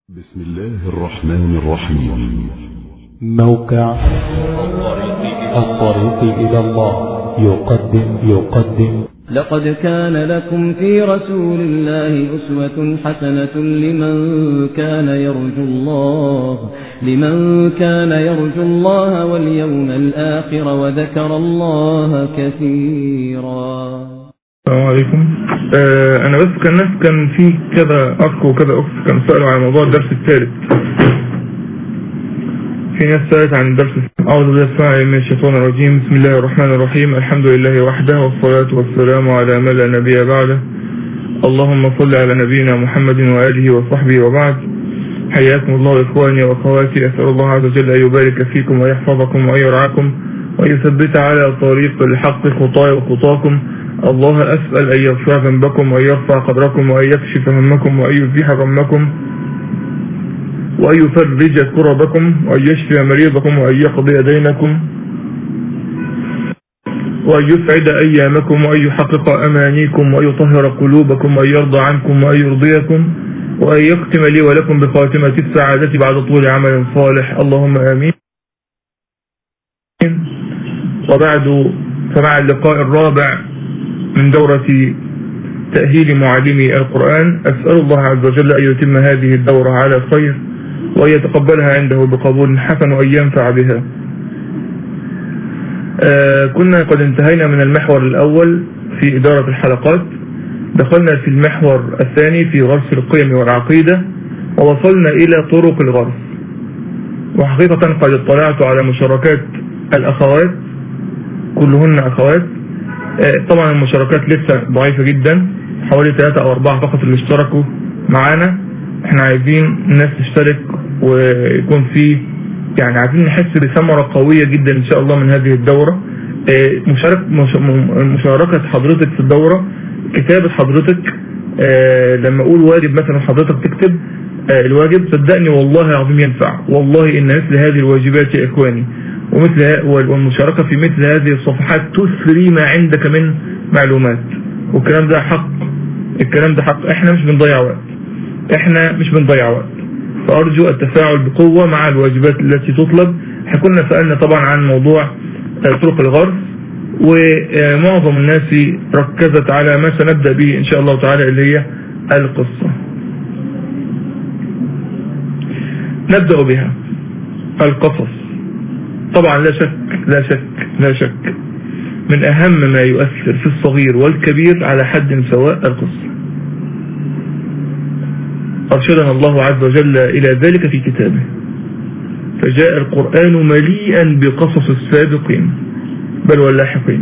بسم الله الرحمن الرحيم موقع الطريق إلى الله يقدم يقدم لقد كان لكم في رسول الله أسوة حسنة لمن كان يرجو الله لمن كان يرجو الله واليوم الآخر وذكر الله كثيرا السلام عليكم آه انا بس كان ناس كان في كذا اخ وكذا اخت كانوا سألوا عن موضوع الدرس الثالث في ناس سألت عن الدرس الثالث اعوذ بالله السميع من الشيطان الرجيم بسم الله الرحمن الرحيم الحمد لله وحده والصلاة والسلام على من لا نبي بعده اللهم صل على نبينا محمد وآله وصحبه وبعد حياكم الله إخواني وأخواتي أسأل الله عز وجل أن يبارك فيكم ويحفظكم وأن يرعاكم ويثبت على طريق الحق خطاي وخطاكم الله أسأل أن يغفر ذنبكم وأن يرفع قدركم وأن يكشف همكم وأن يزيح غمكم وأن يفرج كربكم وأن يشفي مريضكم وأن يقضي دينكم وأن يسعد أيامكم وأن يحقق أمانيكم وأن يطهر قلوبكم وأن يرضى عنكم وأن يرضيكم وأن يختم لي ولكم بخاتمة السعادة بعد طول عمل صالح اللهم آمين وبعد فمع اللقاء الرابع من دورة تأهيل معلمي القرآن أسأل الله عز وجل أن يتم هذه الدورة على خير وأن يتقبلها عنده بقبول حسن وأن ينفع بها آه كنا قد انتهينا من المحور الأول في إدارة الحلقات دخلنا في المحور الثاني في غرس القيم والعقيدة ووصلنا إلى طرق الغرس وحقيقة قد اطلعت على مشاركات الأخوات كلهن أخوات طبعا المشاركات لسه ضعيفة جدا حوالي ثلاثة او اربعة فقط اللي اشتركوا معانا احنا عايزين الناس تشترك ويكون في يعني عايزين نحس بثمرة قوية جدا ان شاء الله من هذه الدورة مشارك مشاركة حضرتك في الدورة كتابة حضرتك لما اقول واجب مثلا حضرتك تكتب الواجب صدقني والله العظيم ينفع والله ان مثل هذه الواجبات يا اخواني ومثل والمشاركة في مثل هذه الصفحات تثري ما عندك من معلومات والكلام ده حق الكلام ده حق احنا مش بنضيع وقت احنا مش بنضيع وقت فارجو التفاعل بقوة مع الواجبات التي تطلب احنا كنا سألنا طبعا عن موضوع طرق الغرس ومعظم الناس ركزت على ما سنبدأ به ان شاء الله تعالى اللي هي القصة نبدأ بها القصص طبعا لا شك لا شك لا شك من أهم ما يؤثر في الصغير والكبير على حد سواء القصة أرشدنا الله عز وجل إلى ذلك في كتابه فجاء القرآن مليئا بقصص السابقين بل واللاحقين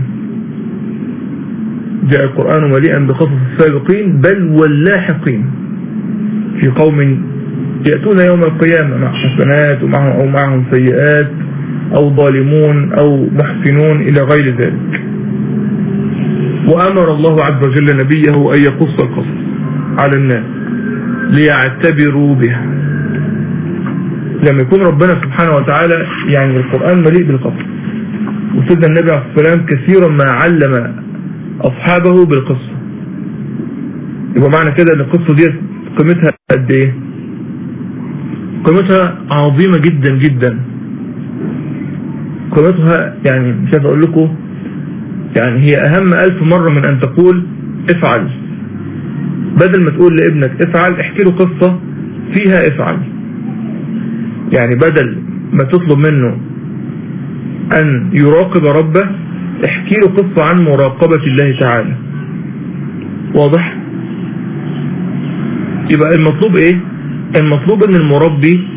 جاء القرآن مليئا بقصص السابقين بل واللاحقين في قوم يأتون يوم القيامة مع حسنات ومعهم أو معهم سيئات أو ظالمون أو محسنون إلى غير ذلك وأمر الله عز وجل نبيه أن يقص القصص على الناس ليعتبروا بها لما يكون ربنا سبحانه وتعالى يعني القرآن مليء بالقصص وسيدنا النبي عليه الصلاة والسلام كثيرا ما علم أصحابه بالقصة يبقى معنى كده أن القصة دي قيمتها قد إيه قيمتها عظيمة جدا جدا قيمتها يعني مش عارف اقول لكم يعني هي اهم الف مرة من ان تقول افعل بدل ما تقول لابنك افعل احكي له قصة فيها افعل يعني بدل ما تطلب منه ان يراقب ربه احكي له قصة عن مراقبة الله تعالى واضح يبقى المطلوب ايه المطلوب ان المربي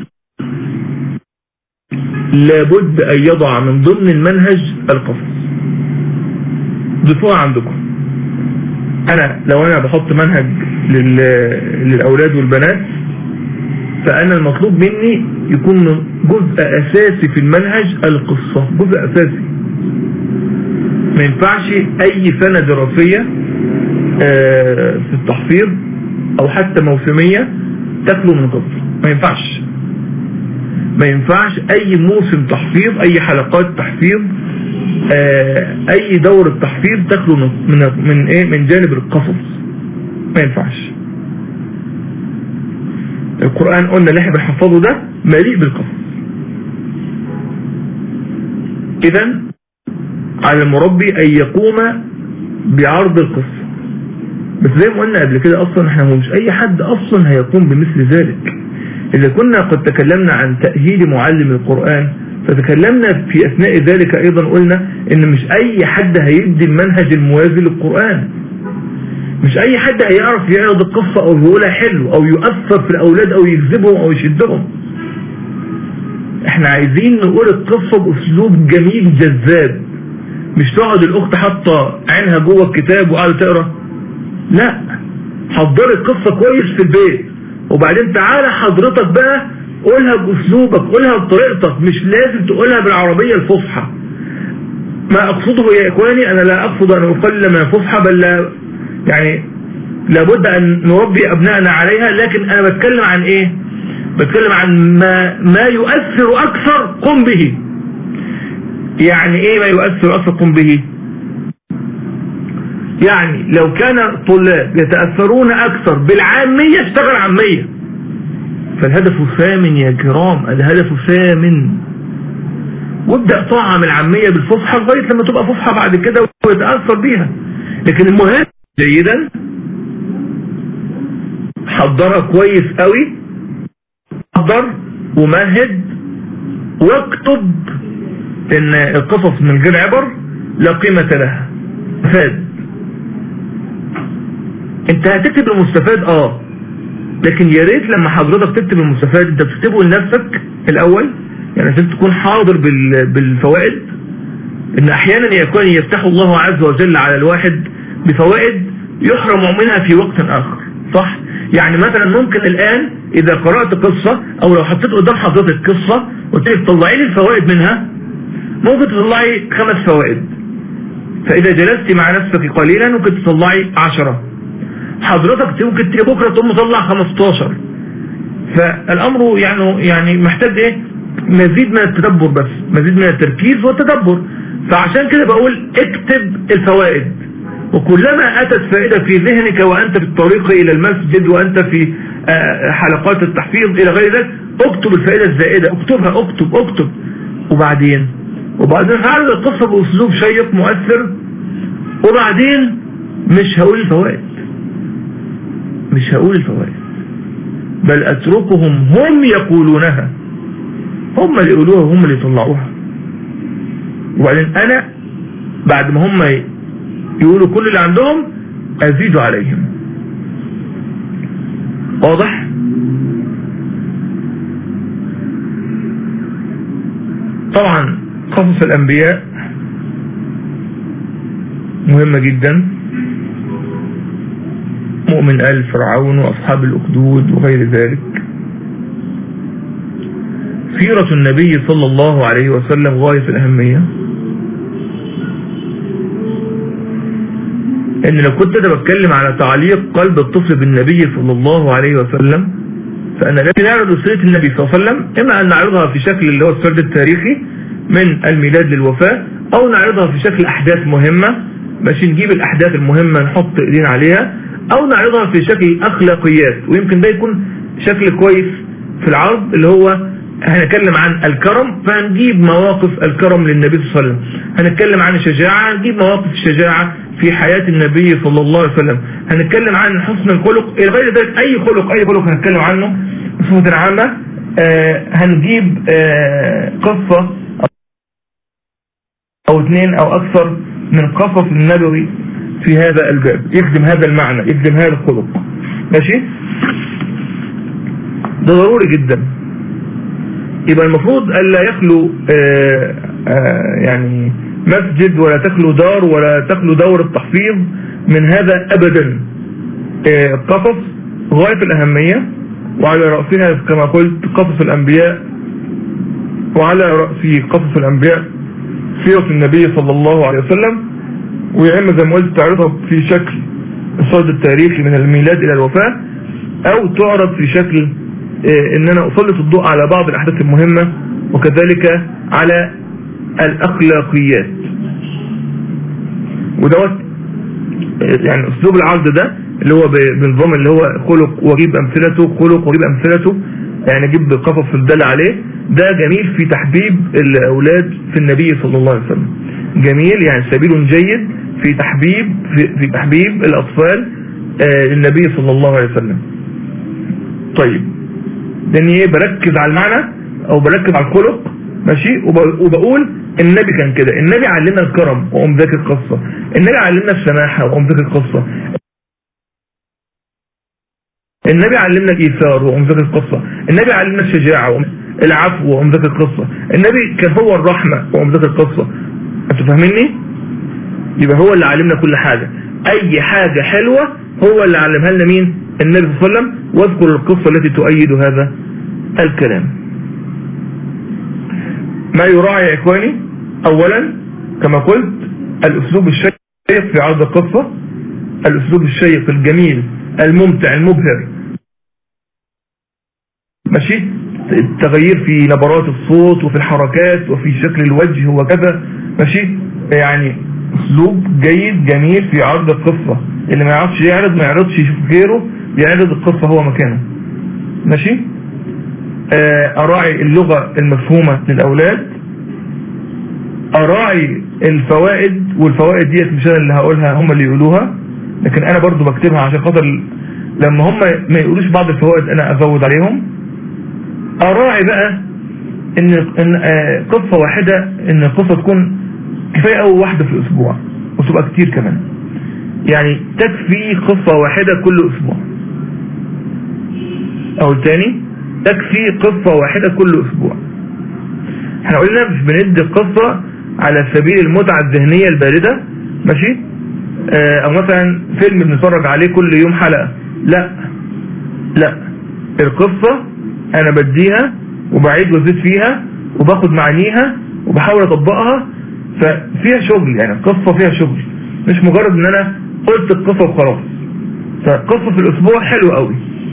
لابد ان يضع من ضمن المنهج القصص ضيفوها عندكم انا لو انا بحط منهج للاولاد والبنات فانا المطلوب مني يكون جزء اساسي في المنهج القصة جزء اساسي ما ينفعش اي سنة دراسية في التحفيظ او حتى موسمية تخلو من قصة ما ينفعش ما ينفعش اي موسم تحفيظ اي حلقات تحفيظ اي دورة تحفيظ تخلو من, من ايه من جانب القصص ما ينفعش القرآن قلنا اللي احنا بنحفظه ده مليء بالقصص اذا على المربي ان يقوم بعرض القصة بس زي ما قلنا قبل كده اصلا احنا مش اي حد اصلا هيقوم بمثل ذلك اذا كنا قد تكلمنا عن تأهيل معلم القرآن فتكلمنا في اثناء ذلك ايضا قلنا ان مش اي حد هيدي المنهج الموازي للقرآن مش اي حد هيعرف يعرض القصة او يقولها حلو او يؤثر في الاولاد او يجذبهم او يشدهم احنا عايزين نقول القصة باسلوب جميل جذاب مش تقعد الاخت حاطة عينها جوه الكتاب وقاعدة تقرا لا حضري القصة كويس في البيت وبعدين تعالى حضرتك بقى قولها باسلوبك قولها بطريقتك مش لازم تقولها بالعربية الفصحى ما اقصده يا اخواني انا لا اقصد ان اقلل من الفصحى بل لا يعني لابد ان نربي ابنائنا عليها لكن انا بتكلم عن ايه بتكلم عن ما, ما يؤثر اكثر قم به يعني ايه ما يؤثر اكثر قم به يعني لو كان الطلاب يتأثرون اكثر بالعامية اشتغل عامية فالهدف ثامن يا كرام الهدف ثامن وابدأ طعم العامية بالفصحى لغاية لما تبقى فصحى بعد كده ويتأثر بيها لكن المهم جيدا حضرها كويس قوي حضر ومهد واكتب ان القصص من غير عبر لا قيمة لها مستفاد انت هتكتب المستفاد اه لكن يا ريت لما حضرتك تكتب المستفاد انت بتكتبه لنفسك الاول يعني لازم تكون حاضر بالفوائد ان احيانا يكون يفتح الله عز وجل على الواحد بفوائد يحرم منها في وقت اخر صح يعني مثلا ممكن الان اذا قرأت قصة او لو حطيت قدام حضرتك قصة قلت لك طلعي لي الفوائد منها ممكن تطلعي خمس فوائد فاذا جلست مع نفسك قليلا ممكن تطلعي عشرة حضرتك ممكن بكرة تقوم مطلع 15 فالامر يعني يعني محتاج ايه مزيد من التدبر بس مزيد من التركيز والتدبر فعشان كده بقول اكتب الفوائد وكلما أتت فائدة في ذهنك وأنت في الطريق إلى المسجد وأنت في حلقات التحفيظ إلى غير ذلك اكتب الفائدة الزائدة اكتبها اكتب اكتب وبعدين وبعدين هعرض القصة بأسلوب شيق مؤثر وبعدين مش هقول الفوائد مش هقول الفوائد بل أتركهم هم يقولونها هم اللي يقولوها هم اللي يطلعوها وبعدين أنا بعد ما هم يقولوا كل اللي عندهم أزيد عليهم واضح طبعا قصص الأنبياء مهمة جدا مؤمن آل فرعون وأصحاب الأخدود وغير ذلك سيرة النبي صلى الله عليه وسلم غاية في الأهمية ان لو كنت انا بتكلم على تعليق قلب الطفل بالنبي صلى الله عليه وسلم فانا لازم نعرض سيرة النبي صلى الله عليه وسلم اما ان نعرضها في شكل اللي هو السرد التاريخي من الميلاد للوفاة او نعرضها في شكل احداث مهمة باش نجيب الاحداث المهمة نحط ايدينا عليها او نعرضها في شكل اخلاقيات ويمكن ده يكون شكل كويس في العرض اللي هو هنتكلم عن الكرم فهنجيب مواقف الكرم للنبي صلى الله عليه وسلم هنتكلم عن الشجاعة هنجيب مواقف الشجاعة في حياة النبي صلى الله عليه وسلم هنتكلم عن حسن الخلق إلى غير ذلك أي خلق أي خلق هنتكلم عنه بصفة عامة آه هنجيب آه قصة أو اثنين أو أكثر من قصص النبوي في هذا الباب يخدم هذا المعنى يخدم هذا الخلق ماشي ده ضروري جدا يبقى المفروض ألا يخلو آآ آآ يعني مسجد ولا تخلو دار ولا تخلو دور التحفيظ من هذا أبدا القصص غاية الأهمية وعلى رأسها كما قلت قصص الأنبياء وعلى رأس قصص الأنبياء سيرة النبي صلى الله عليه وسلم ويا إما زي ما قلت تعرضها في شكل الصد التاريخي من الميلاد إلى الوفاة أو تعرض في شكل ان انا اسلط الضوء على بعض الاحداث المهمة وكذلك على الاخلاقيات ودوت يعني اسلوب العرض ده اللي هو ب- بنظام اللي هو خلق واجيب امثلته خلق واجيب امثلته يعني اجيب قصص الدل عليه ده جميل في تحبيب الاولاد في النبي صلى الله عليه وسلم جميل يعني سبيل جيد في تحبيب في, في تحبيب الاطفال آه، للنبي صلى الله عليه وسلم طيب لاني ايه بركز على المعنى او بركز على الخلق ماشي وب- وبقول النبي كان كده النبي علمنا الكرم وقوم ذاكر قصه النبي علمنا السماحه وقوم ذاكر قصه النبي علمنا الايثار وقوم ذاكر قصه النبي علمنا الشجاعه وقوم العفو وقوم ذاكر قصه النبي كان هو الرحمه وقوم ذاكر قصه انتوا فاهميني يبقى هو اللي علمنا كل حاجه اي حاجه حلوه هو اللي علمها لنا مين النبي صلى الله عليه وسلم واذكر القصه التي تؤيد هذا الكلام ما يراعي يا إخواني أولا كما قلت الأسلوب الشيق في عرض القصة الأسلوب الشيق الجميل الممتع المبهر ماشي التغيير في نبرات الصوت وفي الحركات وفي شكل الوجه وكذا ماشي يعني أسلوب جيد جميل في عرض القصة اللي ما يعرفش يعرض ما يعرضش يشوف غيره يعرض القصة هو مكانه ماشي آه، أراعي اللغة المفهومة للأولاد أراعي الفوائد والفوائد ديت مش أنا اللي هقولها هم اللي يقولوها لكن أنا برضو بكتبها عشان خاطر لما هم ما يقولوش بعض الفوائد أنا أزود عليهم أراعي بقى إن إن آه، قصة واحدة إن القصة تكون كفاية أول واحدة في الأسبوع وتبقى كتير كمان يعني تكفي قصة واحدة كل أسبوع أو الثاني تكفي قصة واحدة كل أسبوع احنا قلنا مش بندي القصة على سبيل المتعة الذهنية الباردة ماشي اه او مثلا فيلم بنتفرج عليه كل يوم حلقة لا لا القصة انا بديها وبعيد وازيد فيها وباخد معانيها وبحاول اطبقها ففيها شغل يعني القصة فيها شغل مش مجرد ان انا قلت القصة وخلاص فقصة في الاسبوع حلو قوي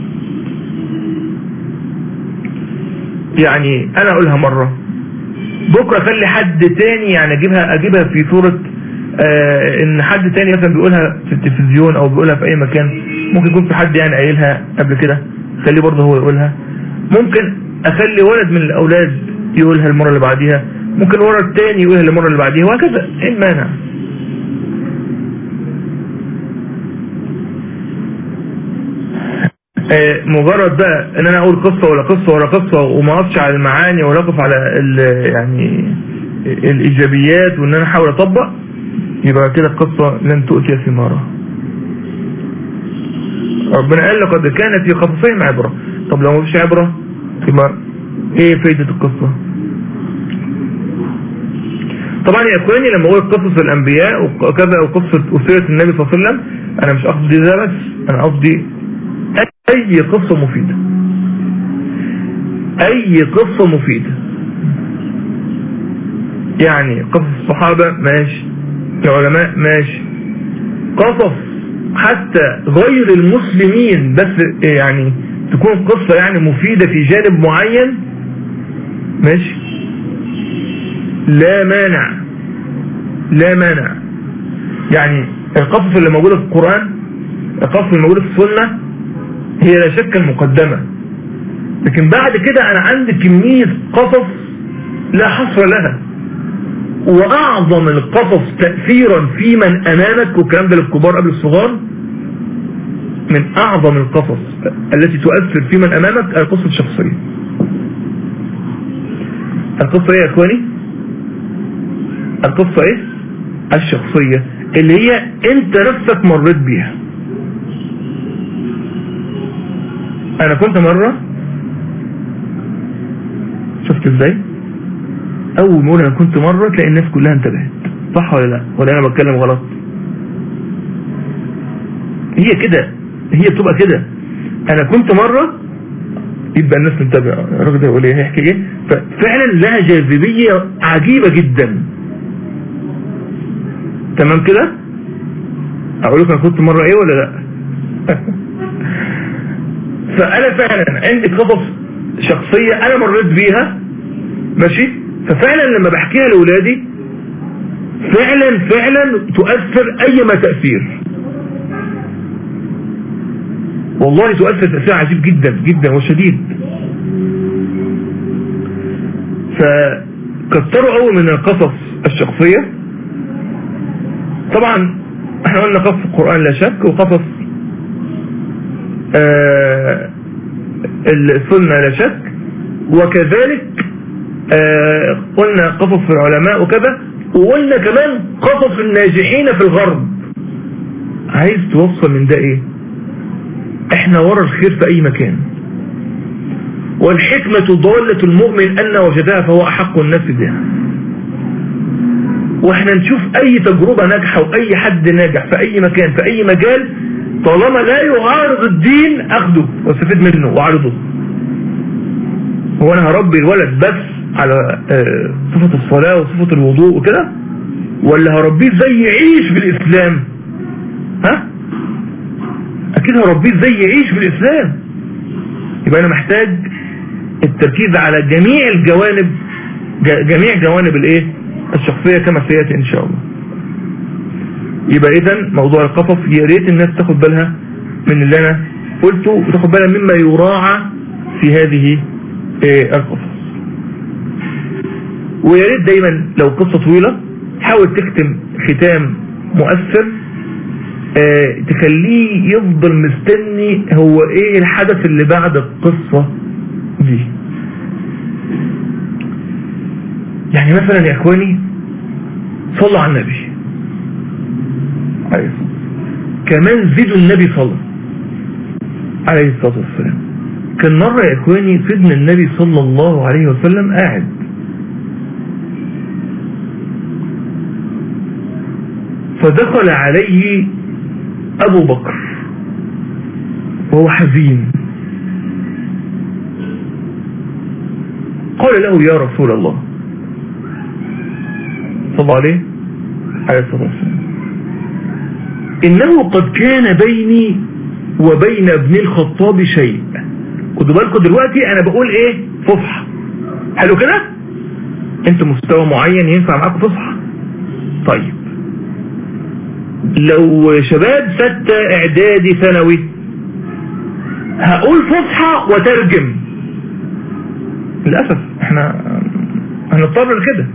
يعني انا اقولها مرة بكرة اخلي حد تاني يعني اجيبها اجيبها في صورة آه ان حد تاني مثلا بيقولها في التلفزيون او بيقولها في اي مكان ممكن يكون في حد يعني قايلها قبل كده خليه برضه هو يقولها ممكن اخلي ولد من الاولاد يقولها المرة اللي بعديها ممكن ولد تاني يقولها المرة اللي بعديها وهكذا ايه المانع آه، مجرد بقى ان انا اقول قصة ولا قصة ولا قصة وما اقفش على المعاني ولا اقف على ال- يعني الايجابيات وان انا احاول اطبق يبقى كده القصة لن تؤتي ثمارها ربنا قال لقد كان في قصصهم عبرة طب لو مفيش عبرة يبقى ايه فايدة القصة طبعا يا اخواني لما اقول قصص الانبياء وكذا وقصة وسيرة النبي صلى الله عليه وسلم انا مش قصدي ده بس انا قصدي اي قصة مفيدة اي قصة مفيدة يعني قصص الصحابة ماشي العلماء ماشي قصص حتى غير المسلمين بس يعني تكون قصة يعني مفيدة في جانب معين ماشي لا مانع لا مانع يعني القصص اللي موجودة في القرآن القصص اللي موجودة في السنة هي لا شك المقدمة لكن بعد كده انا عندي كمية قصص لا حصر لها واعظم القصص تأثيرا في من امامك والكلام ده للكبار قبل الصغار من اعظم القصص التي تؤثر في من امامك القصة الشخصية القصة ايه يا اخواني القصة ايه الشخصية اللي هي انت نفسك مريت بيها انا كنت مرة شفت ازاي اول ما اقول انا كنت مرة تلاقي الناس كلها انتبهت صح ولا لا ولا انا بتكلم غلط هي كده هي بتبقى كده انا كنت مرة يبقى الناس تنتبه الراجل ده يقول ايه هيحكي ايه ففعلا لها جاذبية عجيبة جدا تمام كده اقول لكم انا كنت مرة ايه ولا لا فانا فعلا عندي قصص شخصية انا مريت بيها ماشي ففعلا لما بحكيها لاولادي فعلا فعلا تؤثر اي ما تأثير والله تؤثر تأثير عجيب جدا جدا وشديد فكتروا قوي من القصص الشخصية طبعا احنا قلنا قصص القرآن لا شك وقصص آه السنة لا شك وكذلك آه قلنا قصص العلماء وكذا وقلنا كمان قصص الناجحين في الغرب عايز توصل من ده ايه احنا ورا الخير في اي مكان والحكمة ضالة المؤمن ان وجدها فهو احق الناس بها واحنا نشوف اي تجربة ناجحة واي حد ناجح في اي مكان في اي مجال طالما لا يعارض الدين اخده واستفيد منه واعرضه هو انا هربي الولد بس على صفة الصلاة وصفة الوضوء وكده ولا هربيه ازاي يعيش بالاسلام ها اكيد هربيه ازاي يعيش بالاسلام يبقى انا محتاج التركيز على جميع الجوانب جميع جوانب الايه الشخصية كما سيأتي ان شاء الله يبقى اذا موضوع القصص يا ريت الناس تاخد بالها من اللي انا قلته وتاخد بالها مما يراعى في هذه القصص ويا ريت دايما لو قصة طويلة حاول تختم ختام مؤثر اه تخليه يفضل مستني هو ايه الحدث اللي بعد القصة دي يعني مثلا يا اخواني صلوا على النبي عليه الصلاة كمان زيدوا النبي صلى عليه الصلاة والسلام كان مرة يا اخواني سيدنا النبي صلى الله عليه وسلم قاعد فدخل عليه ابو بكر وهو حزين قال له يا رسول الله صلى الله عليه عليه الصلاة والسلام إنه قد كان بيني وبين ابن الخطاب شيء خدوا بالكم دلوقتي أنا بقول إيه فصحى حلو كده انتوا مستوى معين ينفع معاكم فصحى طيب لو شباب ستة اعدادي ثانوي هقول فصحى وترجم للأسف احنا هنضطر لكده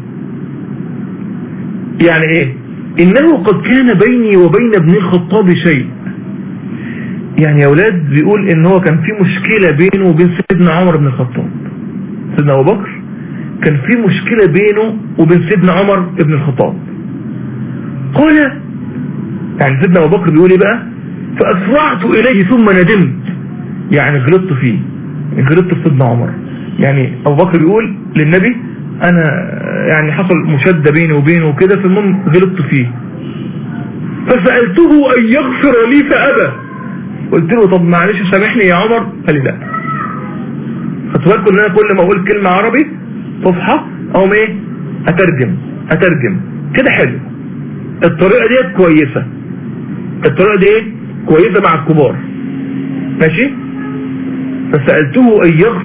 يعني ايه انه قد كان بيني وبين ابن الخطاب شيء يعني يا اولاد بيقول ان هو كان في مشكلة بينه وبين سيدنا عمر بن الخطاب سيدنا ابو بكر كان في مشكلة بينه وبين سيدنا عمر بن الخطاب قال يعني سيدنا ابو بكر بيقول ايه بقى فاسرعت اليه ثم ندمت يعني غلطت فيه غلطت في سيدنا عمر يعني ابو بكر بيقول للنبي انا يعني حصل مشادة بيني وبينه وكده فالمهم غلطت فيه فسألته ان يغفر لي فأبى قلت له طب معلش سامحني يا عمر قال لي لا خدت بالكم ان انا كل ما اقول كلمة عربي فصحى اقوم ايه اترجم اترجم كده حلو الطريقة دي كويسة الطريقة دي ايه كويسة مع الكبار ماشي فسألته ان يغفر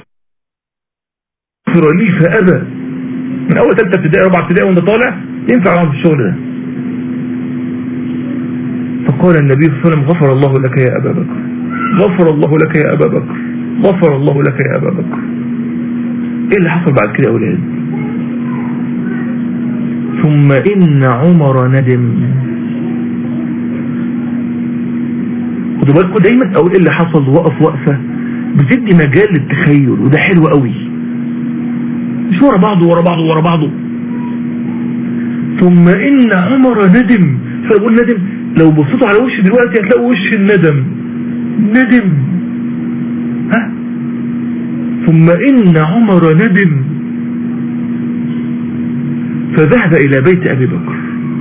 لي فأبى من اول ثالثه ابتدائي رابعه ابتدائي وانت طالع ينفع معاهم في الشغل ده فقال النبي صلى الله عليه وسلم غفر الله لك يا ابا بكر غفر الله لك يا ابا بكر غفر الله لك يا ابا بكر ايه اللي حصل بعد كده يا اولاد ثم ان عمر ندم خدوا بالكم دايما اقول ايه اللي حصل وقف وقفه بتدي مجال للتخيل وده حلو قوي مش ورا بعضه ورا بعضه ورا بعضه ثم ان عمر ندم فاقول ندم لو بصيتوا على وشي دلوقتي هتلاقوا وش الندم ندم ها ثم ان عمر ندم فذهب الى بيت ابي بكر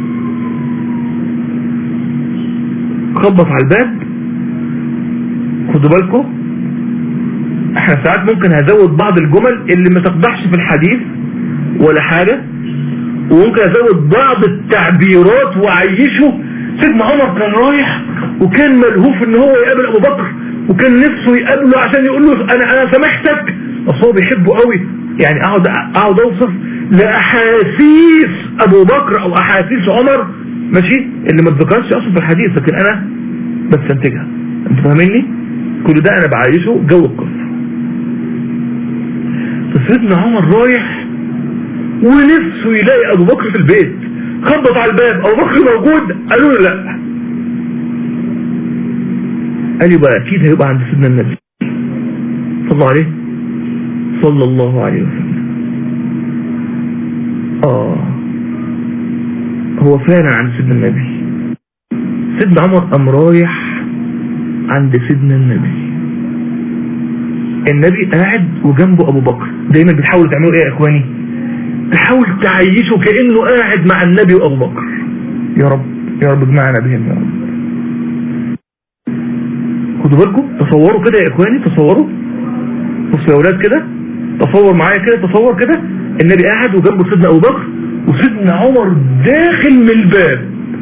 خبط على الباب خدوا بالكم احنا ساعات ممكن هزود بعض الجمل اللي ما تقدحش في الحديث ولا حاجة وممكن ازود بعض التعبيرات واعيشه سيدنا عمر كان رايح وكان ملهوف ان هو يقابل ابو بكر وكان نفسه يقابله عشان يقول له انا انا سامحتك اصل هو بيحبه قوي يعني اقعد اقعد اوصف لاحاسيس ابو بكر او احاسيس عمر ماشي اللي ما اتذكرش اصلا في الحديث لكن انا بستنتجها انت فاهميني كل ده انا بعيشه جو القصة فسيدنا عمر رايح ونفسه يلاقي ابو بكر في البيت خبط على الباب ابو بكر موجود قالوا له لا قال يبقى اكيد هيبقى عند سيدنا النبي صلى الله عليه صلى الله عليه وسلم اه هو فعلا عند سيدنا النبي سيدنا عمر قام رايح عند سيدنا النبي النبي قاعد وجنبه ابو بكر دايما بتحاولوا تعملوا ايه يا اخواني تحاول تعيشه كانه قاعد مع النبي وابو بكر يا رب يا رب اجمعنا بهم يا رب خدوا بالكم تصوروا كده يا اخواني تصوروا بصوا يا اولاد كده تصور معايا كده تصور كده النبي قاعد وجنبه سيدنا ابو بكر وسيدنا عمر داخل من الباب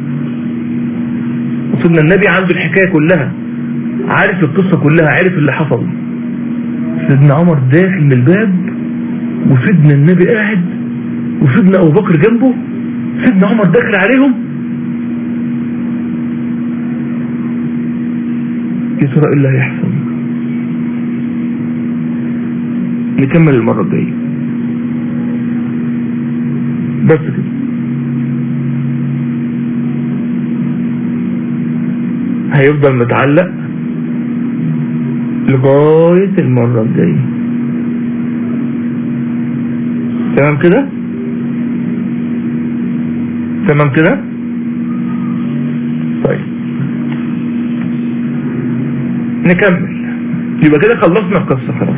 وسيدنا النبي عنده الحكايه كلها عارف القصه كلها عارف اللي حصل سيدنا عمر داخل من الباب وسيدنا النبي قاعد وسيدنا ابو بكر جنبه سيدنا عمر داخل عليهم يا ترى ايه اللي هيحصل نكمل المرة الجاية بس كده هيفضل متعلق لغاية المرة الجاية تمام كده تمام كده طيب نكمل يبقى كده خلصنا القصة خلاص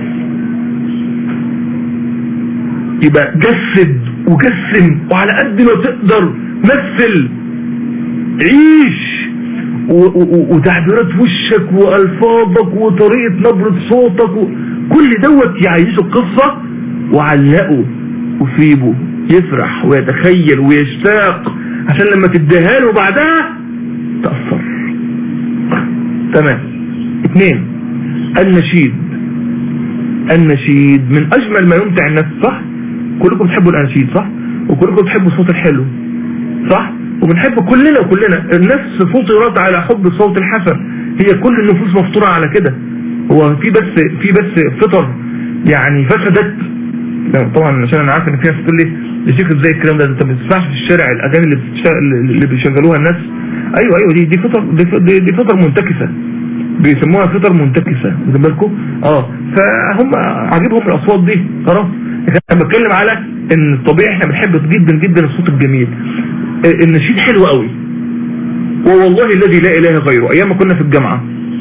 يبقى جسد وجسم وعلى قد ما تقدر مثل عيش و- و- وتعبيرات وشك والفاظك وطريقة نبرة صوتك و- كل دوت يعيشه القصة وعلقه وسيبه يفرح ويتخيل ويشتاق عشان لما تديها له بعدها تأثر تمام اثنين النشيد النشيد من اجمل ما يمتع الناس صح كلكم بتحبوا الاناشيد صح وكلكم بتحبوا الصوت الحلو صح وبنحب كلنا كلنا النفس فطرت على حب الصوت الحسن هي كل النفوس مفطورة على كده هو في بس في بس فطر يعني فسدت لا، طبعا عشان انا عارف ان في ناس تقول لي يا شيخ ازاي الكلام ده انت ما بتسمعش في الشارع الاغاني اللي بتشتغل اللي بيشغلوها الناس ايوه ايوه دي دي فطر دي, ف- دي, دي فطر منتكسه بيسموها فطر منتكسه واخد بالكم اه فهم عاجبهم الاصوات دي خلاص لكن انا بتكلم على ان الطبيعي احنا بنحب جدا جدا الصوت الجميل آه، النشيد حلو قوي ووالله الذي لا اله غيره ايام ما كنا في الجامعه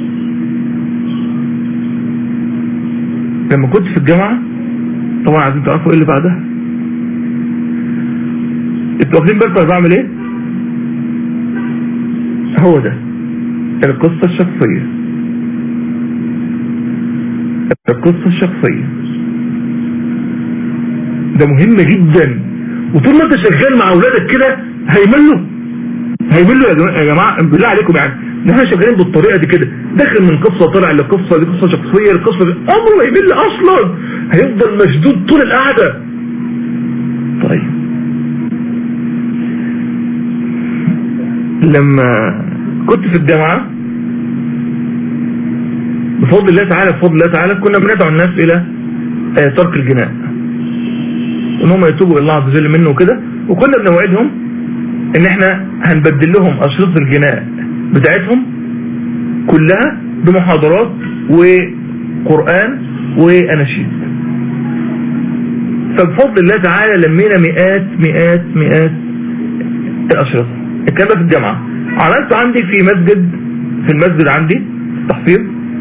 لما كنت في الجامعه طبعا عايزين تعرفوا ايه اللي بعدها انتوا واخدين بالكم انا بعمل ايه هو ده القصة الشخصية القصة الشخصية ده مهم جدا وطول ما انت شغال مع اولادك كده هيملوا هيملوا يا جماعة- يا جماعة بالله عليكم يعني ان احنا شغالين بالطريقة دي كده داخل من قصة طالع لقصة دي قصة شخصية لقصة دي عمره ما يمل اصلا هيفضل مشدود طول القعدة طيب لما كنت في الجامعة بفضل الله تعالى بفضل الله تعالى كنا بندعو الناس الى آه، ترك الجناء ان هم يتوبوا الى الله عز وجل منه وكده وكنا بنوعدهم ان احنا هنبدل لهم اشرطة الجناء بتاعتهم كلها بمحاضرات وقرآن واناشيد فبفضل الله تعالى لمينا مئات مئات مئات الاشرطة الكلام ده في الجامعة عملت عندي في مسجد في المسجد عندي تحفيظ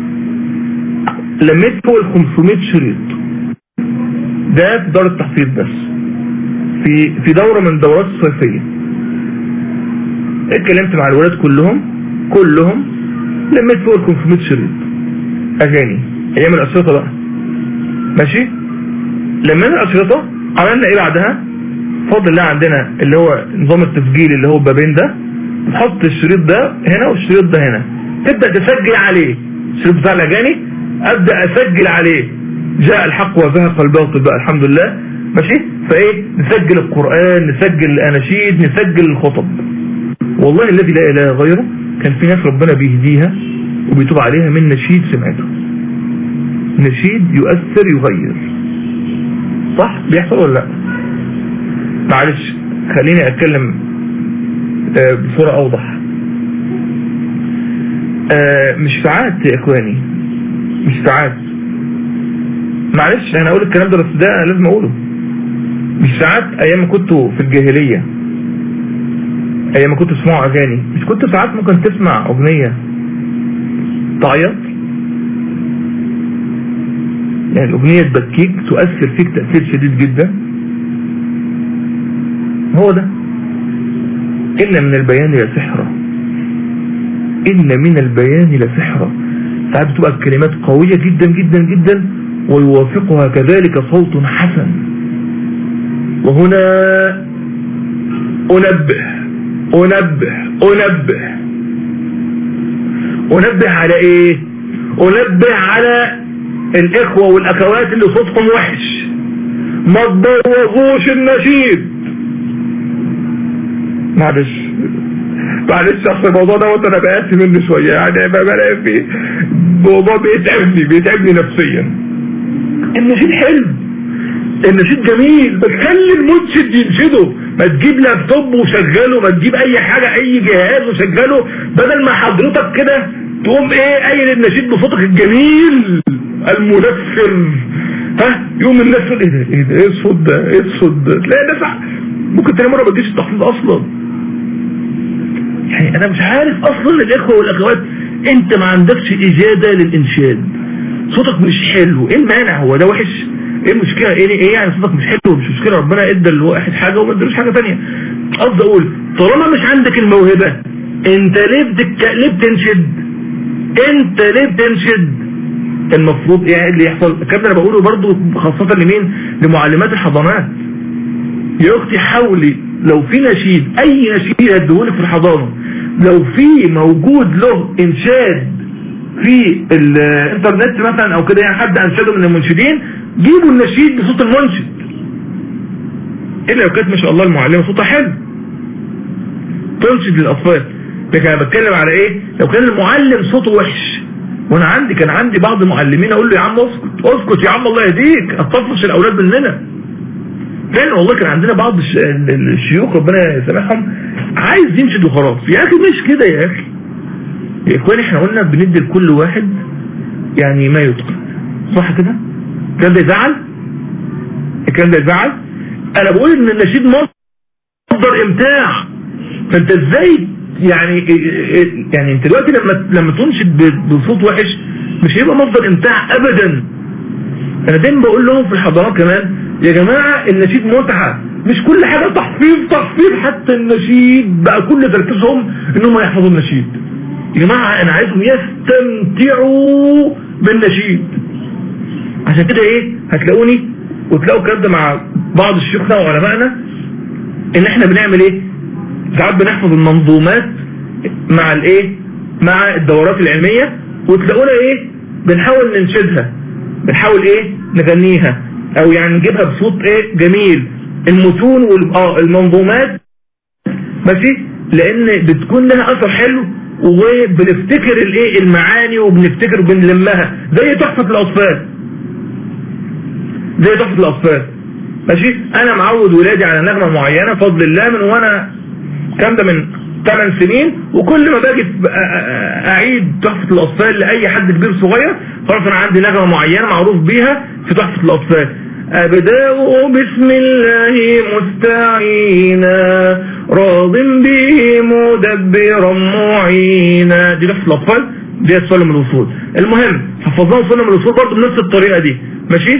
لميت فوق ال 500 شريط ده في دار التحفيظ بس في في دورة من الدورات الصيفية اتكلمت مع الولاد كلهم كلهم لميت فوق ال 500 شريط اغاني ايام الاشرطة بقى ماشي لمينا الاشرطة عملنا ايه بعدها فضل الله عندنا اللي هو نظام التسجيل اللي هو البابين ده تحط الشريط ده هنا والشريط ده هنا تبدأ تسجل عليه الشريط بتاع الاغاني ابدأ اسجل عليه جاء الحق وزهق الباطل بقى الحمد لله ماشي فايه نسجل القرآن نسجل الاناشيد نسجل الخطب والله الذي لا اله غيره كان في ناس ربنا بيهديها وبيتوب عليها من نشيد سمعته نشيد يؤثر يغير صح بيحصل ولا لا معلش خليني اتكلم آه، بصورة اوضح آه، مش ساعات يا اخواني مش ساعات معلش انا اقول الكلام ده بس ده انا لازم اقوله مش ساعات ايام ما كنتوا في الجاهلية ايام ما كنتوا تسمعوا اغاني مش كنت ساعات ممكن تسمع اغنية تعيط يعني الاغنية تبكيك تؤثر فيك تأثير شديد جدا هو ده إن من البيان لسحرة إن من البيان لسحرة ساعات بتبقى الكلمات قوية جدا جدا جدا ويوافقها كذلك صوت حسن وهنا أنبه أنبه أنبه أنبه على إيه أنبه على الإخوة والأخوات اللي صوتهم وحش ما تبوظوش النشيد معلش معلش اصل الموضوع دوت انا بقاسي منه شويه يعني ما بلاقي فيه الموضوع بيتعبني بيتعبني نفسيا النشيد حلو النشيد جميل بس خلي المنشد ينشده ما تجيب لابتوب وشغله ما تجيب اي حاجه اي جهاز وشغله بدل ما حضرتك كده تقوم ايه قايل النشيد بصوتك الجميل المنفر ها يوم الناس تقول ايه ده ايه ده ايه الصوت ده ايه الصوت ده تلاقي الناس ممكن تاني مره ما تجيش التحفيظ اصلا يعني انا مش عارف اصلا الاخوة والاخوات انت ما عندكش اجادة للانشاد صوتك مش حلو ايه المانع هو ده وحش ايه المشكلة ايه ايه يعني صوتك مش حلو مش مشكلة ربنا ادى لواحد حاجة وما ادالوش حاجة ثانيه قصدي اقول طالما مش عندك الموهبة انت ليه بتك... ليه بتنشد انت ليه بتنشد المفروض ايه اللي يحصل الكلام ده انا بقوله برضه خاصة لمين لمعلمات الحضانات يا اختي حاولي لو في نشيد اي نشيد هديهولك في الحضانة لو في موجود له انشاد في الانترنت مثلا او كده يعني حد انشده من المنشدين جيبوا النشيد بصوت المنشد الا لو كانت ما شاء الله المعلمة صوتها حلو تنشد للاطفال لكن انا بتكلم على ايه لو كان المعلم صوته وحش وانا عندي كان عندي بعض المعلمين اقول له يا عم اسكت اسكت يا عم الله يهديك اطفش الاولاد مننا فعلا والله كان عندنا بعض الشيوخ ربنا يسامحهم عايز ينشد وخلاص يا اخي مش كده يا اخي يا اخواني احنا قلنا بندي لكل واحد يعني ما يتقن صح كده الكلام ده يزعل الكلام ده يزعل انا بقول ان النشيد مصدر امتاع فانت ازاي يعني يعني انت دلوقتي لما لما تنشد بصوت وحش مش هيبقى مصدر امتاع ابدا انا دايما بقول لهم في الحضارات كمان يا جماعة النشيد متعة مش كل حاجة تحفيظ تحفيظ حتى النشيد بقى كل تركيزهم انهم يحفظوا النشيد يا جماعة انا عايزهم يستمتعوا بالنشيد عشان كده ايه هتلاقوني وتلاقوا الكلام ده مع بعض الشيوخنا وعلمائنا ان احنا بنعمل ايه ساعات بنحفظ المنظومات مع الايه مع الدورات العلمية وتلاقونا ايه بنحاول ننشدها بنحاول ايه نغنيها او يعني نجيبها بصوت ايه جميل المتون والمنظومات ماشي لان بتكون لها اثر حلو وبنفتكر الايه المعاني وبنفتكر وبنلمها زي تحفة الاطفال زي تحفة الاطفال ماشي انا معود ولادي على نغمة معينة بفضل الله من وانا كام ده من 8 سنين وكل ما باجي اعيد تحفة الاطفال لاي حد كبير صغير خلاص انا عندي نغمة معينة معروف بيها في تحفة الاطفال أبدأ بسم الله مستعينا راض به مدبرا معينا دي تحفة الأطفال دي سلم الوصول المهم حفظناه سلم الوصول برضه بنفس الطريقة دي ماشي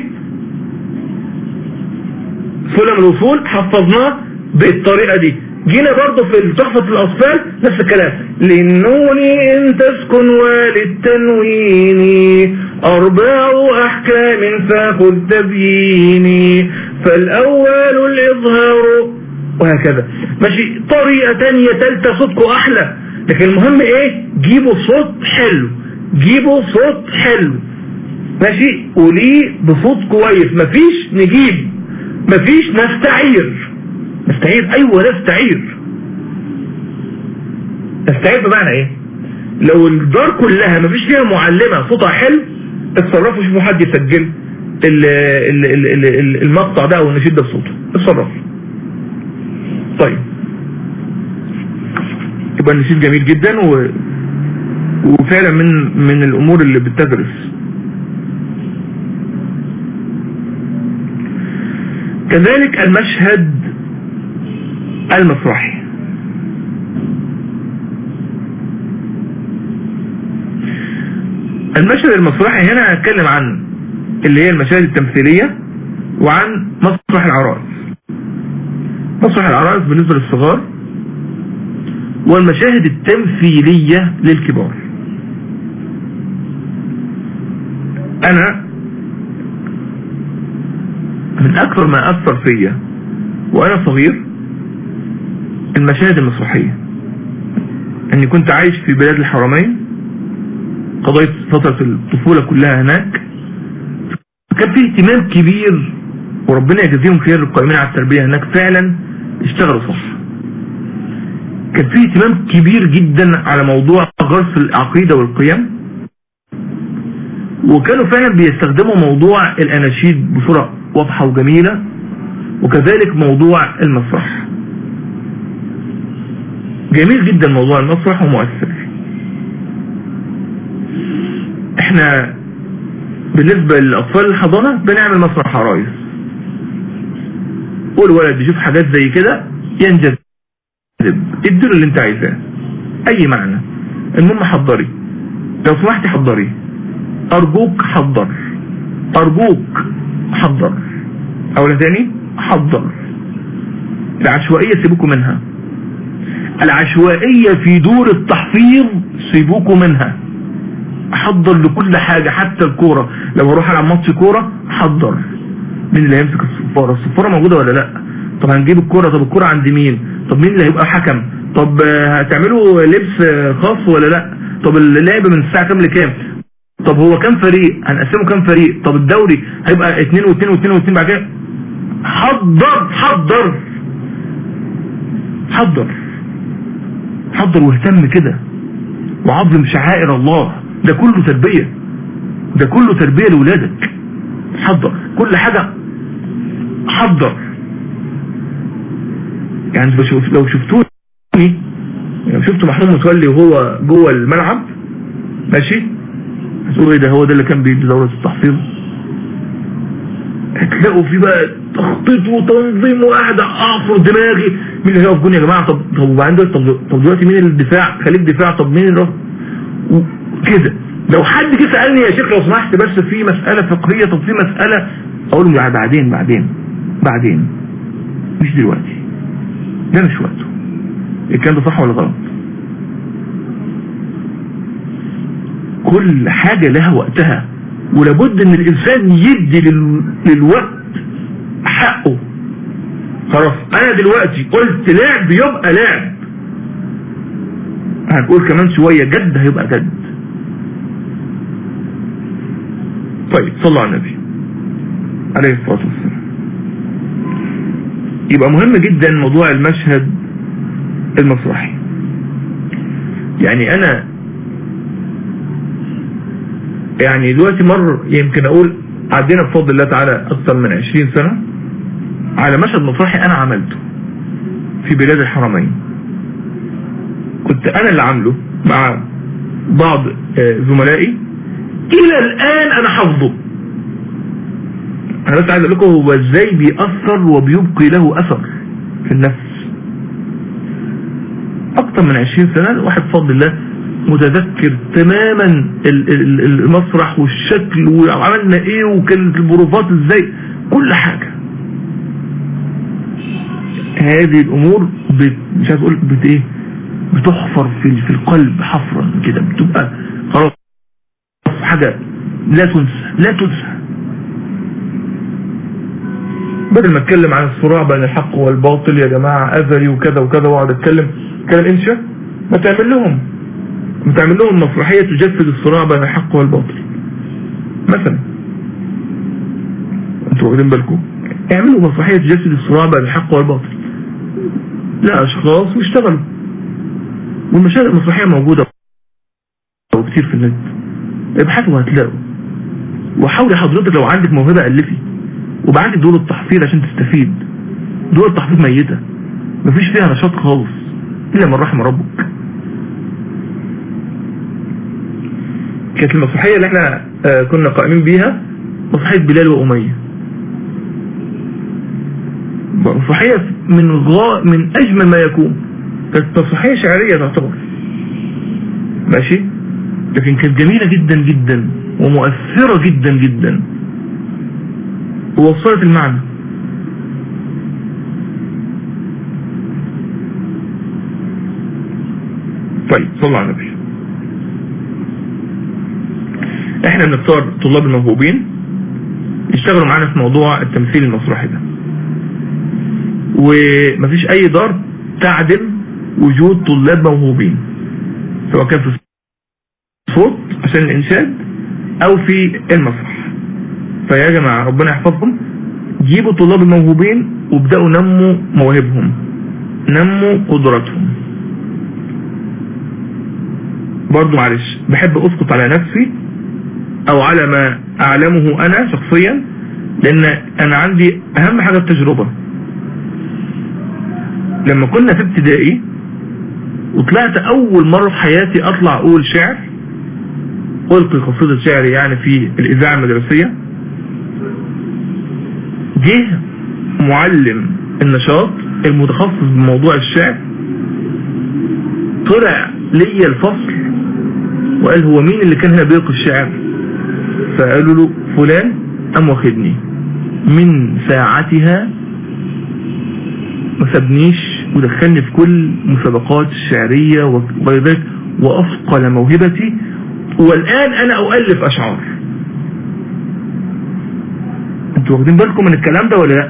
سلم الوصول حفظناه بالطريقة دي جينا برضه في تحفة الأطفال نفس الكلام للنون إن تسكن وللتنوين أربع أحكام فخذ تبييني فالأول الإظهار وهكذا ماشي طريقة تانية تالتة صوتكم أحلى لكن المهم إيه جيبوا صوت حلو جيبوا صوت حلو ماشي وليه بصوت كويس مفيش نجيب مفيش نستعير نستعير ايوه نستعير نستعير بمعنى ايه لو الدار كلها مفيش فيها معلمة صوتها حلو اتصرفوا شوفوا حد يسجل ال- ال- ال- ال- ال- المقطع ده او النشيد ده بصوته اتصرف طيب يبقى النشيد جميل جدا و... وفعلا من من الامور اللي بتدرس كذلك المشهد المسرحي المشهد المسرحي هنا هنتكلم عن اللي هي المشاهد التمثيلية وعن مسرح العرائس مسرح العرائس بالنسبة للصغار والمشاهد التمثيلية للكبار انا من اكثر ما اثر فيا وانا صغير المشاهد المسرحية اني كنت عايش في بلاد الحرمين قضيت فترة الطفولة كلها هناك كان في اهتمام كبير وربنا يجزيهم خير القائمين على التربية هناك فعلا اشتغلوا صح كان في اهتمام كبير جدا على موضوع غرس العقيدة والقيم وكانوا فعلا بيستخدموا موضوع الاناشيد بصورة واضحة وجميلة وكذلك موضوع المسرح جميل جدا موضوع المسرح ومؤثر احنا بالنسبة للأطفال الحضانة بنعمل مسرح عرايس والولد يشوف حاجات زي كده ينجذب اديله اللي انت عايزاه اي معنى المهم حضري لو سمحتي حضري ارجوك حضر ارجوك حضر اولا تاني حضر العشوائية سيبوكوا منها العشوائية في دور التحفيظ سيبوكوا منها حضر لكل حاجة حتى الكورة لو اروح العب ماتش كورة حضر مين اللي هيمسك الصفارة الصفارة موجودة ولا لا طب هنجيب الكورة طب الكورة عند مين طب مين اللي هيبقى حكم طب آه، هتعملوا لبس آه، خاص ولا لا طب اللعب من الساعة كام لكام طب هو كام فريق هنقسمه كام فريق طب الدوري هيبقى اتنين واتنين واتنين واتنين بعد كده حضر حضر حضر حضر واهتم كده وعظم شعائر الله ده كله تربية ده كله تربية لولادك حضر كل حاجة حضر يعني بشوف لو شفتوني لو شفتوا محمود متولي وهو جوه الملعب ماشي هتقولوا ايه ده هو ده اللي كان بيدي دورة التحفيظ هتلاقوا في بقى تخطيط وتنظيم وقاعد اعصر دماغي مين اللي هيقف جون يا جماعه طب طب وبعدين دلوقتي- طب طب دلوقتي مين الدفاع خليك دفاع طب مين اللي كده لو حد جه سالني يا شيخ لو سمحت بس في مساله فقهيه طب في مساله اقول له لا، بعدين بعدين بعدين مش دلوقتي ده مش وقته الكلام ده صح ولا غلط كل حاجة لها وقتها ولابد ان الانسان يدي لل... للوقت حقه خلاص انا دلوقتي قلت لعب يبقى لعب هنقول كمان شوية جد هيبقى جد طيب صلوا على النبي عليه الصلاة والسلام يبقى مهم جدا موضوع المشهد المسرحي يعني انا يعني دلوقتي مر يمكن اقول عدينا بفضل الله تعالى اكثر من 20 سنة على مشهد مسرحي انا عملته في بلاد الحرمين كنت انا اللي عامله مع بعض آه، زملائي الى الان انا حافظه انا بس عايز اقول لكم هو ازاي بيأثر وبيبقي له اثر في النفس اكتر من 20 سنة الواحد بفضل الله متذكر تماما ال- ال- المسرح والشكل وعملنا ايه وكانت البروفات ازاي كل حاجة هذه الامور بت... مش عايز اقول بت ايه بتحفر في في القلب حفرا كده بتبقى خلاص حاجة لا تنسى لا تنسى بدل ما اتكلم عن الصراع بين الحق والباطل يا جماعة اذري وكذا وكذا واقعد اتكلم كلام انشا ما تعمل لهم ما تعمل لهم مسرحية تجسد الصراع بين الحق والباطل مثلا انتوا واخدين بالكم اعملوا مسرحية تجسد الصراع بين الحق والباطل لا اشخاص واشتغلوا والمشاهد المسرحية موجودة وكتير في النت ابحثوا هتلاقوا وحاولي حضرتك لو عندك موهبة ألفي وبقى عندك دور التحفيظ عشان تستفيد دور التحفيظ ميتة مفيش فيها نشاط خالص إلا من رحم ربك كانت المسرحية اللي احنا آه، كنا قائمين بيها مسرحية بلال وأمية مسرحية من غا من أجمل ما يكون كانت مسرحية شعرية تعتبر ماشي لكن كانت جميلة جدا جدا ومؤثرة جدا جدا ووصلت المعنى طيب صلوا على النبي احنا بنختار طلاب الموهوبين يشتغلوا معانا في موضوع التمثيل المسرحي ده ومفيش اي دار تعدم وجود طلاب موهوبين سواء كان في الصوت عشان الانشاد او في المسرح فيا جماعة ربنا يحفظكم جيبوا الطلاب الموهوبين وابدأوا نموا مواهبهم نموا قدراتهم برضو معلش بحب اسقط على نفسي او على ما اعلمه انا شخصيا لان انا عندي اهم حاجة التجربة لما كنا في ابتدائي وطلعت اول مرة في حياتي اطلع اقول شعر القي قصيدة شعر يعني في الاذاعة المدرسية جه معلم النشاط المتخصص بموضوع الشعر طلع ليا الفصل وقال هو مين اللي كان هنا بيلقي الشعر فقالوا له فلان قام واخدني من ساعتها ما سابنيش ودخلني في كل مسابقات الشعرية وغير ذلك وأثقل موهبتي والآن أنا أؤلف أشعار انتوا واخدين بالكم من الكلام ده ولا لا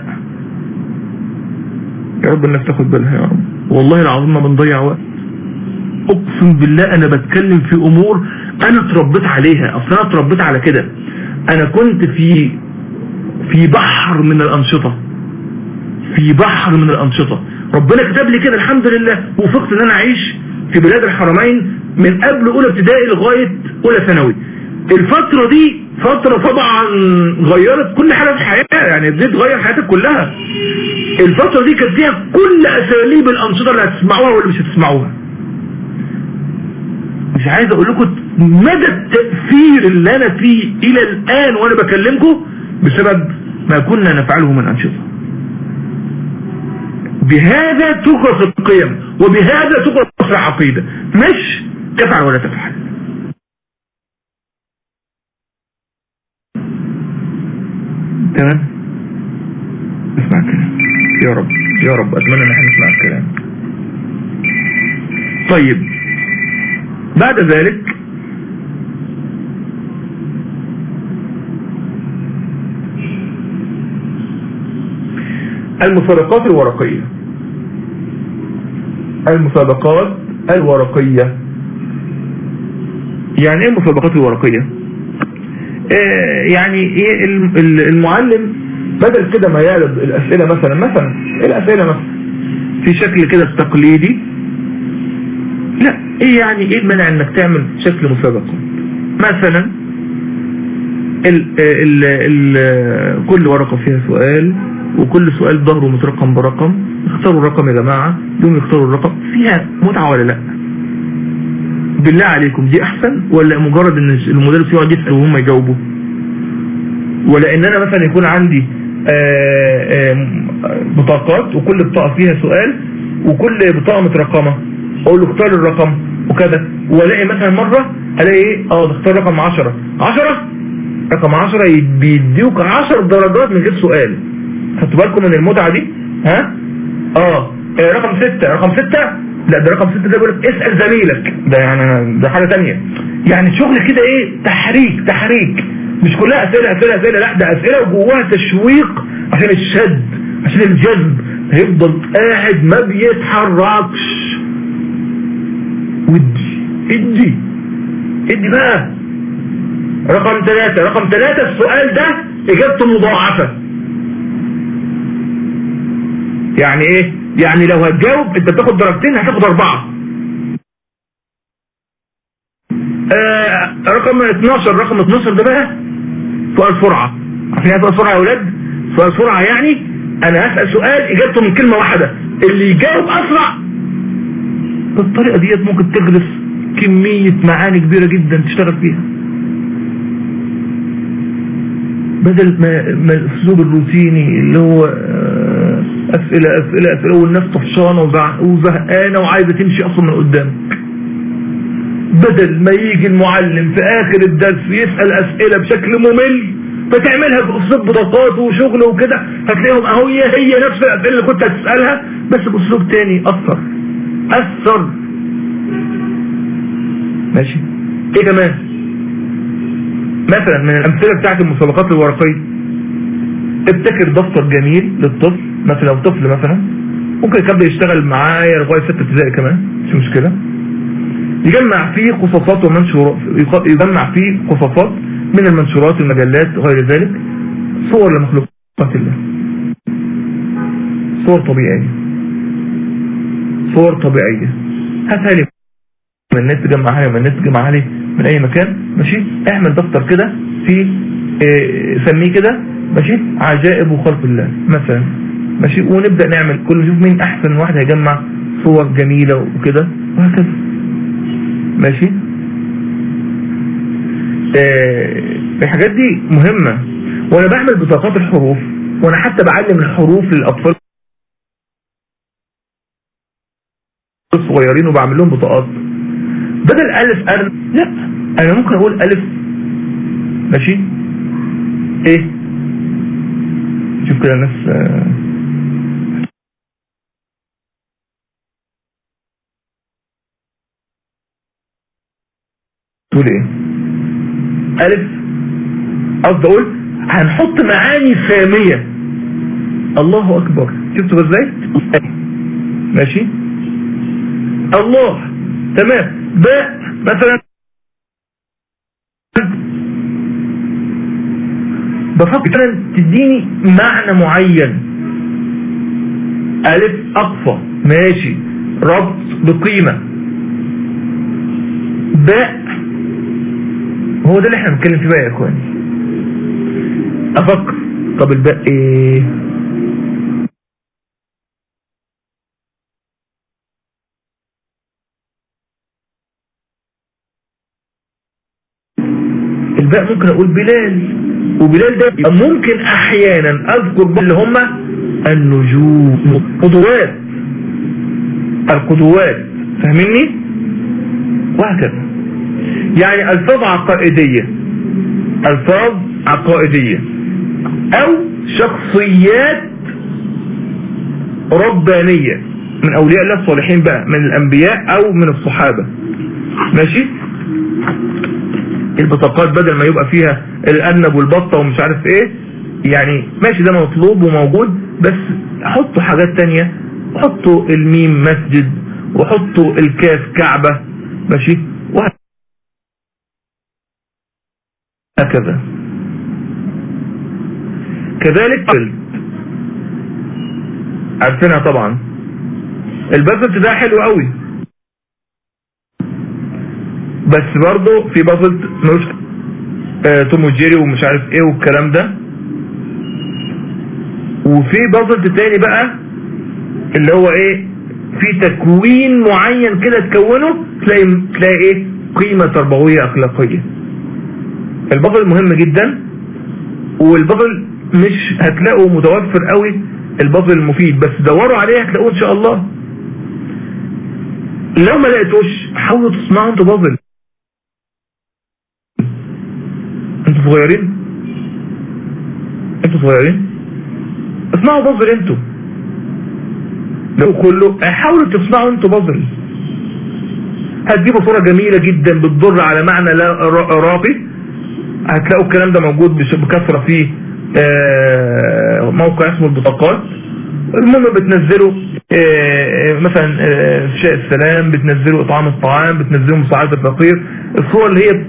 يا رب الناس تاخد بالها يا رب والله العظيم ما بنضيع وقت اقسم بالله انا بتكلم في امور انا اتربيت عليها اصلا انا اتربيت على كده انا كنت في في بحر من الانشطة في بحر من الانشطة ربنا كتب لي كده الحمد لله وفقت ان انا اعيش في بلاد الحرمين من قبل اولى ابتدائي لغاية اولى ثانوي الفترة دي فترة طبعا غيرت كل حاجة في حياتي يعني دي تغير حياتك كلها الفترة دي كانت فيها كل اساليب الانشطة اللي هتسمعوها واللي مش هتسمعوها مش عايز اقول لكم مدى التأثير اللي انا فيه الى الان وانا بكلمكم بسبب ما كنا نفعله من انشطة بهذا تغرس القيم وبهذا تغرس العقيدة مش تفعل ولا تفعل تمام اسمع الكلام يا رب يا رب اتمنى ان احنا نسمع الكلام طيب بعد ذلك المسابقات الورقية المسابقات الورقية يعني ايه المسابقات الورقية آه يعني ايه المعلم بدل كده ما يعرض الاسئلة مثلا مثلا الاسئلة مثلا في شكل كده تقليدي لا ايه يعني ايه المنع انك تعمل شكل مسابقة مثلا ال ال ال كل ورقة فيها سؤال وكل سؤال ظهره مترقم برقم اختاروا الرقم يا جماعة يوم يختاروا الرقم فيها متعة ولا لا بالله عليكم دي احسن ولا مجرد ان المدرس يقعد يسأل وهم يجاوبوا ولا ان انا مثلا يكون عندي آآ آآ بطاقات وكل بطاقة فيها سؤال وكل بطاقة مترقمة اقول له اختار الرقم وكذا والاقي مثلا مرة الاقي ايه اه تختار رقم 10 10 رقم 10 بيديوك 10 درجات من غير سؤال خدتوا بالكم من المتعة دي ها اه إيه رقم 6 رقم 6 لا ده رقم 6 ده بيقول لك اسال زميلك ده يعني ده حاجه ثانيه يعني شغل كده ايه تحريك تحريك مش كلها اسئله اسئله اسئله لا ده اسئله وجواها تشويق عشان الشد عشان الجذب هيفضل قاعد ما بيتحركش ودي ادي ادي بقى رقم ثلاثة رقم ثلاثة السؤال ده اجابته مضاعفة يعني ايه يعني لو هتجاوب انت بتاخد درجتين هتاخد اربعة آه رقم 12 رقم 12 ده بقى سؤال سرعة عارفين يعني سؤال سرعة يا اولاد سؤال سرعة يعني انا هسأل سؤال اجابته من كلمة واحدة اللي يجاوب اسرع بالطريقة ديت ممكن تغرس كمية معاني كبيرة جدا تشتغل فيها بدل ما ما الاسلوب الروتيني اللي هو آه، اسئلة اسئلة اسئلة والناس طفشانة وزع- وزهقانة وعايزة تمشي اصلا من قدامك بدل ما يجي المعلم في اخر الدرس يسأل اسئلة بشكل ممل فتعملها باسلوب بطاقات وشغل وكده هتلاقيهم اهو هي هي نفس الاسئلة اللي كنت هتسألها بس باسلوب تاني اثر اثر ماشي ايه كمان مثلا من الامثلة بتاعت المسابقات الورقية ابتكر دفتر جميل للطفل مثلا لو طفل مثلا ممكن يبدا يشتغل معايا لغايه ستة ابتدائي كمان مش مشكله يجمع فيه قصصات ومنشورات يق- يجمع فيه قصصات من المنشورات المجلات غير ذلك صور لمخلوقات الله صور طبيعية صور طبيعية هاتها لي من النت تجمعها لي من النت تجمعها لي من اي مكان ماشي اعمل دفتر كده في إيه، سميه كده ماشي عجائب وخلق الله مثلا ماشي ونبدأ نعمل كل نشوف مين احسن واحد هيجمع صور جميلة وكده وهكذا ماشي آه، الحاجات دي مهمة وانا بعمل بطاقات الحروف وانا حتى بعلم الحروف للاطفال الصغيرين وبعمل لهم بطاقات بدل الف ارن لا انا ممكن اقول الف ماشي ايه شوف كده الناس آه، تقول ايه الف قصدي اقول هنحط معاني سامية الله اكبر شفتوا ازاي ماشي الله تمام باء مثلا بفكر مثلا تديني معنى معين الف اقصى ماشي ربط بقيمة باء هو ده اللي احنا بنتكلم فيه بقى يا اخواني افكر طب الباء ايه الباء ممكن اقول بلال وبلال ده يبقى ممكن احيانا اذكر بقى اللي هم النجوم قدوات القدوات فاهميني وهكذا يعني الفاظ عقائدية الفاظ عقائدية او شخصيات ربانية من اولياء الله الصالحين بقى من الانبياء او من الصحابة ماشي البطاقات بدل ما يبقى فيها الارنب والبطة ومش عارف ايه يعني ماشي ده مطلوب وموجود بس حطوا حاجات تانية حطوا الميم مسجد وحطوا الكاف كعبة ماشي وهكذا كذلك بازلت عارفينها طبعا البازلت ده حلو قوي بس برضه في بازلت ملوش آه توم وجيري ومش عارف ايه والكلام ده وفي بازلت تاني بقى اللي هو ايه في تكوين معين كده تكونه تلاقي تلاقي ايه قيمة تربوية اخلاقية البازل مهم جدا والبازل مش هتلاقوا متوفر قوي البازل المفيد بس دوروا عليه هتلاقوه ان شاء الله لو ما لقيتوش حاولوا تصنعوا انتوا بازل انتوا صغيرين انتوا صغيرين اصنعوا بازل انتوا لو كله حاولوا تصنعوا انتوا بازل هتجيبوا صورة جميلة جدا بتدل على معنى لا راقي هتلاقوا الكلام ده موجود بكثرة في موقع اسمه البطاقات المهم بتنزلوا مثلا شاء السلام بتنزلوا اطعام الطعام بتنزلوا مساعدة الفقير الصور اللي هي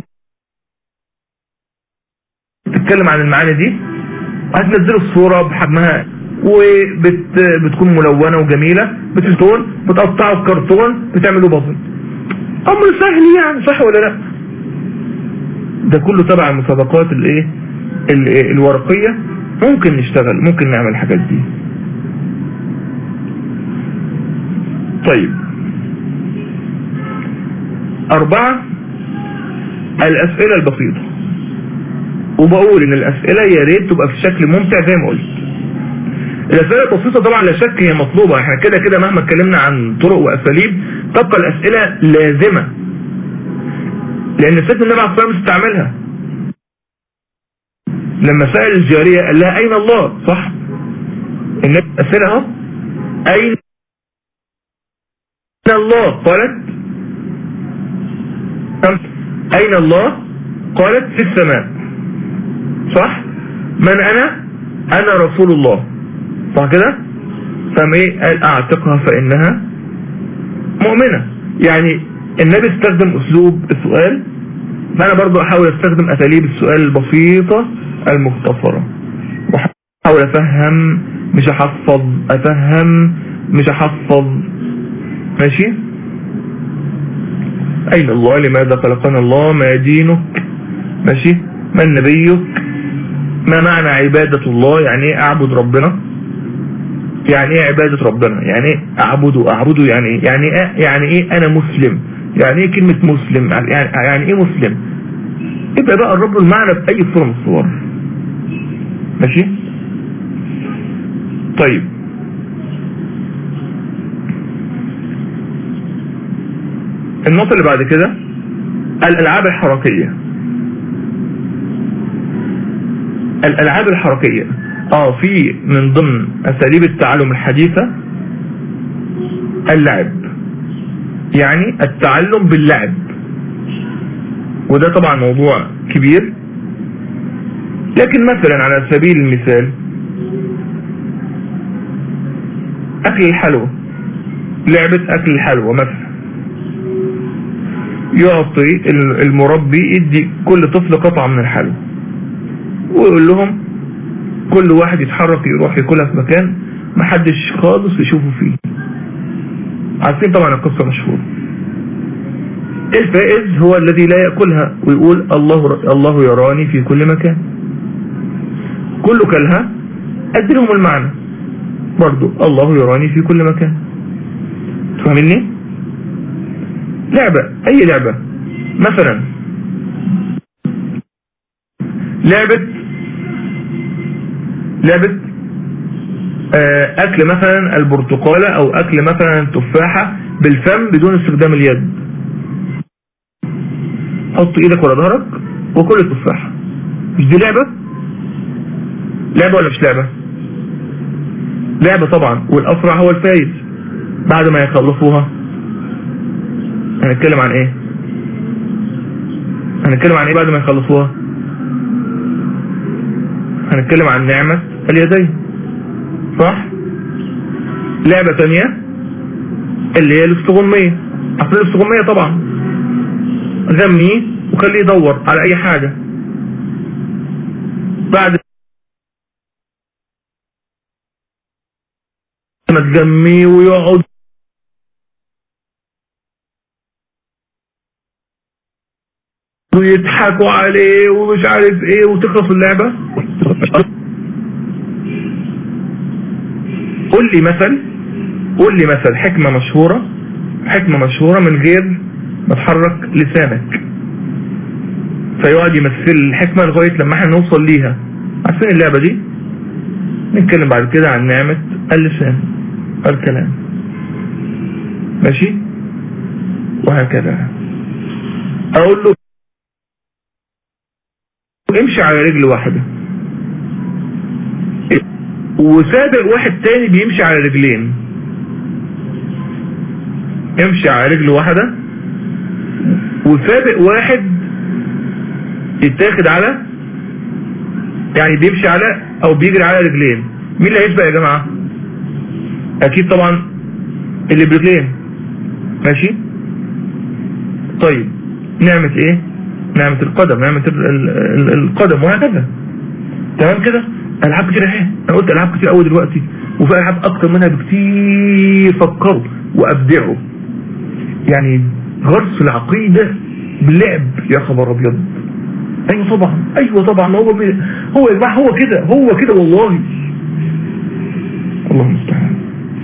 بتتكلم عن المعاني دي هتنزلوا الصورة بحجمها وبتكون ملونة وجميلة بتلتون بتقطعوا الكرتون بتعملوا بازل امر سهل يعني صح ولا لا ده كله تبع المسابقات الايه ال- الورقية ممكن نشتغل ممكن نعمل الحاجات دي طيب أربعة الأسئلة البسيطة وبقول إن الأسئلة يا ريت تبقى في شكل ممتع زي ما قلت الأسئلة البسيطة طبعا لا شك هي مطلوبة احنا كده كده مهما اتكلمنا عن طرق وأساليب تبقى الأسئلة لازمة لأن ست النبي عليه الصلاة والسلام استعملها لما سأل الجارية قال لها أين الله صح النبي أسئلة اهو أين الله قالت أين الله قالت في السماء صح من أنا أنا رسول الله صح كده فما ايه قال أعتقها فإنها مؤمنة يعني النبي استخدم أسلوب السؤال فأنا برضو أحاول أستخدم أساليب السؤال البسيطة المختصرة وأحاول أفهم مش أحفظ أفهم مش أحفظ ماشي أين الله لماذا خلقنا الله ما دينك ماشي من نبيك ما معنى عبادة الله يعني ايه اعبد ربنا يعني ايه عبادة ربنا يعني ايه اعبده اعبده يعني ايه يعني ايه يعني ايه انا مسلم يعني ايه كلمة مسلم يعني, يعني ايه مسلم ابقى بقى قرب له المعنى بأي صورة من الصور ماشي طيب النقطة اللي بعد كده الألعاب الحركية الألعاب الحركية اه في من ضمن أساليب التعلم الحديثة اللعب يعني التعلم باللعب وده طبعا موضوع كبير لكن مثلا على سبيل المثال أكل الحلوى لعبة أكل الحلوى مثلا يعطي المربي يدي كل طفل قطعة من الحلوى ويقول لهم كل واحد يتحرك يروح ياكلها في مكان محدش خالص يشوفه فيه عارفين طبعا القصة مشهورة الفائز هو الذي لا يأكلها ويقول الله الله يراني في كل مكان كله كلها أدلهم المعنى برضو الله يراني في كل مكان تفهمني لعبة أي لعبة مثلا لعبة لعبة أكل مثلا البرتقالة أو أكل مثلا التفاحة بالفم بدون استخدام اليد حط إيدك ورا ظهرك وكل التفاحة مش دي لعبة لعبة ولا مش لعبة لعبة طبعا والأسرع هو الفايز بعد ما يخلصوها هنتكلم عن ايه هنتكلم عن ايه بعد ما يخلصوها هنتكلم عن نعمة اليدين صح لعبة تانية اللي هي الاستغمية عارفين الاستغمية طبعا غميه وخليه يدور على اي حاجة بعد ما تغميه ويقعد ويضحكوا عليه ومش عارف ايه وتخلص اللعبة قول لي مثل قول لي مثل حكمة مشهورة حكمة مشهورة من غير ما تحرك لسانك فيقعد يمثل الحكمة لغاية لما احنا نوصل ليها عارفين اللعبة دي نتكلم بعد كده عن نعمة اللسان الكلام ماشي وهكذا اقول له امشي على رجل واحدة وسابق واحد تاني بيمشي على رجلين امشي على رجل واحدة وسابق واحد يتاخد على يعني بيمشي على او بيجري على رجلين مين اللي هيسبق يا جماعة اكيد طبعا اللي برجلين ماشي طيب نعمة ايه نعمة القدم نعمة القدم وهكذا تمام كده العاب كتير اهي انا قلت العاب كتير قوي دلوقتي وفي العاب اكتر منها بكتير فكروا وابدعوا يعني غرس العقيدة باللعب يا خبر ابيض ايوه طبعا ايوه طبعا هو بي... هو يا جماعه هو كده هو كده والله الله المستعان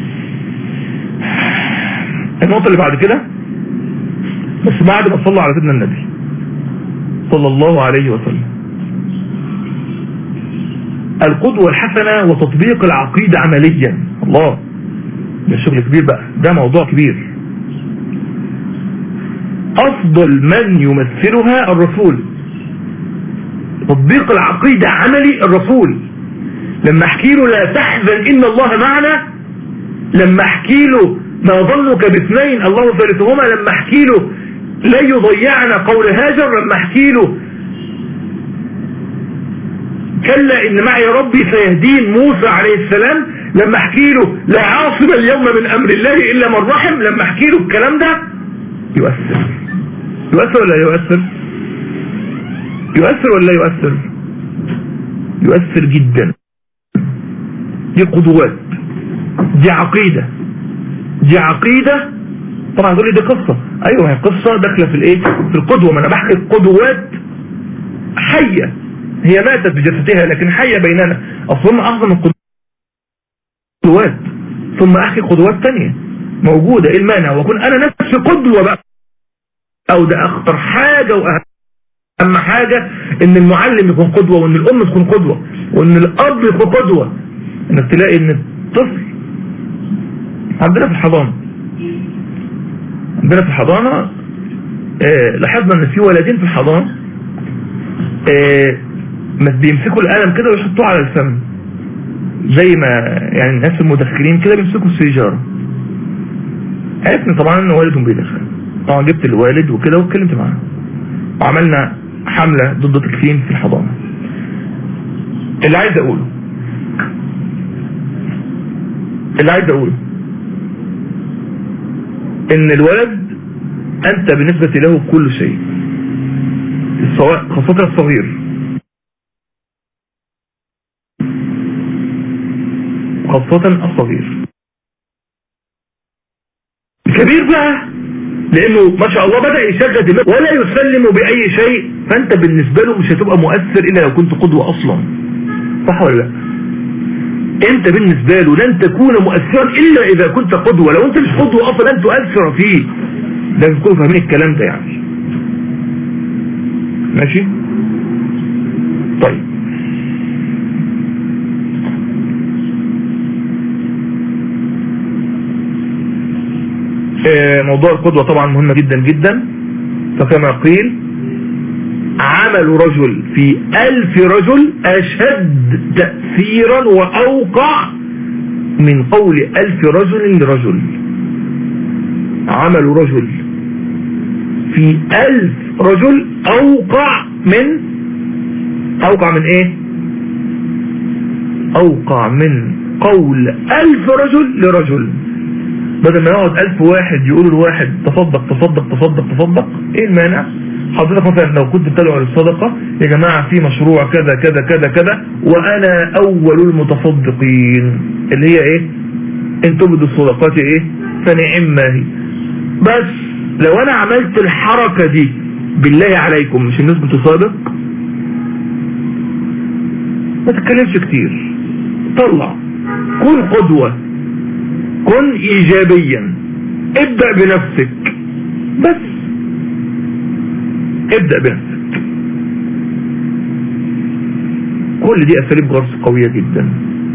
النقطه اللي بعد كده بس بعد ما صلى على سيدنا النبي صلى الله عليه وسلم القدوة الحسنة وتطبيق العقيدة عمليا الله ده شغل كبير بقى ده موضوع كبير أفضل من يمثلها الرسول تطبيق العقيدة عملي الرسول لما احكي له لا تحزن إن الله معنا لما احكي له ما ظنك باثنين الله ثالثهما لما احكي له لا يضيعنا قول هاجر لما احكي له كلا ان معي ربي سيهدين موسى عليه السلام لما احكي له لا عاصم اليوم من امر الله الا من رحم لما احكي له الكلام ده يؤثر يؤثر ولا يؤثر يؤثر ولا يؤثر يؤثر جدا دي قدوات دي عقيدة دي عقيدة طبعا تقول لي دي قصة ايوه هي قصة داخلة في الايه في القدوة ما انا بحكي قدوات حية هي ماتت بجثتها لكن حية بيننا اصلا اعظم القدوات ثم احكي قدوات تانية موجودة ايه المانع واكون انا نفسي قدوة بقى او ده اخطر حاجة واهم حاجة ان المعلم يكون قدوة وان الام تكون قدوة وان الاب يكون قدوة انك تلاقي ان الطفل عندنا في الحضانة عندنا في الحضانة آه لاحظنا ان في ولدين في الحضانة آه ما بيمسكوا القلم كده ويحطوه على الفم زي ما يعني الناس المدخنين كده بيمسكوا السيجارة عرفنا طبعا ان والدهم بيدخن طبعا جبت الوالد وكده واتكلمت معاه وعملنا حملة ضد التدخين في الحضانة اللي عايز اقوله اللي عايز اقوله ان الولد انت بالنسبة له كل شيء سواء خاصة الصغير خاصة الصغير الكبير بقى لانه ما شاء الله بدأ يشغل دماغه ولا يسلم بأي شيء فانت بالنسبة له مش هتبقى مؤثر الا لو كنت قدوة اصلا صح ولا لا انت بالنسبة له لن تكون مؤثرا الا اذا كنت قدوة لو انت مش قدوة اصلا لن تؤثر فيه لازم تكونوا فاهمين الكلام ده يعني ماشي طيب موضوع القدوة طبعا مهمة جدا جدا فكما قيل عمل رجل في ألف رجل أشد تأثيرا وأوقع من قول ألف رجل لرجل عمل رجل في ألف رجل أوقع من أوقع من إيه أوقع من قول ألف رجل لرجل بدل ما يقعد ألف واحد يقولوا الواحد تصدق تصدق تصدق تصدق ايه المانع حضرتك مثلا لو كنت بتدعو للصدقة يا جماعة في مشروع كذا كذا كذا كذا وانا اول المتصدقين اللي هي ايه ان تبدوا الصدقات ايه فنعم ما هي بس لو انا عملت الحركة دي بالله عليكم مش الناس بتصادق ما تتكلمش كتير طلع كن قدوة كن ايجابيا ابدأ بنفسك بس ابدأ بنفسك كل دي اساليب غرس قوية جدا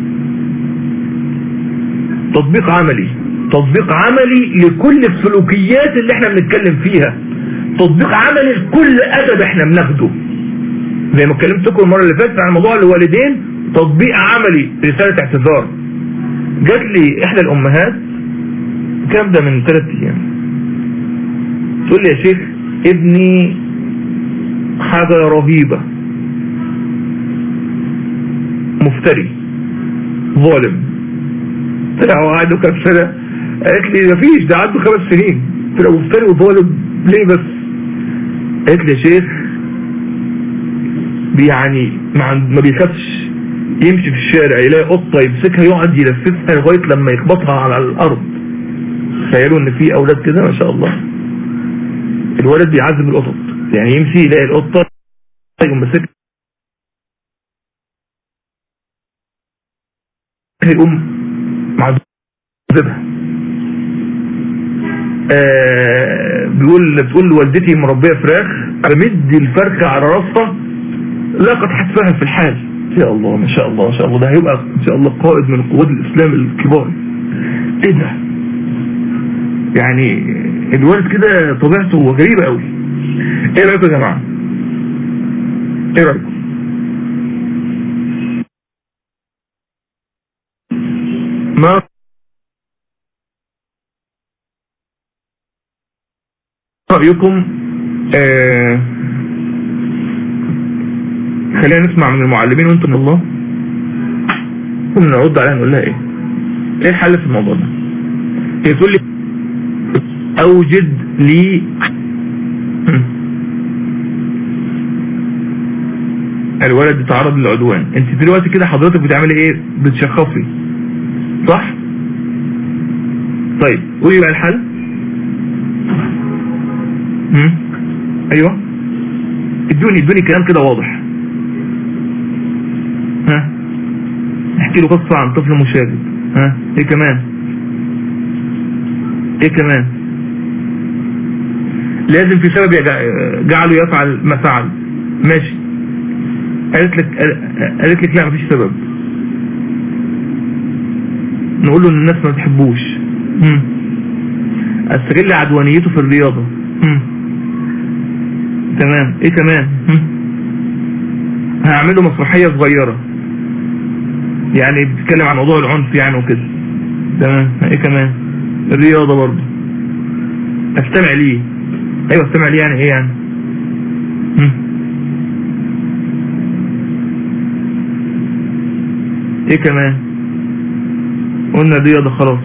تطبيق عملي تطبيق عملي لكل السلوكيات اللي احنا بنتكلم فيها تطبيق عملي لكل ادب احنا بناخده زي ما اتكلمتكم المرة اللي فاتت عن موضوع الوالدين تطبيق عملي رسالة اعتذار جات لي احدى الامهات الكلام ده من ثلاث ايام تقول لي يا شيخ ابني حاجة رهيبة مفتري ظالم طلع هو عنده كام سنة قالت لي مفيش ده عنده خمس سنين طلع مفتري وظالم ليه بس قالت لي يا شيخ يعني ما بيخافش يمشي في الشارع يلاقي قطة يمسكها يقعد يلففها لغاية لما يخبطها على الأرض تخيلوا ان في أولاد كده ما شاء الله الولد بيعذب القطط يعني يمشي يلاقي القطة يقوم ماسك يقوم معذبها آه بيقول بتقول والدتي مربيه فراخ بمد الفرخه على راسها لقد حتفها في الحال يا الله ما شاء الله ما شاء الله ده هيبقى ان شاء الله قائد من قوات الاسلام الكبار ايه ده يعني الولد كده طبيعته غريبه قوي ايه رايكم يا جماعه ايه رايكم ما رأيكم آه خلينا نسمع من المعلمين وانتم الله ثم نرد عليها نقول لها ايه ايه الحل في الموضوع ده هي تقول لي اوجد لي الولد يتعرض للعدوان انت دلوقتي كده حضرتك بتعملي ايه بتشخصي صح طيب قولي بقى الحل مم. ايوه ادوني ادوني كلام كده واضح ها احكي له قصة عن طفل مشاغب ها ايه كمان ايه كمان لازم في سبب يجع- جعله يفعل ما فعل ماشي قالت لك قالت لك لا مفيش سبب نقول له ان الناس ما بتحبوش مم. استغل عدوانيته في الرياضة مم. تمام ايه كمان مم. هعمله مسرحية صغيرة يعني بتتكلم عن موضوع العنف يعني وكده تمام ايه كمان الرياضة برضه استمع ليه ايوه استمع ليه يعني ايه يعني مم. ايه كمان قلنا الرياضة خلاص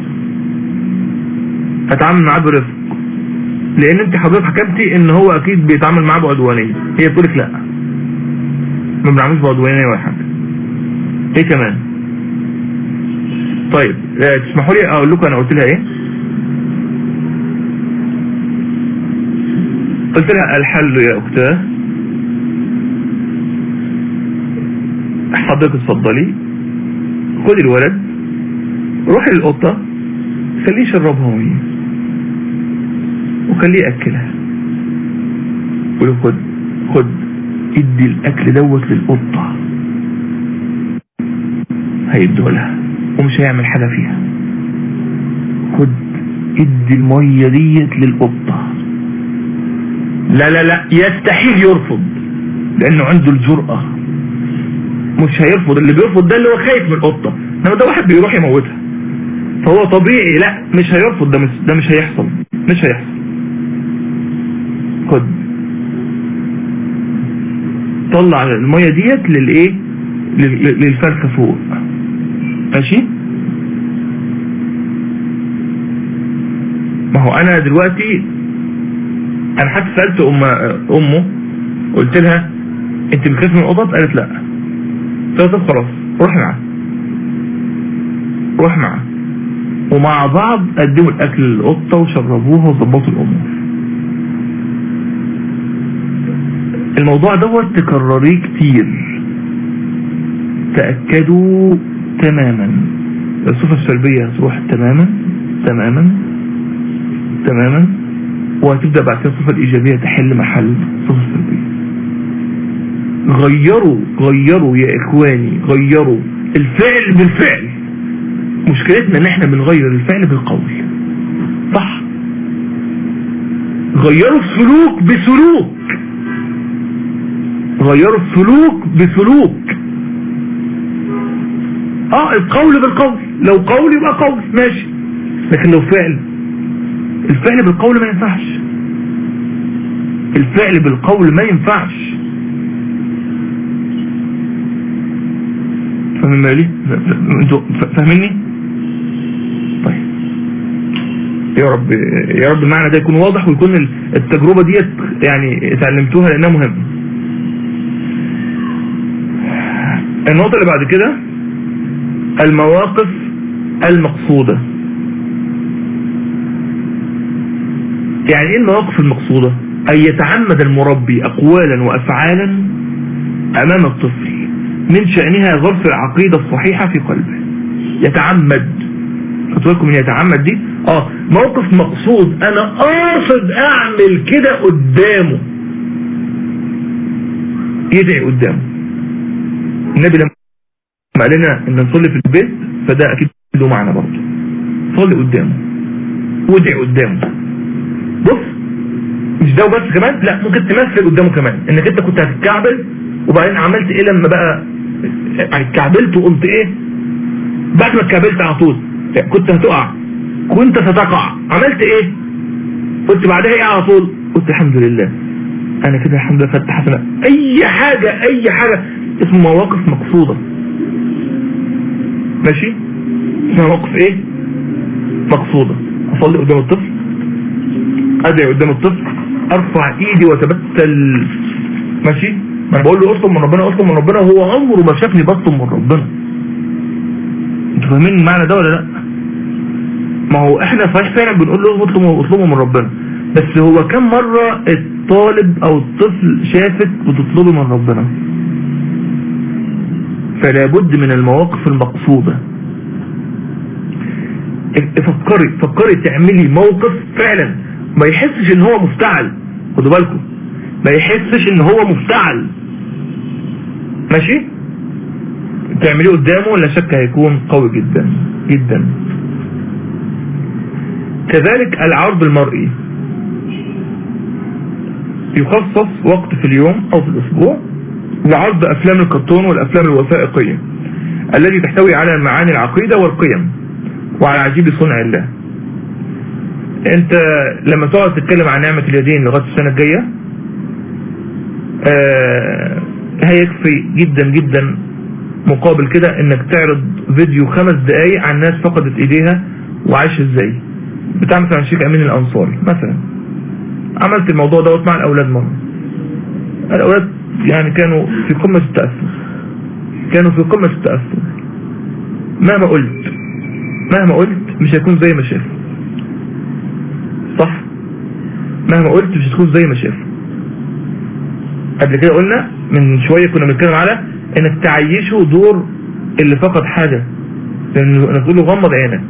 هتعامل معاه برفق لان انت حضرتك حكمتي ان هو اكيد بيتعامل معاه بعدوانية هي بتقولك لا ما بنعملش بعدوانية ولا حاجة ايه كمان طيب آه، تسمحوا لي اقول لكم انا قلت لها ايه قلت لها الحل يا اختاه حضرتك اتفضلي خدي الولد روحي للقطة خليه يشربها مية وخليه ياكلها قولي خد خد ادي الاكل دوت للقطة هيدولها ومش هيعمل حاجة فيها خد ادي المية ديت للقطة لا لا لا يستحيل يرفض لانه عنده الجرأة مش هيرفض اللي بيرفض ده اللي هو خايف من القطة انما ده واحد بيروح يموتها فهو طبيعي لا مش هيرفض ده مش ده مش هيحصل مش هيحصل خد طلع المية ديت للايه لل- للفرخة فوق ماشي ما هو انا دلوقتي انا حتى سألت ام امه قلت لها انت بتخاف من القطط قالت لا قلت لها طب خلاص روح معاه روح معاه ومع بعض قدموا الاكل للقطه وشربوها وظبطوا الامور الموضوع دوت تكرريه كتير تأكدوا تماما الصفة السلبية هتروح تماما تماما تماما وهتبدأ بعد كده الصفة الإيجابية تحل محل الصفة السلبية غيروا غيروا يا إخواني غيروا الفعل بالفعل مشكلتنا ان احنا بنغير الفعل بالقول صح غيروا السلوك بسلوك غيروا السلوك بسلوك اه القول بالقول لو قول يبقى قول ماشي لكن لو فعل الفعل بالقول ما ينفعش الفعل بالقول ما ينفعش فاهمين مالي انتوا فاهميني طيب يا رب يا رب المعنى ده يكون واضح ويكون التجربة ديت يعني اتعلمتوها لانها مهمة النقطة اللي بعد كده المواقف المقصودة يعني ايه المواقف المقصودة ان يتعمد المربي اقوالا وافعالا امام الطفل من شأنها غرس العقيدة الصحيحة في قلبه يتعمد خدوا من يتعمد دي اه موقف مقصود انا قاصد اعمل كده قدامه يدعي قدامه النبي لما قال لنا ان نصلي في البيت فده اكيد له معنى برضه صلي قدامه وادعي قدامه بص مش ده وبس كمان لا ممكن تمثل قدامه كمان انك انت كنت هتتكعبل وبعدين عملت ايه لما بقى اتكعبلت وقمت ايه بعد ما اتكعبلت على طول كنت هتقع كنت ستقع عملت ايه قلت بعدها ايه على طول قلت الحمد لله انا كده الحمد لله فتح حسنة اي حاجة اي حاجة اسمه مواقف مقصودة ماشي اسمها مواقف ايه مقصودة اصلي قدام الطفل ادعي قدام الطفل ارفع ايدي واتبتل ماشي ما انا بقول له اطلب من ربنا اطلب من ربنا وهو عمره ما شافني بطلب من ربنا انتوا فاهمين المعنى ده ولا لا ما هو احنا صحيح فعلا بنقول له اطلبوا اطلبوا من ربنا بس هو كم مرة الطالب او الطفل شافك بتطلبي من ربنا فلا بد من المواقف المقصودة فكري فكري تعملي موقف فعلا ما يحسش ان هو مفتعل خدوا بالكم ما يحسش ان هو مفتعل ماشي تعمليه قدامه لا شك هيكون قوي جدا جدا كذلك العرض المرئي يخصص وقت في اليوم او في الاسبوع لعرض افلام الكرتون والافلام الوثائقية التي تحتوي على معاني العقيدة والقيم وعلى عجيب صنع الله انت لما تقعد تتكلم عن نعمة اليدين لغاية السنة الجاية آه هيكفي جدا جدا مقابل كده انك تعرض فيديو خمس دقايق عن ناس فقدت ايديها وعايشة ازاي بتاع مثلا شيخ امين الانصاري مثلا عملت الموضوع دوت مع الاولاد مرة الاولاد يعني كانوا في قمة التأثر كانوا في قمة التأثر مهما قلت مهما قلت مش هيكون زي ما شافوا صح مهما قلت مش هتكون زي ما شافوا قبل كده قلنا من شوية كنا بنتكلم على انك تعيشه دور اللي فقد حاجة انك تقول له غمض عينك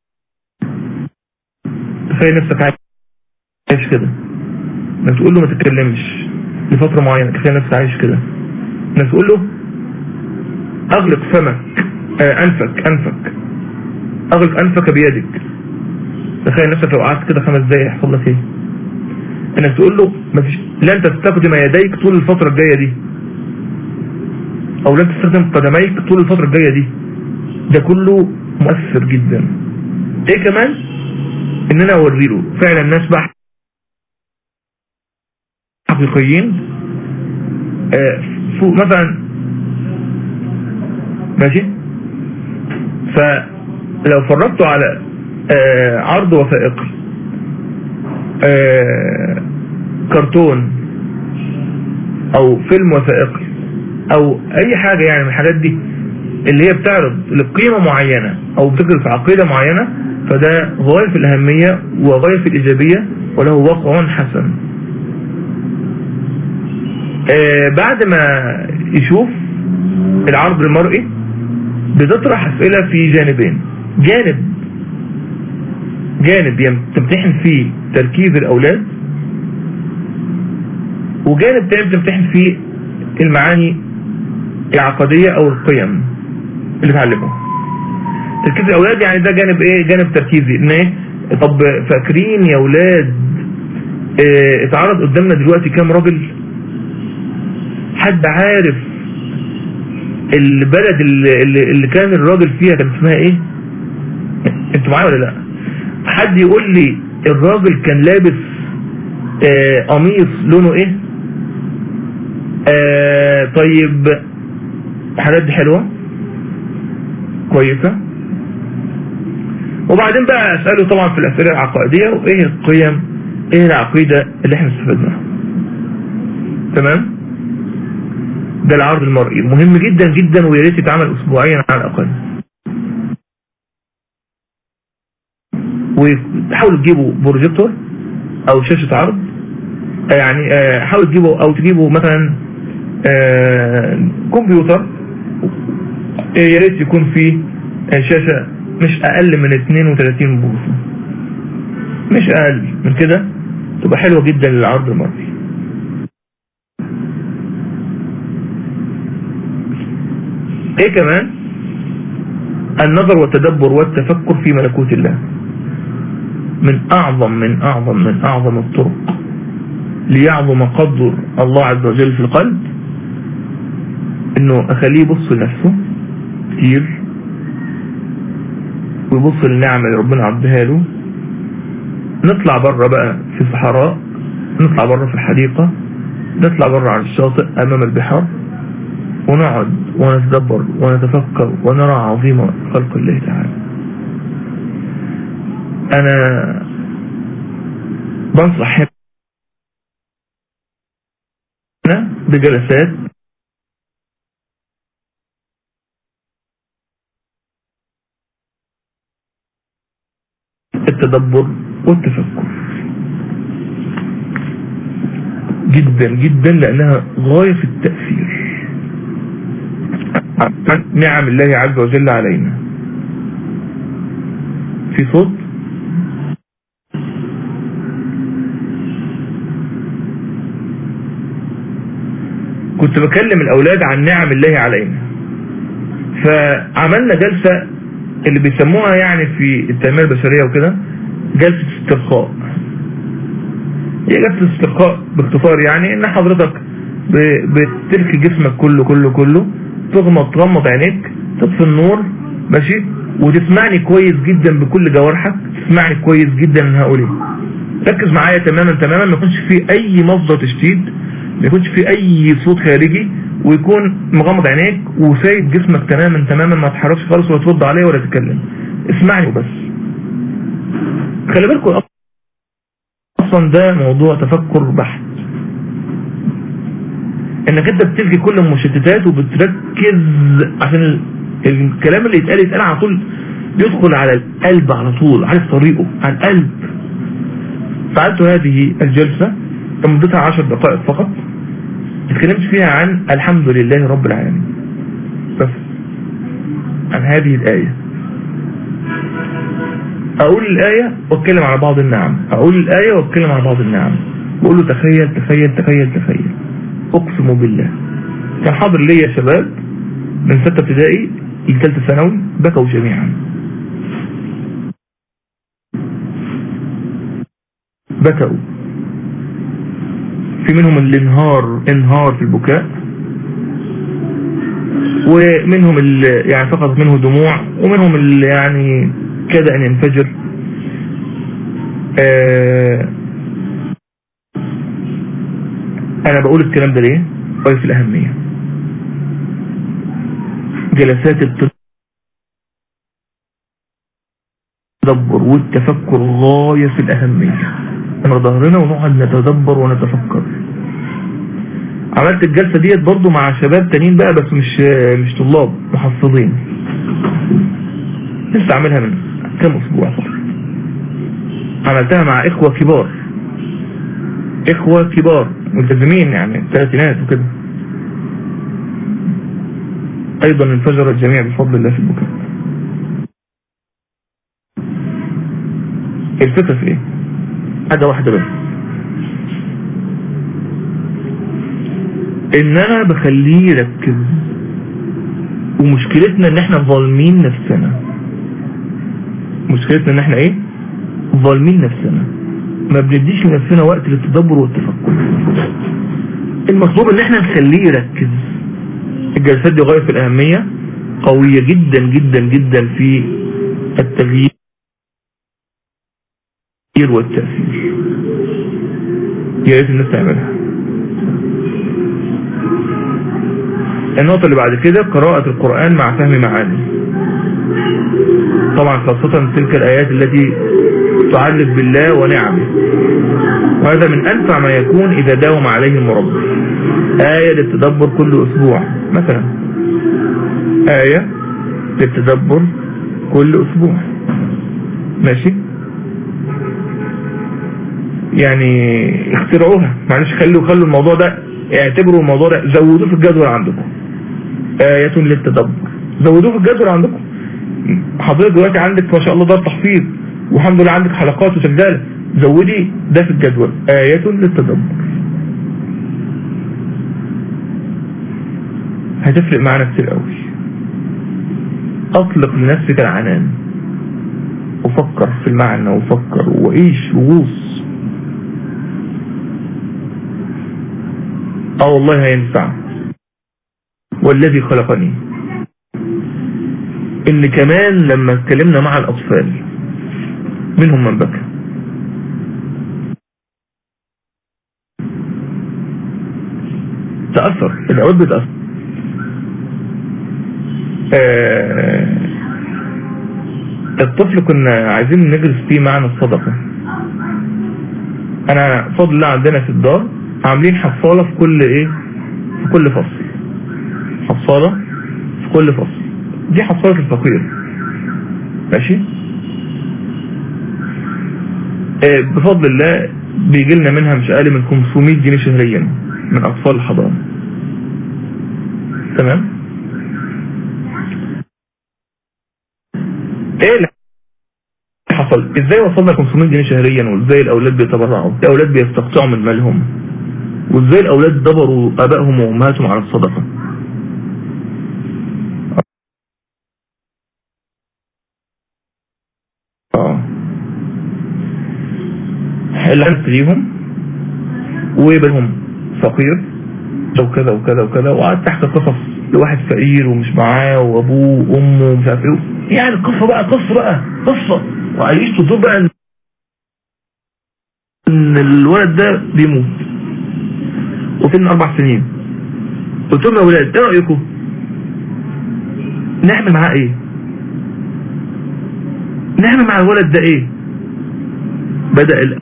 تخيل نفسك عايش كده انك تقول له ما تتكلمش لفترة معينة تخيل نفسك عايش كده انك تقول له اغلق فمك آه انفك انفك اغلق انفك بيدك تخيل نفسك لو قعدت كده خمس دقايق يحصل لك ايه انك تقول له مفيش لن تستخدم يديك طول الفترة الجاية دي او لن تستخدم قدميك طول الفترة الجاية دي ده كله مؤثر جدا ايه كمان ان انا اوريله فعلا الناس بقى حقيقيين آه فوق مثلا ماشي فلو فرجته على آه عرض وثائقي آه كرتون او فيلم وثائقي او اي حاجة يعني من الحاجات دي اللي هي بتعرض لقيمة معينة او بتدرس عقيدة معينة فده غاية في الاهمية وغاية في الايجابية وله وقع حسن آه بعد ما يشوف العرض المرئي بتطرح اسئلة في جانبين جانب جانب تمتحن فيه تركيز الاولاد وجانب تاني بتمتحن فيه المعاني العقدية او القيم اللي تعلموها تركيز الاولاد يعني ده جانب ايه جانب تركيزي ان ايه طب فاكرين يا اولاد اه اتعرض قدامنا دلوقتي كام راجل حد عارف البلد اللي, اللي كان الراجل فيها كان اسمها ايه انتوا معايا ولا لا حد يقول لي الراجل كان لابس اه قميص لونه ايه اه طيب الحاجات دي حلوة كويسة وبعدين بقى اسأله طبعا في الاسئلة العقائدية وايه القيم ايه العقيدة اللي احنا استفدناها تمام ده العرض المرئي مهم جدا جدا ويا ريت يتعمل اسبوعيا على الاقل وتحاولوا تجيبوا بروجيكتور او شاشة عرض يعني حاولوا تجيبوا او تجيبوا مثلا آه كمبيوتر يا ريت يكون فيه شاشة مش اقل من 32 بوصة مش اقل من كده تبقى حلوة جدا للعرض المرئي ايه كمان النظر والتدبر والتفكر في ملكوت الله من اعظم من اعظم من اعظم الطرق ليعظم قدر الله عز وجل في القلب انه اخليه يبص لنفسه كتير ويبص للنعمة اللي ربنا عدها له نطلع بره بقى في صحراء نطلع بره في الحديقة نطلع بره على الشاطئ امام البحار ونقعد ونتدبر ونتفكر ونرى عظيم خلق الله تعالى انا بنصح هنا بجلسات التدبر والتفكر جدا جدا لانها غاية في التأثير نعم الله عز وجل علينا في صوت كنت بكلم الأولاد عن نعم الله علينا فعملنا جلسة اللي بيسموها يعني في التنمية البشرية وكده جلسة استرخاء هي جلسة استرخاء باختصار يعني ان حضرتك بتركي جسمك كله كله كله تغمض تغمض عينيك تطفي النور ماشي وتسمعني كويس جدا بكل جوارحك تسمعني كويس جدا من هقول ركز معايا تماما تماما ما يكونش في اي مصدر تشتيت ما يكونش في اي صوت خارجي ويكون مغمض عينيك وسايب جسمك تماما تماما ما تحركش خالص ولا ترد عليه ولا تتكلم اسمعني وبس خلي بالكم اصلا ده موضوع تفكر بحت انك انت بتلغي كل المشتتات وبتركز عشان الكلام اللي يتقال يتقال على طول يدخل على القلب على طول عارف طريقه على القلب فعلت هذه الجلسة مدتها عشر دقائق فقط اتكلمت فيها عن الحمد لله رب العالمين بس عن هذه الآية أقول الآية واتكلم على بعض النعم أقول الآية واتكلم على بعض النعم بقول له تخيل تخيل تخيل تخيل اقسم بالله كان حاضر ليا شباب من ستة ابتدائي لثالثة ثانوي بكوا جميعا بكوا في منهم اللي انهار انهار في البكاء ومنهم اللي يعني فقط منه دموع ومنهم اللي يعني كاد ان ينفجر آه انا بقول الكلام ده ليه غاية في الاهمية جلسات التدبر والتفكر غاية في الاهمية انا ظهرنا ونقعد نتدبر ونتفكر عملت الجلسة ديت برضو مع شباب تانيين بقى بس مش مش طلاب محفظين لسه عاملها من كام اسبوع فقط عملتها مع اخوة كبار اخوة كبار ملتزمين يعني الثلاثينات وكده ايضا انفجر الجميع بفضل الله في البكاء الفكرة في ايه حاجة واحدة بس ان انا بخليه يركز ومشكلتنا ان احنا ظالمين نفسنا مشكلتنا ان احنا ايه ظالمين نفسنا ما بنديش لنفسنا وقت للتدبر والتفكر المطلوب ان احنا نخليه يركز الجلسات دي غاية في الاهمية قوية جدا جدا جدا في التغيير والتأثير يا ريت الناس تعملها النقطة اللي بعد كده قراءة القرآن مع فهم معاني طبعا خاصة تلك الآيات التي تعرف بالله ونعمه وهذا من أنفع ما يكون إذا داوم عليه المربي آية للتدبر كل أسبوع مثلا آية للتدبر كل أسبوع ماشي يعني اخترعوها معلش خلوا خلوا الموضوع ده اعتبروا الموضوع ده زودوه في الجدول عندكم آية للتدبر زودوه في الجدول عندكم حضرتك دلوقتي عندك ما شاء الله دار تحفيظ والحمد لله عندك حلقات وسجالة زودي ده في الجدول آية للتدبر هتفرق معانا كتير قوي اطلق لنفسك العنان وفكر في المعنى وفكر وعيش وغوص اه والله هينفع والذي خلقني ان كمان لما اتكلمنا مع الاطفال منهم من بكى تأثر الأولاد بتأثر آه الطفل كنا عايزين نجلس فيه معنا الصدقة انا بفضل الله عندنا في الدار عاملين حصالة في كل ايه في كل فصل حصالة في كل فصل دي حصالة الفقير ماشي آه بفضل الله بيجي لنا منها مش اقل من 500 جنيه شهريا من اطفال الحضانة تمام ايه اللي حصل ازاي وصلنا 500 جنيه شهريا وازاي الاولاد بيتبرعوا الاولاد بيستقطعوا من مالهم وازاي الاولاد دبروا ابائهم وامهاتهم على الصدقة اه اللي عندك ليهم وبينهم فقير وكذا وكذا وكذا وقعد تحت قصص لواحد فقير ومش معاه وابوه وامه ومش عارف ايه يعني قصه بقى قصه بقى قصه وعايش تدور بقى ان الولد ده بيموت وسن اربع سنين قلت لهم يا ولاد ايه رايكم نعمل معاه ايه نعمل مع الولد ده ايه بدأ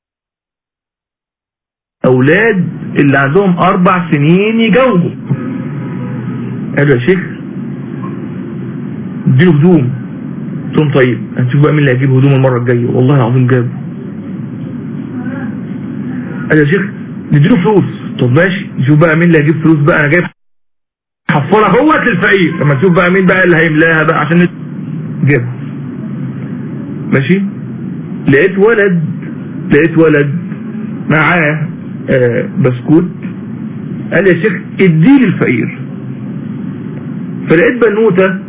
الاولاد اللي عندهم اربع سنين يجاوبوا قالوا يا شيخ اديله هدوم قلت لهم طيب هنشوف بقى مين اللي هيجيب هدوم المره الجايه والله العظيم جاب قال يا شيخ نديله فلوس طب ماشي نشوف بقى مين اللي هيجيب فلوس بقى انا جايب حفره اهوت للفقير لما نشوف بقى مين بقى اللي هيملاها بقى عشان جاب ماشي لقيت ولد لقيت ولد معاه آه بسكوت قال يا شيخ اديه للفقير فلقيت بنوته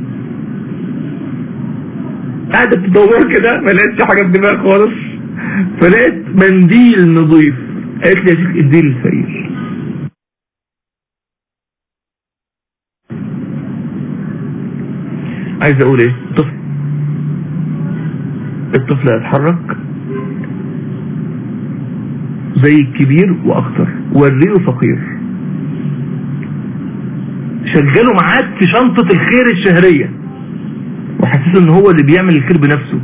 قاعدة بتدور كده ما لقيتش حاجة في دماغها خالص فلقيت منديل نظيف قالت لي يا شيخ اديه للفقير عايز اقول ايه الطفل الطفل هيتحرك زي الكبير واكتر وريه فقير شغله معاك في شنطة الخير الشهرية وحسيت ان هو اللي بيعمل الخير بنفسه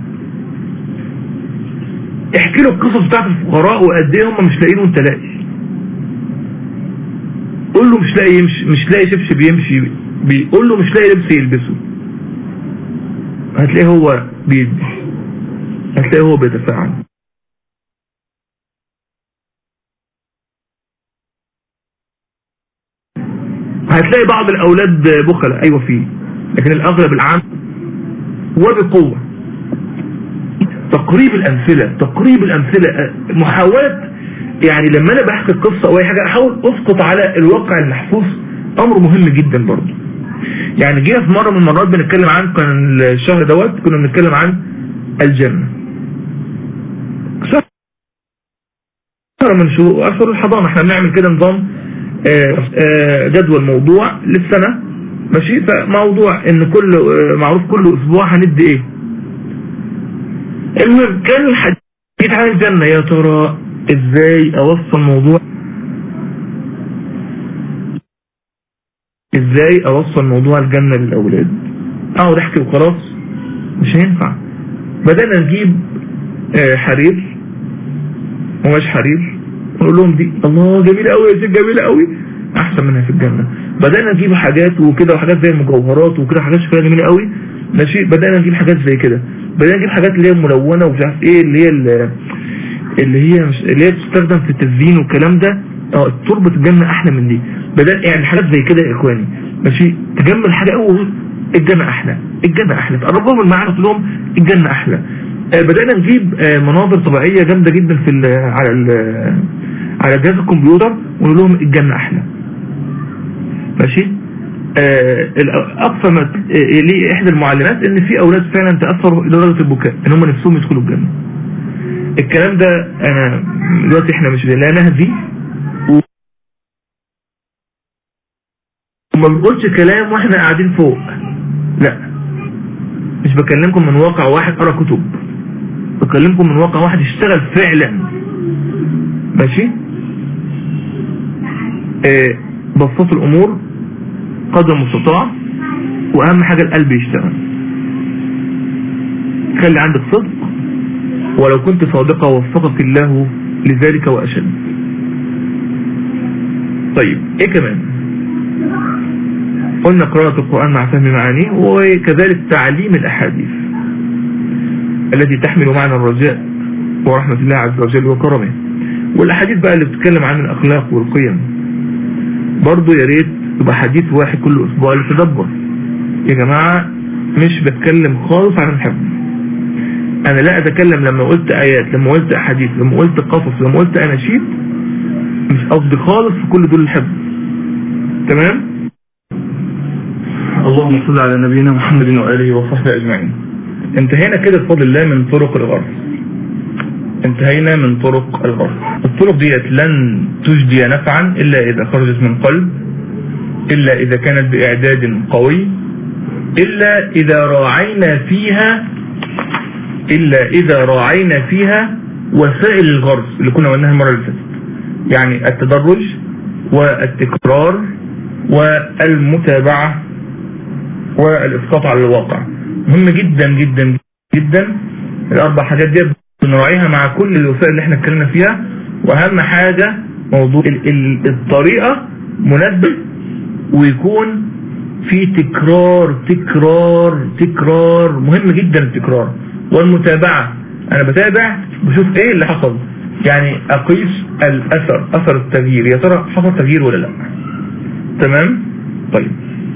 احكي له القصص بتاعت الفقراء وقد ايه هم مش لاقيين وانت لاقي قول له مش لاقي يمشي مش لاقي شبشب يمشي بيقول له مش لاقي لبس يلبسه هتلاقيه هو بيدي هتلاقيه هو بيتفاعل هتلاقي بعض الاولاد بخلة ايوه فيه لكن الاغلب العام وبقوة تقريب الامثلة تقريب الامثلة محاولة يعني لما انا بحكي القصة او اي حاجة احاول اسقط على الواقع المحفوظ امر مهم جدا برضه يعني جينا في مرة من المرات بنتكلم عن كان الشهر دوت كنا بنتكلم عن الجنة شهر من شهور اشهر الحضانة احنا بنعمل كده نظام جدول موضوع للسنة ماشي فموضوع ان كل معروف كل اسبوع هندي ايه المهم كان الحديث عن الجنة يا ترى ازاي اوصل موضوع ازاي اوصل موضوع الجنة للاولاد اقعد احكي وخلاص مش هينفع بدأنا نجيب حرير ومش حرير ونقول لهم دي الله جميلة قوي يا شيخ جميلة قوي احسن منها في الجنة بدأنا نجيب حاجات وكده وحاجات زي المجوهرات وكده حاجات شكلها جميلة قوي ماشي بدأنا نجيب حاجات زي كده بدأنا نجيب حاجات اللي هي ملونة ومش عارف ايه اللي هي اللي هي مش اللي هي بتستخدم في التزيين والكلام ده اه تربة الجنة احلى من دي بدل يعني حاجات زي كده يا اخواني ماشي تجمل حاجة قوي الجنة احلى الجنة احلى تقرب لهم المعنى تقول لهم الجنة احلى آه بدأنا نجيب آه مناظر طبيعية جامدة جدا في ال على ال على جهاز الكمبيوتر ونقول لهم الجنة احلى ماشي آه اقصى ما آه ليه احدى المعلمات ان في اولاد فعلا تاثروا لدرجه البكاء ان هم نفسهم يدخلوا الجنه الكلام ده انا دلوقتي احنا مش لا نهدي وما بنقولش كلام واحنا قاعدين فوق لا مش بكلمكم من واقع واحد قرا كتب بكلمكم من واقع واحد اشتغل فعلا ماشي آه بسط الامور قدر المستطاع واهم حاجة القلب يشتغل خلي عندك صدق ولو كنت صادقة وفقك الله لذلك وأشد طيب ايه كمان قلنا قراءة القرآن مع فهم معانيه وكذلك تعليم الأحاديث التي تحمل معنى الرجاء ورحمة الله عز وجل وكرمه والأحاديث بقى اللي بتتكلم عن الأخلاق والقيم برضو يا ريت يبقى حديث واحد كل أسبوع للتدبر يا جماعة مش بتكلم خالص عن الحفظ أنا لا أتكلم لما قلت آيات لما قلت أحاديث لما قلت قصص لما قلت أناشيد مش قصدي خالص في كل دول الحفظ تمام اللهم صل على نبينا محمد وآله وصحبه أجمعين انتهينا كده بفضل الله من طرق الغرس انتهينا من طرق الغرس الطرق ديت لن تجدي نفعا إلا إذا خرجت من قلب إلا إذا كانت بإعداد قوي إلا إذا راعينا فيها إلا إذا راعينا فيها وسائل الغرس اللي كنا قلناها المرة اللي فاتت يعني التدرج والتكرار والمتابعة والإسقاط على الواقع مهم جدا جدا جدا الأربع حاجات دي بنراعيها مع كل الوسائل اللي احنا اتكلمنا فيها وأهم حاجة موضوع ال ال الطريقة مناسبة ويكون في تكرار تكرار تكرار مهم جدا التكرار والمتابعة أنا بتابع بشوف إيه اللي حصل يعني أقيس الأثر أثر التغيير يا ترى حصل تغيير ولا لا تمام طيب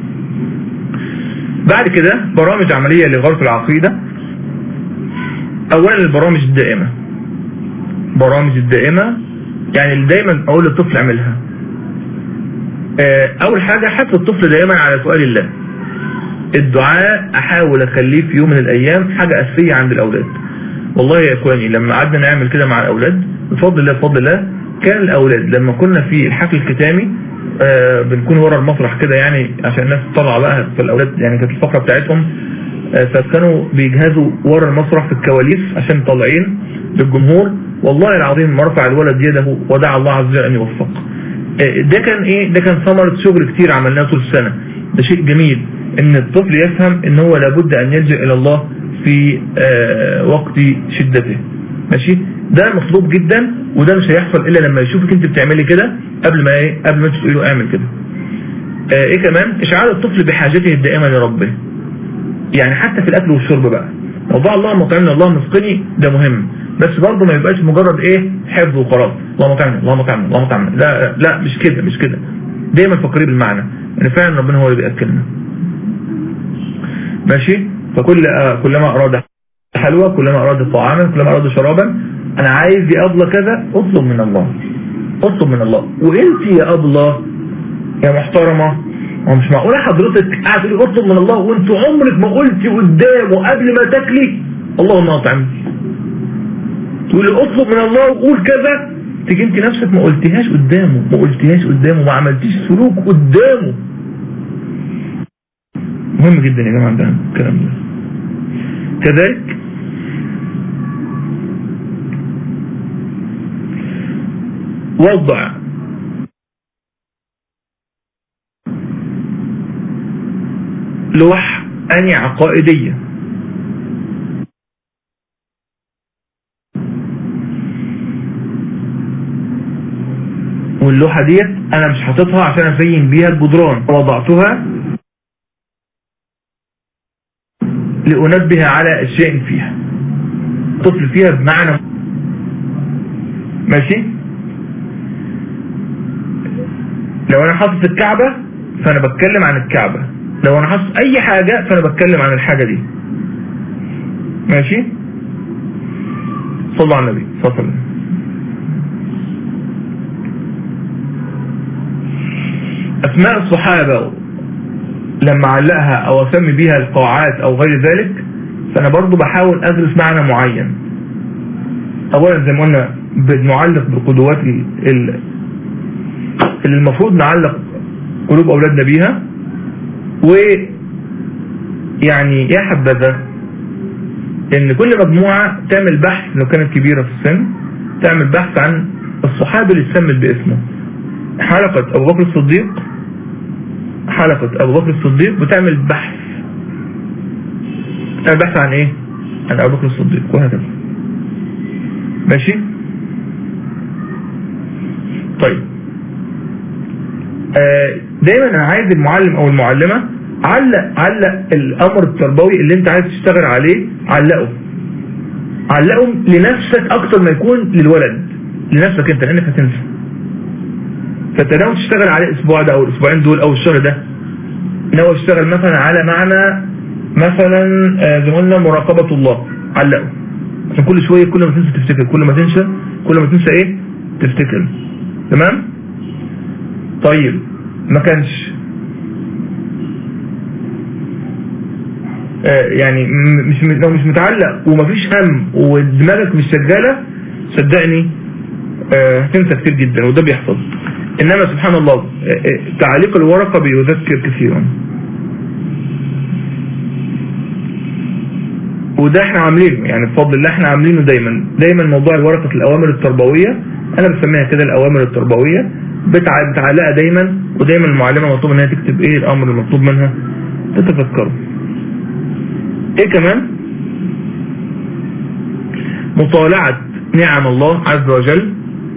بعد كده برامج عملية لغرف العقيدة اولا البرامج الدائمة برامج الدائمة يعني اللي دايما اقول للطفل اعملها اول حاجة حث الطفل دائما على سؤال الله الدعاء احاول اخليه في يوم من الايام حاجة اساسية عند الاولاد والله يا اخواني لما قعدنا نعمل كده مع الاولاد بفضل الله بفضل الله كان الاولاد لما كنا في الحفل الختامي آه بنكون ورا المسرح كده يعني عشان الناس تطلع بقى في الاولاد يعني كانت الفقره بتاعتهم آه فكانوا بيجهزوا ورا المسرح في الكواليس عشان طالعين للجمهور والله العظيم ما رفع الولد يده ودعا الله عز وجل ان يوفق آه ده كان ايه ده كان ثمره شغل كتير عملناه طول السنه ده شيء جميل ان الطفل يفهم ان هو لابد ان يلجا الى الله في وقت شدته ماشي ده مطلوب جدا وده مش هيحصل الا لما يشوفك انت بتعملي كده قبل ما ايه قبل ما تقولي له اعمل كده آه ايه كمان اشعار الطفل بحاجته الدائمه لربه يعني حتى في الاكل والشرب بقى موضوع اللهم اطعمنا اللهم اسقني ده مهم بس برضه ما يبقاش مجرد ايه حفظ وخلاص اللهم اطعمنا اللهم اطعمنا اللهم اطعمنا لا لا مش كده مش كده دايما فكري بالمعنى ان يعني فعلا ربنا هو اللي بياكلنا ماشي فكل آه كلما اراد حلوى كلما اراد طعاما كلما اراد شرابا انا عايز يا ابله كذا اطلب من الله اطلب من الله وانت يا ابله يا محترمة هو مش معقولة حضرتك قاعد تقولي اطلب من الله وانت عمرك ما قلتي قدامه قبل ما تاكلي اللهم اطعمني تقولي اطلب من الله وقول كذا تيجي انت نفسك ما قلتيهاش قدامه ما قلتيهاش قدامه ما عملتيش سلوك قدامه مهم جدا يا جماعة ده الكلام ده كذلك وضع لوح أني عقائدية واللوحة ديت أنا مش حاططها عشان أزين بيها الجدران وضعتها لأنبه على أشياء فيها طفل فيها بمعنى ماشي لو انا حاطط الكعبة فانا بتكلم عن الكعبة لو انا حاطط اي حاجة فانا بتكلم عن الحاجة دي ماشي صلوا على النبي صلى الله عليه وسلم اسماء الصحابة لما علقها او اسمي بيها القاعات او غير ذلك فانا برضو بحاول ادرس معنى معين اولا زي ما قلنا بنعلق بالقدوات ال- اللي المفروض نعلق قلوب اولادنا بيها و يعني يا حبذا ان كل مجموعة تعمل بحث لو كانت كبيرة في السن تعمل بحث عن الصحابي اللي اتسمت باسمه حلقة ابو بكر الصديق حلقة ابو بكر الصديق بتعمل بحث بتعمل بحث عن ايه عن ابو بكر الصديق وهكذا ماشي طيب آه دايما انا عايز المعلم او المعلمة علق علق الامر التربوي اللي انت عايز تشتغل عليه علقه علقه لنفسك اكتر ما يكون للولد لنفسك انت لانك هتنسى فانت ناوي تشتغل عليه الاسبوع ده او الاسبوعين دول او الشهر ده ناوي تشتغل مثلا على معنى مثلا آه، زي ما قلنا مراقبة الله علقه عشان كل شوية كل ما تنسى تفتكر كل ما تنسى كل ما تنسى ايه تفتكر تمام طيب ما كانش آه، يعني م- مش لو مش متعلق ومفيش هم ودماغك مش شغاله صدقني آه، هتنسى كتير جدا وده بيحصل انما سبحان الله آه، آه، تعليق الورقه بيذكر كثيرا وده احنا عاملينه يعني بفضل الله احنا عاملينه دايما دايما موضوع الورقه الاوامر التربويه انا بسميها كده الاوامر التربويه بتع- بتعلقها دايما ودايما المعلمه مطلوب انها تكتب ايه الامر المطلوب منها تتذكره ايه كمان مطالعة نعم الله عز وجل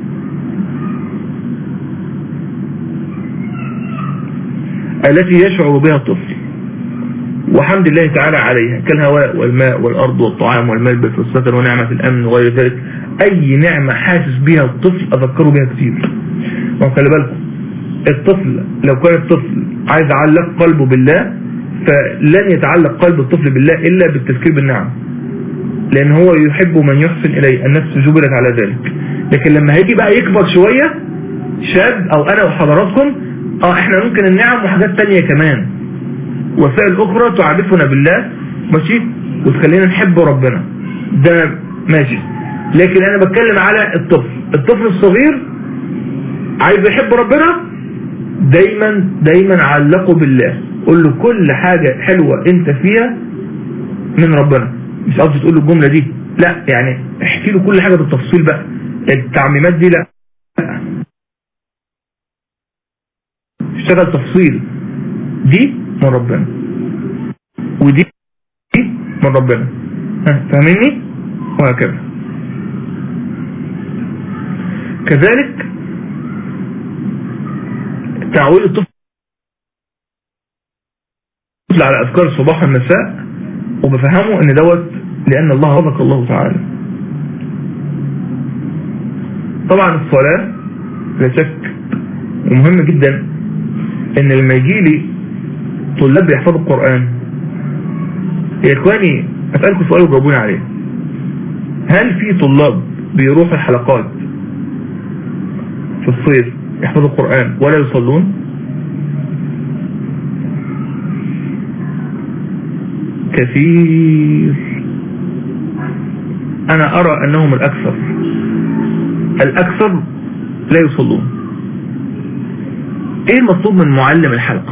التي يشعر بها الطفل وحمد الله تعالى عليها كالهواء والماء والأرض والطعام والملبس والسكن ونعمة الأمن وغير ذلك أي نعمة حاسس بها الطفل أذكره بها كثير وخلي بالكم الطفل لو كان الطفل عايز يعلق قلبه بالله فلن يتعلق قلب الطفل بالله إلا بالتذكير بالنعم لأن هو يحب من يحسن إليه النفس جبلت على ذلك لكن لما هيجي بقى يكبر شوية شاب أو أنا وحضراتكم اه احنا ممكن النعم وحاجات تانية كمان وسائل أخرى تعرفنا بالله ماشي وتخلينا نحب ربنا ده ماشي لكن أنا بتكلم على الطفل الطفل الصغير عايز يحب ربنا دايما دايما علقه بالله قول له كل حاجة حلوة انت فيها من ربنا مش قصدي تقول له الجملة دي لا يعني احكي له كل حاجة بالتفصيل بقى التعميمات دي لا اشتغل تفصيل دي من ربنا ودي دي من ربنا ها فاهميني وهكذا كذلك تعويل الطفل على أذكار الصباح والمساء وبفهمه ان دوت لأن الله رزق الله تعالى طبعا الصلاة لا شك ومهم جدا ان لما يجي لي طلاب بيحفظوا القرآن يا اخواني اسألكم سؤال وجاوبوني عليه هل في طلاب بيروحوا الحلقات في الصيف يحفظوا القرآن ولا يصلون كثير أنا أرى أنهم الأكثر الأكثر لا يصلون إيه المطلوب من معلم الحلقة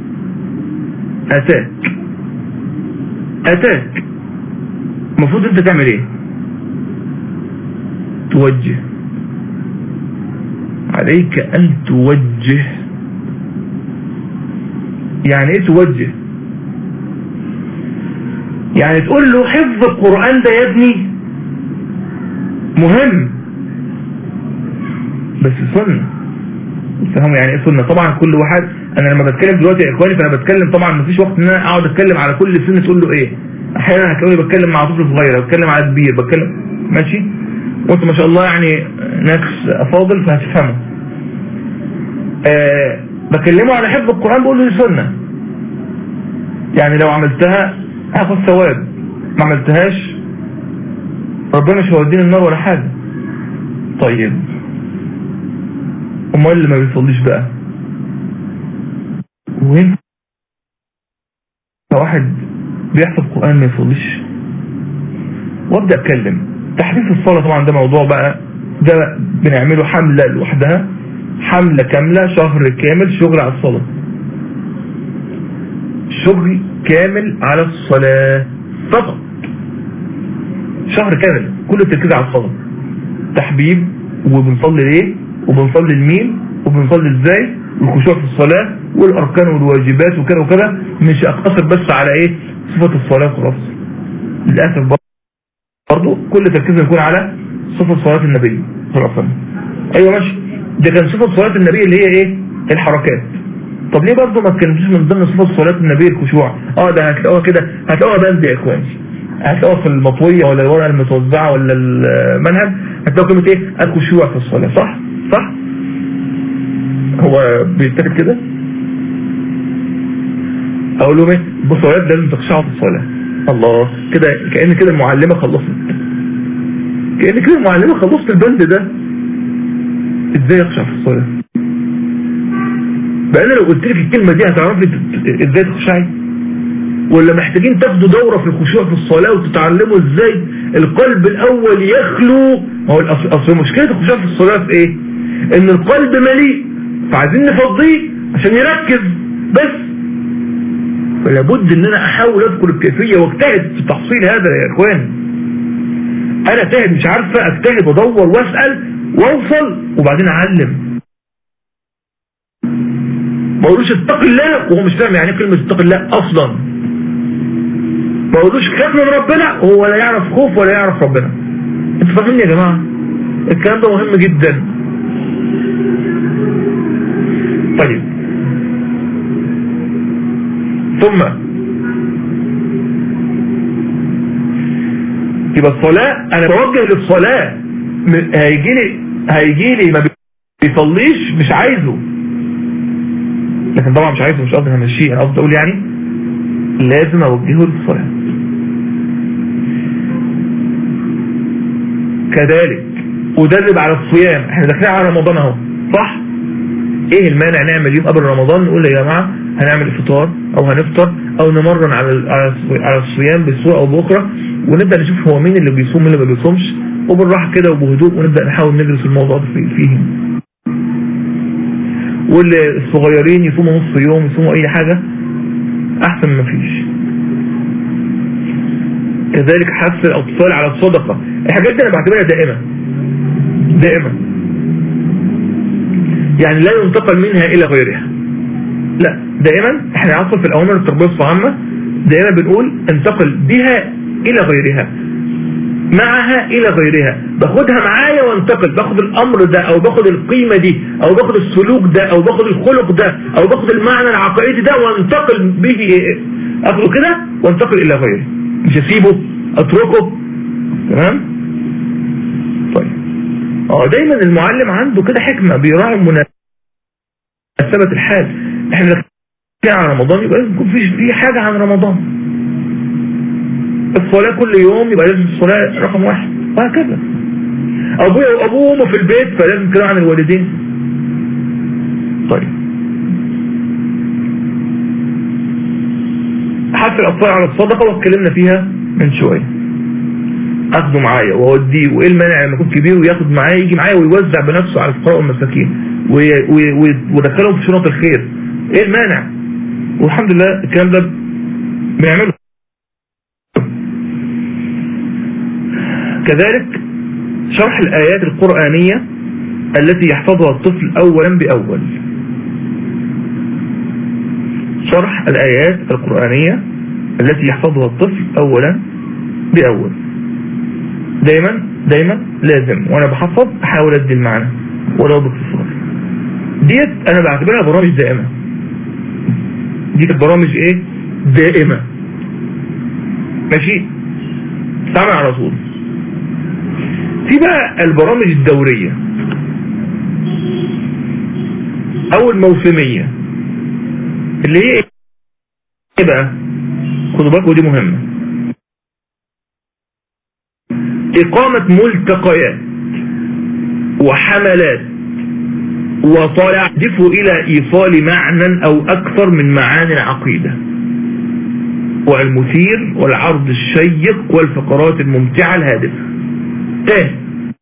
أتاك أتاك المفروض أنت تعمل إيه توجه عليك أن توجه يعني إيه توجه يعني تقول له حفظ القرآن ده يا ابني مهم بس سنة فهموا يعني ايه سنة طبعا كل واحد انا لما بتكلم دلوقتي يا اخواني فانا بتكلم طبعا مفيش وقت ان انا اقعد اتكلم على كل سن تقول له ايه احيانا هتلاقوني بتكلم مع طفل صغير بتكلم على كبير بتكلم ماشي وانتم ما شاء الله يعني ناس افاضل فهتفهموا آه بكلمه على حفظ القرآن بقول له دي سنة يعني لو عملتها هاخد ثواب ما عملتهاش ربنا مش هيوديني النار ولا حاجة طيب امال اللي ما بيصليش بقى وين واحد بيحفظ قرآن ما يصليش وابدأ اتكلم تحديث الصلاة طبعا ده موضوع بقى ده بنعمله حملة لوحدها حملة كاملة شهر كامل شغل على الصلاة شغل كامل على الصلاة فقط شهر كامل كل التركيز على الصلاة تحبيب وبنصلي ليه وبنصلي لمين وبنصلي ازاي والخشوع في الصلاة والاركان والواجبات وكذا وكذا مش اقتصر بس على ايه صفة الصلاة خلاص للأسف برضه كل تركيزنا يكون على صفة صلاة النبي صلى الله عليه وسلم ايوه ماشي ده كان صفة صلاة النبي اللي هي ايه الحركات طب ليه برضه ما تكلمتوش من ضمن صفات صلاة النبي الخشوع اه ده هتلاقوها كده هتلاقوها بند يا اخواني هتلاقوها في المطوية ولا الورقة المتوزعة ولا المنهج هتلاقوا كلمة ايه الخشوع في الصلاة صح صح هو بيتكتب كده اقول لهم ايه بصوا لازم تخشعوا في الصلاة الله كده كأن كده المعلمة خلصت كأن كده المعلمة خلصت البند ده ازاي يخشع في الصلاة بقى انا لو قلت لك الكلمة دي هتعرفي ازاي تخشعي ولا محتاجين تاخدوا دورة في الخشوع في الصلاة وتتعلموا ازاي القلب الاول يخلو ما هو اصل مشكلة الخشوع في الصلاة في ايه ان القلب مليء فعايزين نفضيه عشان يركز بس فلا بد ان انا احاول اذكر الكيفية واجتهد في تحصيل هذا يا اخوان انا اجتهد مش عارفة اجتهد وادور واسأل واوصل وبعدين اعلم ما اقولوش اتق الله وهو مش فاهم يعني ايه كلمة اتق الله اصلا ما اقولوش خاف من ربنا وهو لا يعرف خوف ولا يعرف ربنا انتوا فاهمين يا جماعة الكلام ده مهم جدا طيب ثم يبقى الصلاة انا بوجه للصلاة هيجي لي هيجي لي ما بيصليش مش عايزه لكن طبعا مش عايزه مش قصدي همشيه انا قصدي اقول يعني لازم اوجهه للصلاة كذلك ادرب على الصيام احنا داخلين على رمضان اهو صح ايه المانع نعمل يوم قبل رمضان نقول يا جماعة هنعمل افطار او هنفطر او نمرن على على الصيام بصورة او باخرى ونبدأ نشوف هو مين اللي بيصوم مين اللي ما بيصومش وبالراحة كده وبهدوء ونبدأ نحاول ندرس الموضوع ده فيهم واللي الصغيرين يصوموا نص يوم يصوموا اي حاجة احسن ما فيش كذلك حث الاطفال على الصدقة الحاجات دي انا بعتبرها دائمة دائمة يعني لا ينتقل منها الى غيرها لا دائما احنا اصلا في الاوامر التربية الصعامة دائما بنقول انتقل بها الى غيرها معها الى غيرها باخدها معايا وانتقل باخد الامر ده او باخد القيمة دي او باخد السلوك ده او باخد الخلق ده او باخد المعنى العقائدي ده وانتقل به اخده كده وانتقل الى غيره مش اسيبه اتركه تمام طيب اه دايما المعلم عنده كده حكمة بيراعي مناسبة الحال احنا داخلين على رمضان يبقى لازم يكون في في حاجة عن رمضان الصلاة كل يوم يبقى لازم الصلاة رقم واحد وهكذا ابوه وابوه وامه في البيت فلازم كلام عن الوالدين طيب حث الاطفال على الصدقة واتكلمنا فيها من شوية اخده معايا واوديه وايه المانع لما يكون كبير وياخد معايا يجي معايا ويوزع بنفسه على الفقراء والمساكين ويدخلهم في شنط الخير ايه المانع والحمد لله الكلام ده بنعمله كذلك شرح الآيات القرآنية التي يحفظها الطفل أولا بأول شرح الآيات القرآنية التي يحفظها الطفل أولا بأول دايما دايما لازم وأنا بحفظ أحاول أدي المعنى ولو باختصار ديت أنا بعتبرها برامج دائمة دي برامج إيه دائمة ماشي سامع على طول في بقى البرامج الدورية او الموسمية اللي هي ايه بقى خدوا بالكم ودي مهمة إقامة ملتقيات وحملات وطالع يهدف إلى إيصال معنى أو أكثر من معاني العقيدة والمثير والعرض الشيق والفقرات الممتعة الهادفة تاني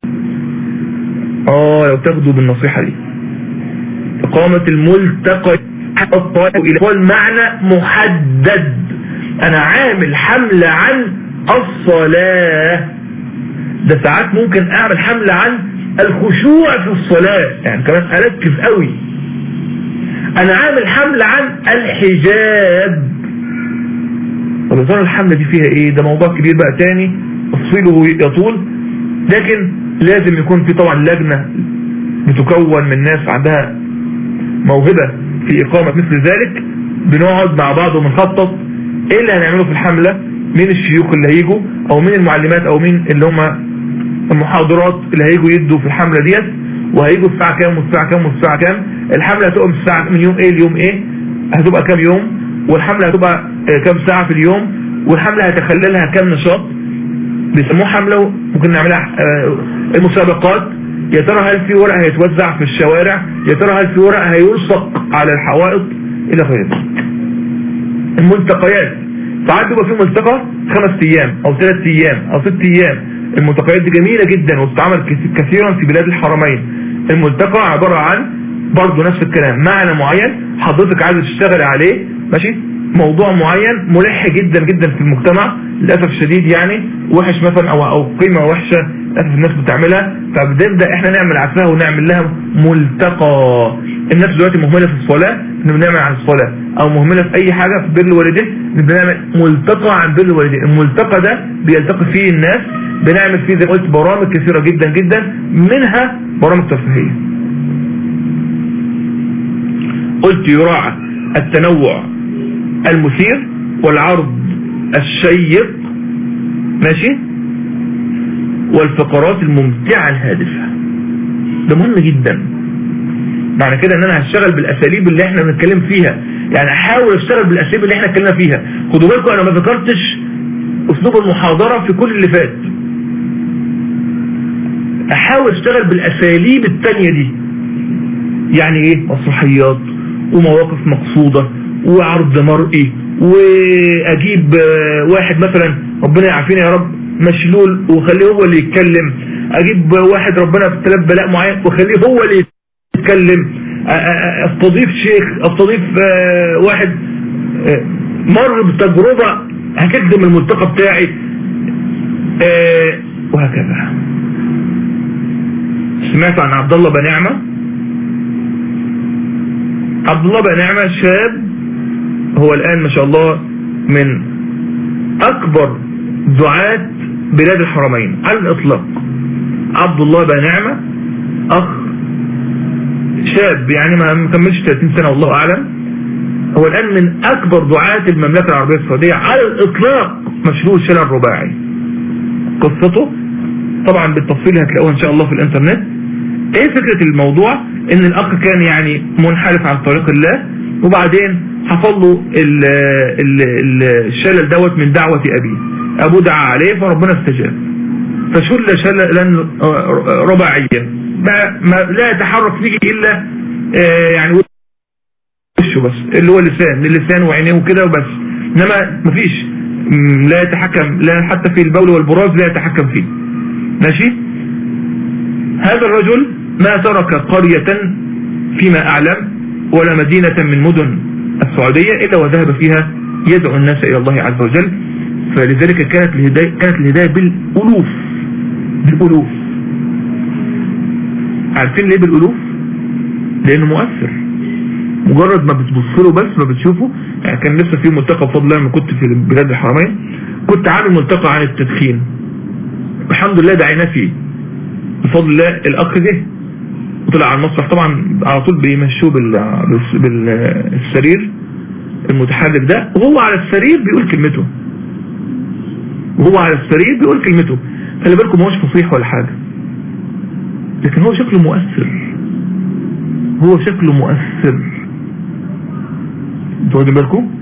اه لو تاخدوا بالنصيحة دي إقامة الملتقى الطائف إلى المعنى محدد أنا عامل حملة عن الصلاة ده ساعات ممكن أعمل حملة عن الخشوع في الصلاة يعني كمان أركز قوي أنا عامل حملة عن الحجاب طب يا ترى الحملة دي فيها إيه ده موضوع كبير بقى تاني تفصيله يطول لكن لازم يكون في طبعا لجنة بتكون من ناس عندها موهبة في إقامة مثل ذلك بنقعد مع بعض ونخطط ايه اللي هنعمله في الحملة مين الشيوخ اللي هيجوا او مين المعلمات او مين اللي هم المحاضرات اللي هيجوا يدوا في الحملة ديت وهيجوا الساعة كام والساعة كام والساعة كام الحملة هتبقى من الساعة من يوم ايه ليوم ايه هتبقى كام يوم والحملة هتبقى كام ساعة في اليوم والحملة هتخللها كام نشاط بيسموه حملة ممكن نعملها المسابقات يا ترى هل في ورق هيتوزع في الشوارع يا ترى هل في ورق هيلصق على الحوائط الى غير ذلك الملتقيات ساعات بيبقى في ملتقى خمس ايام او ثلاث ايام او ست ايام الملتقيات دي جميلة جدا وبتتعمل كثيرا في بلاد الحرمين الملتقى عبارة عن برضه نفس الكلام معنى معين حضرتك عايز تشتغل عليه ماشي موضوع معين ملح جدا جدا في المجتمع للأسف الشديد يعني وحش مثلا او او قيمة وحشة للأسف الناس بتعملها فبنبدأ احنا نعمل عكسها ونعمل لها ملتقى الناس دلوقتي مهملة في الصلاة بنعمل عن الصلاة او مهملة في اي حاجة في بر الوالدين بنعمل ملتقى عن بر الوالدين الملتقى ده بيلتقي فيه الناس بنعمل فيه زي ما قلت برامج كثيرة جدا جدا منها برامج ترفيهية قلت يراعى التنوع المثير والعرض الشيق ماشي والفقرات الممتعة الهادفة ده مهم جدا معنى كده ان انا هشتغل بالاساليب اللي احنا بنتكلم فيها يعني احاول اشتغل بالاساليب اللي احنا اتكلمنا فيها خدوا بالكم انا ما ذكرتش اسلوب المحاضرة في كل اللي فات احاول اشتغل بالاساليب التانية دي يعني ايه مسرحيات ومواقف مقصودة وعرض مرئي واجيب واحد مثلا ربنا يعافينا يا رب مشلول وخليه هو اللي يتكلم اجيب واحد ربنا ابتلاه بلاء معين وخليه هو اللي يتكلم استضيف شيخ استضيف واحد مر بتجربة هتخدم الملتقى بتاعي وهكذا سمعت عن عبد الله بن نعمة عبد الله بن نعمة شاب هو الآن ما شاء الله من أكبر دعاة بلاد الحرمين على الإطلاق عبد الله بن نعمة أخ شاب يعني ما مكملش 30 سنة والله أعلم هو الآن من أكبر دعاة المملكة العربية السعودية على الإطلاق مشروع الشارع الرباعي قصته طبعا بالتفصيل هتلاقوها إن شاء الله في الإنترنت إيه فكرة الموضوع إن الأخ كان يعني منحرف عن طريق الله وبعدين حصل له الشلل دوت من دعوة أبيه أبوه دعا عليه فربنا استجاب فشل شللا رباعيا ما لا يتحرك فيه إلا يعني وشه بس اللي هو اللسان اللسان وعينيه وكده وبس إنما مفيش لا يتحكم لا حتى في البول والبراز لا يتحكم فيه ماشي هذا الرجل ما ترك قرية فيما أعلم ولا مدينة من مدن السعودية إلا وذهب فيها يدعو الناس إلى الله عز وجل فلذلك كانت الهداية, كانت الهداية بالألوف بالألوف عارفين ليه بالألوف لأنه مؤثر مجرد ما بتبص له بس ما بتشوفه يعني كان لسه في ملتقى بفضل الله لما كنت في بلاد الحرمين كنت عامل ملتقى عن التدخين الحمد لله دعينا فيه بفضل الله الأخ جه وطلع على المسرح طبعا على طول بيمشوه بالسرير المتحرك ده وهو على السرير بيقول كلمته وهو على السرير بيقول كلمته خلي بالكم ما هوش فصيح ولا حاجة لكن هو شكله مؤثر هو شكله مؤثر انتوا واخدين بالكم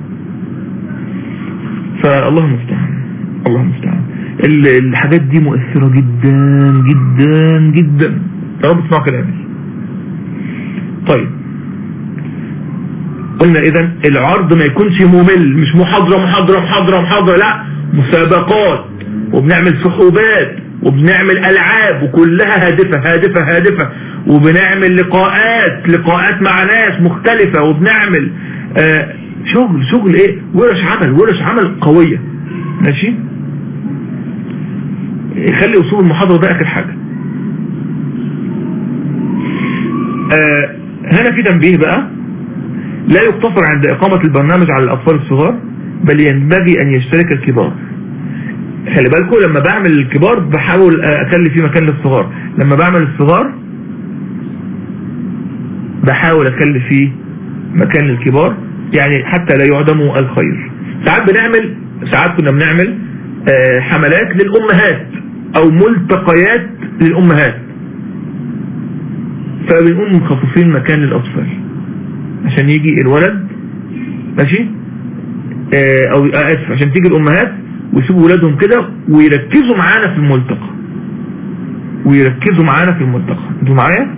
فالله المستعان الله المستعان ال- الحاجات دي مؤثرة جدا جدا جدا يا رب تسمعوا كلامي طيب قلنا اذا العرض ما يكونش ممل مش محاضرة محاضرة محاضرة محاضرة لا مسابقات وبنعمل سحوبات وبنعمل العاب وكلها هادفة هادفة هادفة وبنعمل لقاءات لقاءات مع ناس مختلفة وبنعمل آه شغل شغل ايه ورش عمل ورش عمل قوية ماشي خلي اصول المحاضرة ده اخر حاجة آه هنا في تنبيه بقى لا يقتصر عند إقامة البرنامج على الأطفال الصغار بل ينبغي أن يشترك الكبار خلي بالكم لما بعمل الكبار بحاول أخلي في مكان للصغار لما بعمل الصغار بحاول أخلي فيه مكان للكبار يعني حتى لا يعدموا الخير ساعات بنعمل ساعات كنا بنعمل آه، حملات للأمهات أو ملتقيات للأمهات فبنقوم مخصصين مكان للأطفال عشان يجي الولد ماشي آه، او آه، اسف عشان تيجي الامهات ويسيبوا ولادهم كده ويركزوا معانا في الملتقى ويركزوا معانا في الملتقى انتوا معايا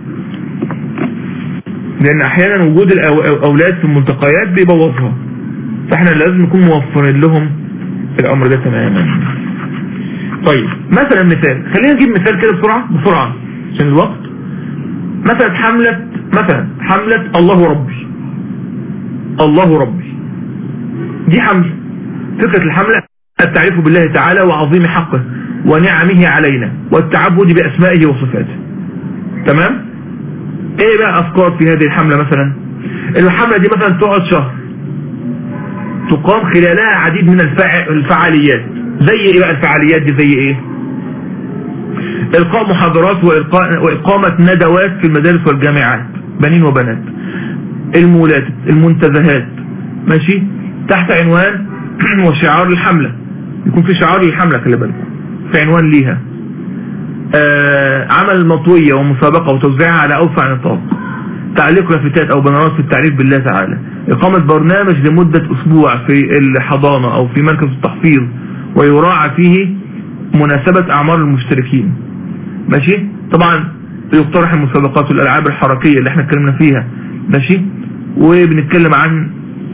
لان احيانا وجود الأو- الاولاد في الملتقيات بيبوظها فاحنا لازم نكون موفرين لهم الامر ده تماما طيب مثلا مثال خلينا نجيب مثال كده بسرعة بسرعة عشان الوقت مثلا حملة مثلا حملة الله ربي الله ربي دي حملة فكرة الحملة التعريف بالله تعالى وعظيم حقه ونعمه علينا والتعبد بأسمائه وصفاته تمام ايه بقى افكار في هذه الحملة مثلا الحملة دي مثلا تقعد شهر تقام خلالها عديد من الفع- الفعاليات زي ايه بقى الفعاليات دي زي ايه إلقاء محاضرات وإلقاء وإقامة ندوات في المدارس والجامعات بنين وبنات المولات المنتزهات ماشي تحت عنوان وشعار الحملة يكون في شعار للحملة خلي بالكم في عنوان ليها آه عمل مطوية ومسابقة وتوزيعها على أوسع نطاق تعليق لافتات أو بنرات في التعريف بالله تعالى إقامة برنامج لمدة أسبوع في الحضانة أو في مركز التحفيظ ويراعى فيه مناسبة أعمار المشتركين ماشي طبعا يقترح المسابقات والألعاب الحركية اللي احنا اتكلمنا فيها ماشي وبنتكلم عن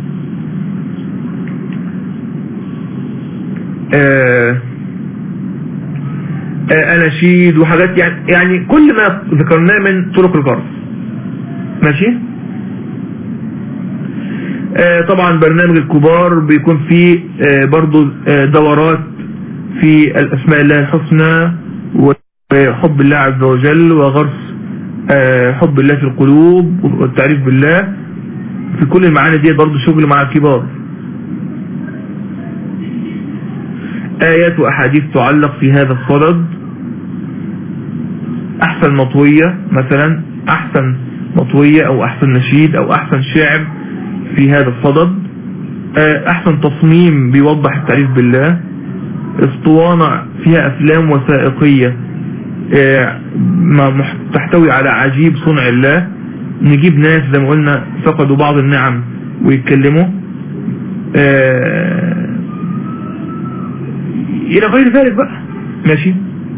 آه آه أناشيد وحاجات يعني, يعني كل ما ذكرناه من طرق الغرب ماشي آه طبعا برنامج الكبار بيكون فيه آه برضو آه دورات في الأسماء الله الحسنى وحب الله عز وجل وغرس آه حب الله في القلوب والتعريف بالله في كل المعاني دي برضو شغل مع الكبار آيات وأحاديث تعلق في هذا الصدد أحسن مطوية مثلا أحسن مطوية أو أحسن نشيد أو أحسن شعر في هذا الصدد أحسن تصميم بيوضح التعريف بالله اسطوانة فيها أفلام وثائقية تحتوي على عجيب صنع الله نجيب ناس زي ما قلنا فقدوا بعض النعم ويتكلموا إلى غير ذلك بقى ماشي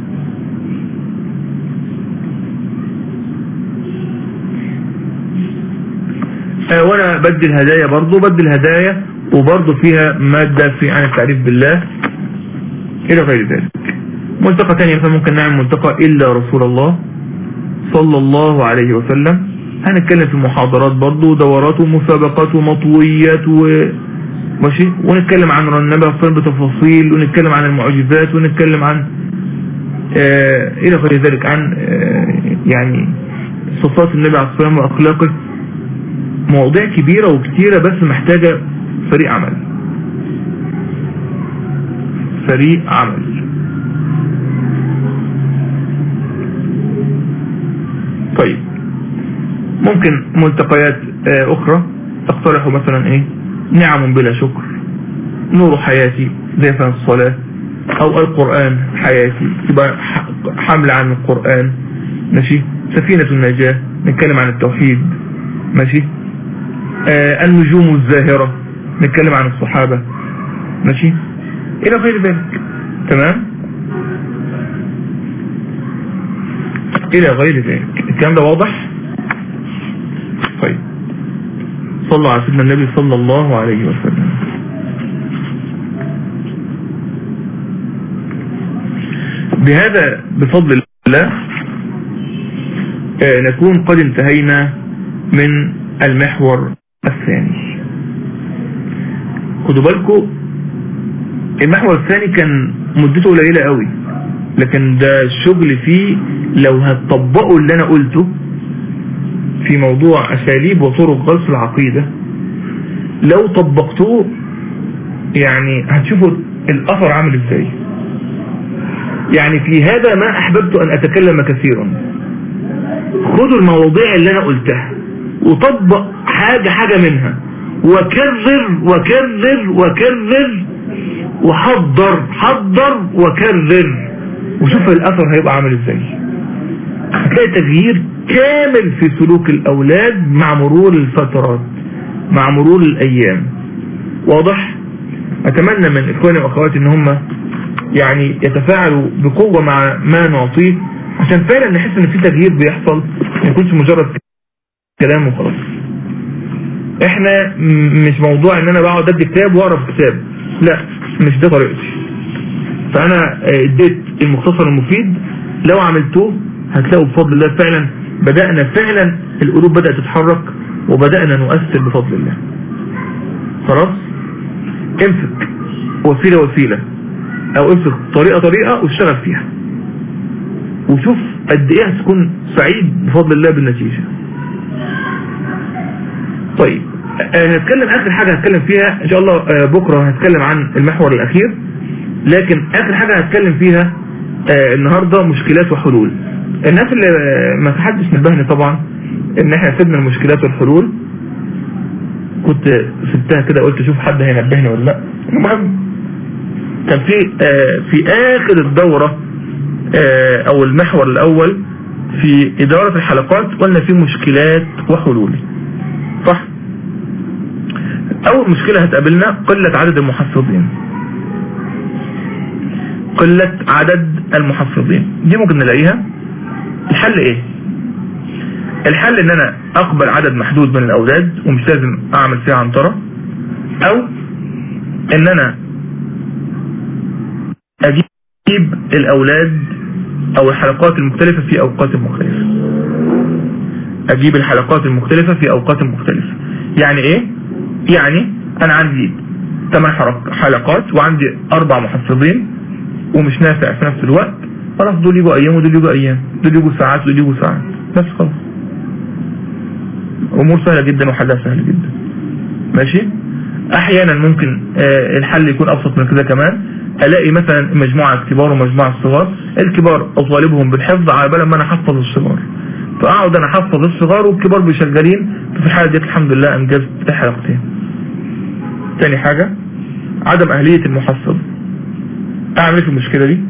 وانا بدي الهدايا برضو بدي الهدايا وبرضو فيها مادة في عن التعريف بالله الى غير ذلك ملتقى تاني مثلا ممكن نعمل ملتقى الا رسول الله صلى الله عليه وسلم هنتكلم في محاضرات برضو دورات ومسابقات ومطويات و ماشي ونتكلم عن النبي صلى بتفاصيل ونتكلم عن المعجزات ونتكلم عن آه الى غير ذلك عن آه يعني صفات النبي عليه الصلاه والسلام واخلاقه مواضيع كبيرة وكتيرة بس محتاجة فريق عمل فريق عمل طيب ممكن ملتقيات آه اخرى تقترحوا مثلا ايه نعم بلا شكر نور حياتي زي مثلا الصلاة او القرآن حياتي تبقى حملة عن القرآن ماشي سفينة النجاة نتكلم عن التوحيد ماشي آه النجوم الزاهرة نتكلم عن الصحابة ماشي الى غير ذلك تمام الى غير ذلك الكلام ده واضح طيب صلى على سيدنا النبي صلى الله عليه وسلم بهذا بفضل الله آه نكون قد انتهينا من المحور الثاني خدوا بالكم المحور الثاني كان مدته قليلة قوي لكن ده الشغل فيه لو هتطبقوا اللي انا قلته في موضوع اساليب وطرق غرس العقيدة لو طبقتوه يعني هتشوفوا الاثر عامل ازاي يعني في هذا ما احببت ان اتكلم كثيرا خدوا المواضيع اللي انا قلتها وطبق حاجة حاجة منها وكرر وكرر وكرر وحضر حضر وكرر وشوف الاثر هيبقى عامل ازاي هتلاقي تغيير كامل في سلوك الاولاد مع مرور الفترات مع مرور الايام واضح اتمنى من اخواني واخواتي ان هم يعني يتفاعلوا بقوة مع ما نعطيه عشان فعلا نحس ان في تغيير بيحصل ما يكونش مجرد كلام وخلاص احنا مش موضوع ان انا بقعد ادي كتاب واقرا في كتاب لا مش ده طريقتي فانا اديت المختصر المفيد لو عملتوه هتلاقوا بفضل الله فعلا بدأنا فعلا القلوب بدأت تتحرك وبدأنا نؤثر بفضل الله خلاص امسك وسيلة وسيلة او امسك طريقة طريقة واشتغل فيها وشوف قد ايه هتكون سعيد بفضل الله بالنتيجة طيب هنتكلم اخر حاجة هتكلم فيها ان شاء الله بكرة هتكلم عن المحور الاخير لكن اخر حاجة هتكلم فيها النهاردة مشكلات وحلول الناس اللي ما حدش نبهني طبعا ان احنا سيبنا المشكلات والحلول كنت سبتها كده قلت اشوف حد هينبهني ولا لا المهم كان في في اخر الدورة او المحور الاول في ادارة الحلقات قلنا في مشكلات وحلول صح اول مشكلة هتقابلنا قلة عدد المحفظين قلة عدد المحفظين دي ممكن نلاقيها الحل ايه الحل ان انا اقبل عدد محدود من الاولاد ومش لازم اعمل فيها عنطرة او ان انا اجيب الاولاد او الحلقات المختلفة في اوقات مختلفة اجيب الحلقات المختلفة في اوقات مختلفة يعني ايه يعني انا عندي 8 حلقات وعندي اربع محفظين ومش نافع في نفس الوقت خلاص دول يجوا ايام ودول يجوا ايام دول يجوا ساعات ودول يجوا ساعات بس خلاص امور سهلة جدا وحلها سهل جدا ماشي احيانا ممكن آه الحل يكون ابسط من كده كمان الاقي مثلا مجموعة كبار ومجموعة صغار الكبار اطالبهم بالحفظ على بال ما انا احفظ الصغار فاقعد انا احفظ الصغار والكبار بيشغلين في الحالة دي الحمد لله انجزت حلقتين تاني حاجة عدم اهلية المحفظ اعمل ايه في المشكلة دي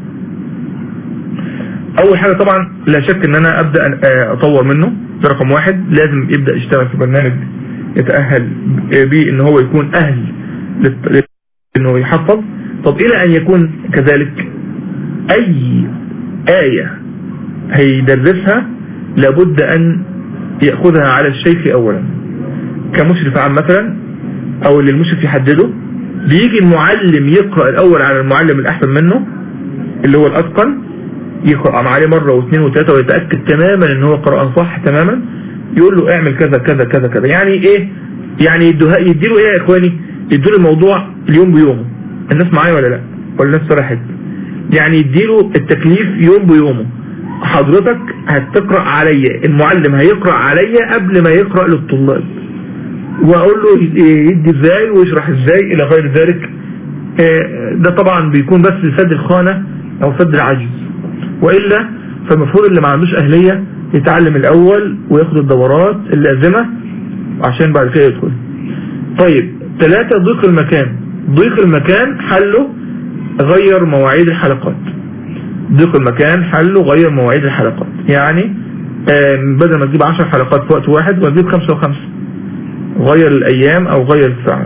اول حاجة طبعا لا شك ان انا ابدأ اطور منه ده رقم واحد لازم يبدأ يشتغل في برنامج يتأهل بيه ان هو يكون اهل انه يحفظ طب الى ان يكون كذلك اي آية هيدرسها لابد ان يأخذها على الشيخ اولا كمشرف عام مثلا او اللي المشرف يحدده بيجي المعلم يقرأ الاول على المعلم الاحسن منه اللي هو الاتقن يقرأ عليه مرة واثنين وثلاثة ويتأكد تماما ان هو قرأ صح تماما يقول له اعمل كذا كذا كذا كذا يعني ايه يعني يديله ايه يا اخواني يديله الموضوع اليوم بيومه الناس معايا ولا لا ولا الناس فرحت يعني يديله التكليف يوم بيومه حضرتك هتقرأ عليا المعلم هيقرأ عليا قبل ما يقرأ للطلاب واقول له يدي ازاي ويشرح ازاي الى غير ذلك ده طبعا بيكون بس لسد الخانة او سد العجز وإلا فالمفروض اللي ما عندوش أهلية يتعلم الأول وياخد الدورات اللازمة عشان بعد كده يدخل طيب ثلاثة ضيق المكان ضيق المكان حله غير مواعيد الحلقات ضيق المكان حله غير مواعيد الحلقات يعني بدل ما تجيب 10 حلقات في وقت واحد وتجيب خمسة وخمسة غير الأيام أو غير الساعات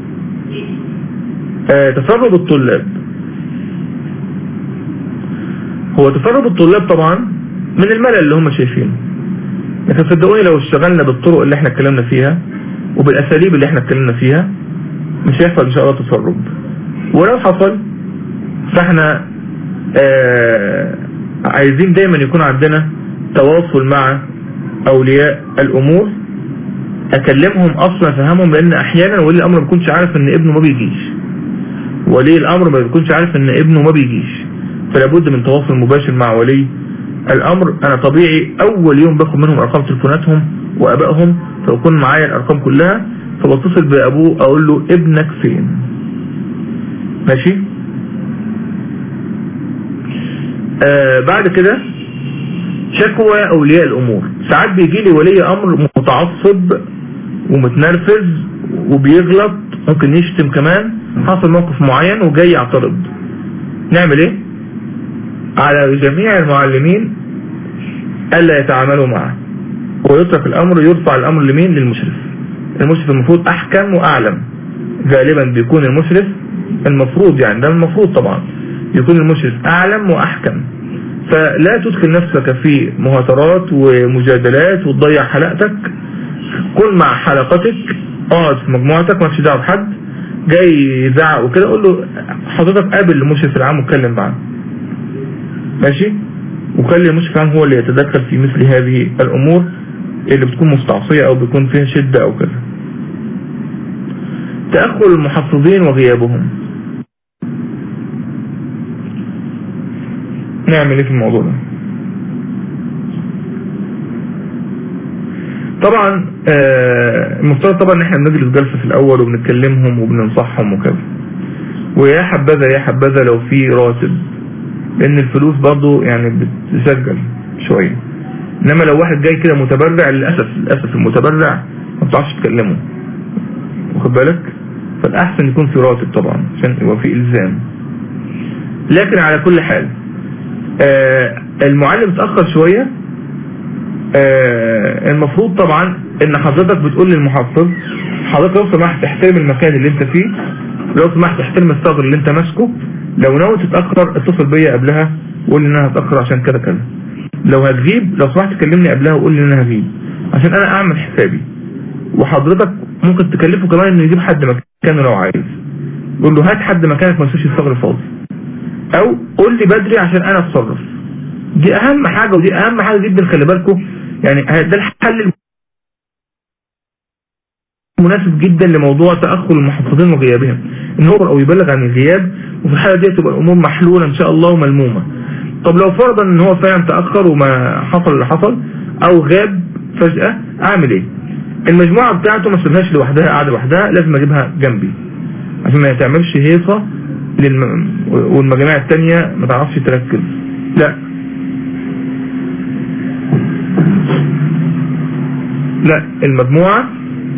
آه تسرب الطلاب هو تسرب الطلاب طبعا من الملل اللي هم شايفينه لكن صدقوني لو اشتغلنا بالطرق اللي احنا اتكلمنا فيها وبالاساليب اللي احنا اتكلمنا فيها مش هيحصل ان شاء الله تسرب ولو حصل فاحنا آه عايزين دايما يكون عندنا تواصل مع اولياء الامور اكلمهم اصلا افهمهم لان احيانا ولي الامر ما بيكونش عارف ان ابنه ما بيجيش ولي الامر ما بيكونش عارف ان ابنه ما بيجيش فلا بد من تواصل مباشر مع ولي الامر انا طبيعي اول يوم باخد منهم ارقام تليفوناتهم وابائهم فيكون معايا الارقام كلها فبتصل بابوه اقول له ابنك فين ماشي آه بعد كده شكوى اولياء الامور ساعات بيجي لي ولي امر متعصب ومتنرفز وبيغلط ممكن يشتم كمان حصل موقف معين وجاي يعترض نعمل ايه على جميع المعلمين الا يتعاملوا معه ويترك الامر يرفع الامر لمين للمشرف المشرف المفروض احكم واعلم غالبا بيكون المشرف المفروض يعني ده المفروض طبعا يكون المشرف اعلم واحكم فلا تدخل نفسك في مهاترات ومجادلات وتضيع حلقتك كن مع حلقتك اقعد في مجموعتك ما دعوه بحد جاي يزعق وكده قول له حضرتك قابل المشرف العام واتكلم معاه ماشي وخلي المشرف العام هو اللي يتدخل في مثل هذه الامور اللي بتكون مستعصية او بيكون فيها شدة او كذا تأخر المحفظين وغيابهم نعمل ايه في الموضوع ده طبعا آه المفترض طبعا ان احنا بنجلس جلسة في الاول وبنتكلمهم وبننصحهم وكذا ويا حبذا يا حبذا لو في راتب لان الفلوس برضو يعني بتسجل شوية انما لو واحد جاي كده متبرع للأسف للأسف المتبرع ما بتعرفش تكلمه واخد بالك فالأحسن يكون في راتب طبعا عشان يبقى في إلزام لكن على كل حال آه المعلم اتأخر شوية آه المفروض طبعا ان حضرتك بتقول للمحفظ حضرتك لو سمحت احترم المكان اللي انت فيه لو سمحت احترم الثغر اللي انت ماسكه لو ناوي تتأخر اتصل بيا قبلها وقول لي ان انا هتأخر عشان كده كذا لو هتغيب لو سمحت كلمني قبلها وقول لي ان انا هغيب عشان انا اعمل حسابي وحضرتك ممكن تكلفه كمان انه يجيب حد مكانه لو عايز قول له هات حد مكانك ما تسيبش الثغر فاضي او قول لي بدري عشان انا اتصرف دي اهم حاجة ودي اهم حاجة جدا خلي بالكم يعني ده الحل مناسب جدا لموضوع تأخر المحافظين وغيابهم ان هو او يبلغ عن الغياب وفي الحالة دي تبقى الامور محلولة ان شاء الله وملمومة طب لو فرضا ان هو فعلا تأخر وما حصل اللي حصل او غاب فجأة اعمل ايه المجموعة بتاعته ما سيبهاش لوحدها قاعدة لوحدها لازم اجيبها جنبي عشان ما تعملش هيصة للم... والمجاميع التانية ما تعرفش تركز لا لا المجموعة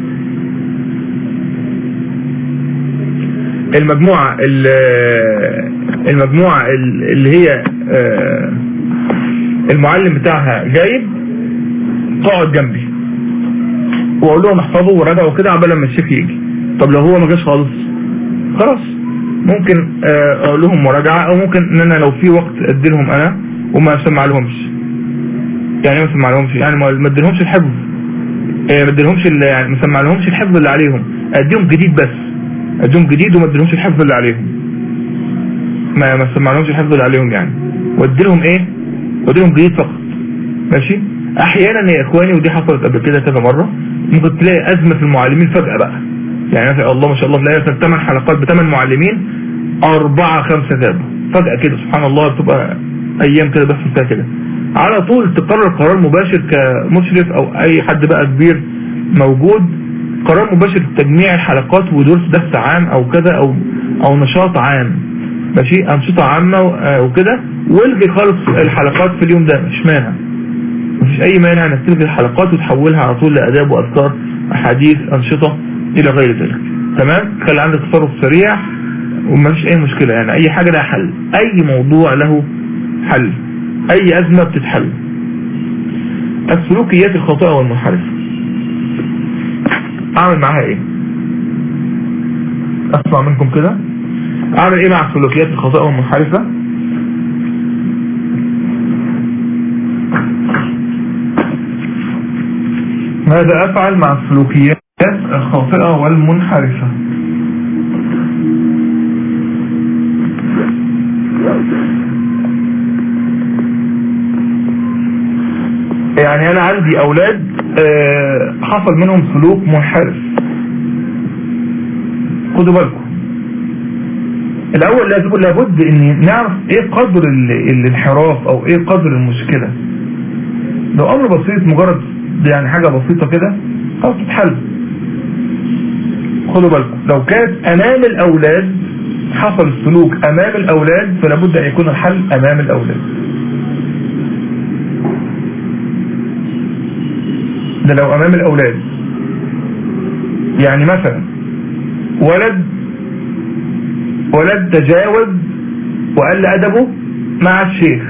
المجموعة المجموعة اللي هي المعلم بتاعها جايب تقعد جنبي واقول لهم احفظوا وراجعوا كده عبال لما الشيخ يجي طب لو هو ما جاش خالص خلاص ممكن اقول لهم مراجعة او ممكن ان انا لو في وقت ادي لهم انا وما اسمع لهمش يعني ما اسمع لهمش يعني ما اديلهمش الحفظ ما اديلهمش يعني ما اسمع لهمش الحفظ اللي عليهم اديهم جديد بس اديهم جديد وما اديلهمش الحفظ اللي عليهم ما ما اسمع لهمش الحفظ اللي عليهم يعني وادي لهم ايه وادي لهم جديد فقط ماشي احيانا يا اخواني ودي حصلت قبل كده كذا مره ممكن تلاقي ازمه في المعلمين فجاه بقى يعني ما شاء الله ما شاء الله تلاقي مثلا ثمان حلقات بثمان معلمين أربعة خمسة غابوا فجأة كده سبحان الله بتبقى أيام كده بس فيها كده على طول تقرر قرار مباشر كمشرف أو أي حد بقى كبير موجود قرار مباشر تجميع الحلقات ودروس درس عام أو كذا أو أو نشاط عام ماشي أنشطة عامة وكده والغي خالص الحلقات في اليوم ده مش مانع مفيش أي مانع إنك تلغي الحلقات وتحولها على طول لآداب وأذكار أحاديث أنشطة إلى غير ذلك تمام خلي عندك تصرف سريع وما فيش اي مشكلة يعني اي حاجة لها حل اي موضوع له حل اي ازمة بتتحل السلوكيات الخاطئة والمنحرفة اعمل معاها ايه اسمع منكم كده اعمل ايه مع السلوكيات الخاطئة والمنحرفة ماذا افعل مع السلوكيات الخاطئة والمنحرفة يعني انا عندي اولاد آه، حصل منهم سلوك منحرف خدوا بالكم الاول لازم لابد ان نعرف ايه قدر ال- الانحراف او ايه قدر المشكلة لو امر بسيط مجرد يعني حاجة بسيطة كده خلاص تتحل خدوا بالكم لو كانت امام الاولاد حصل السلوك امام الاولاد فلابد ان يكون الحل امام الاولاد ده لو امام الاولاد يعني مثلا ولد ولد تجاوز وقل ادبه مع الشيخ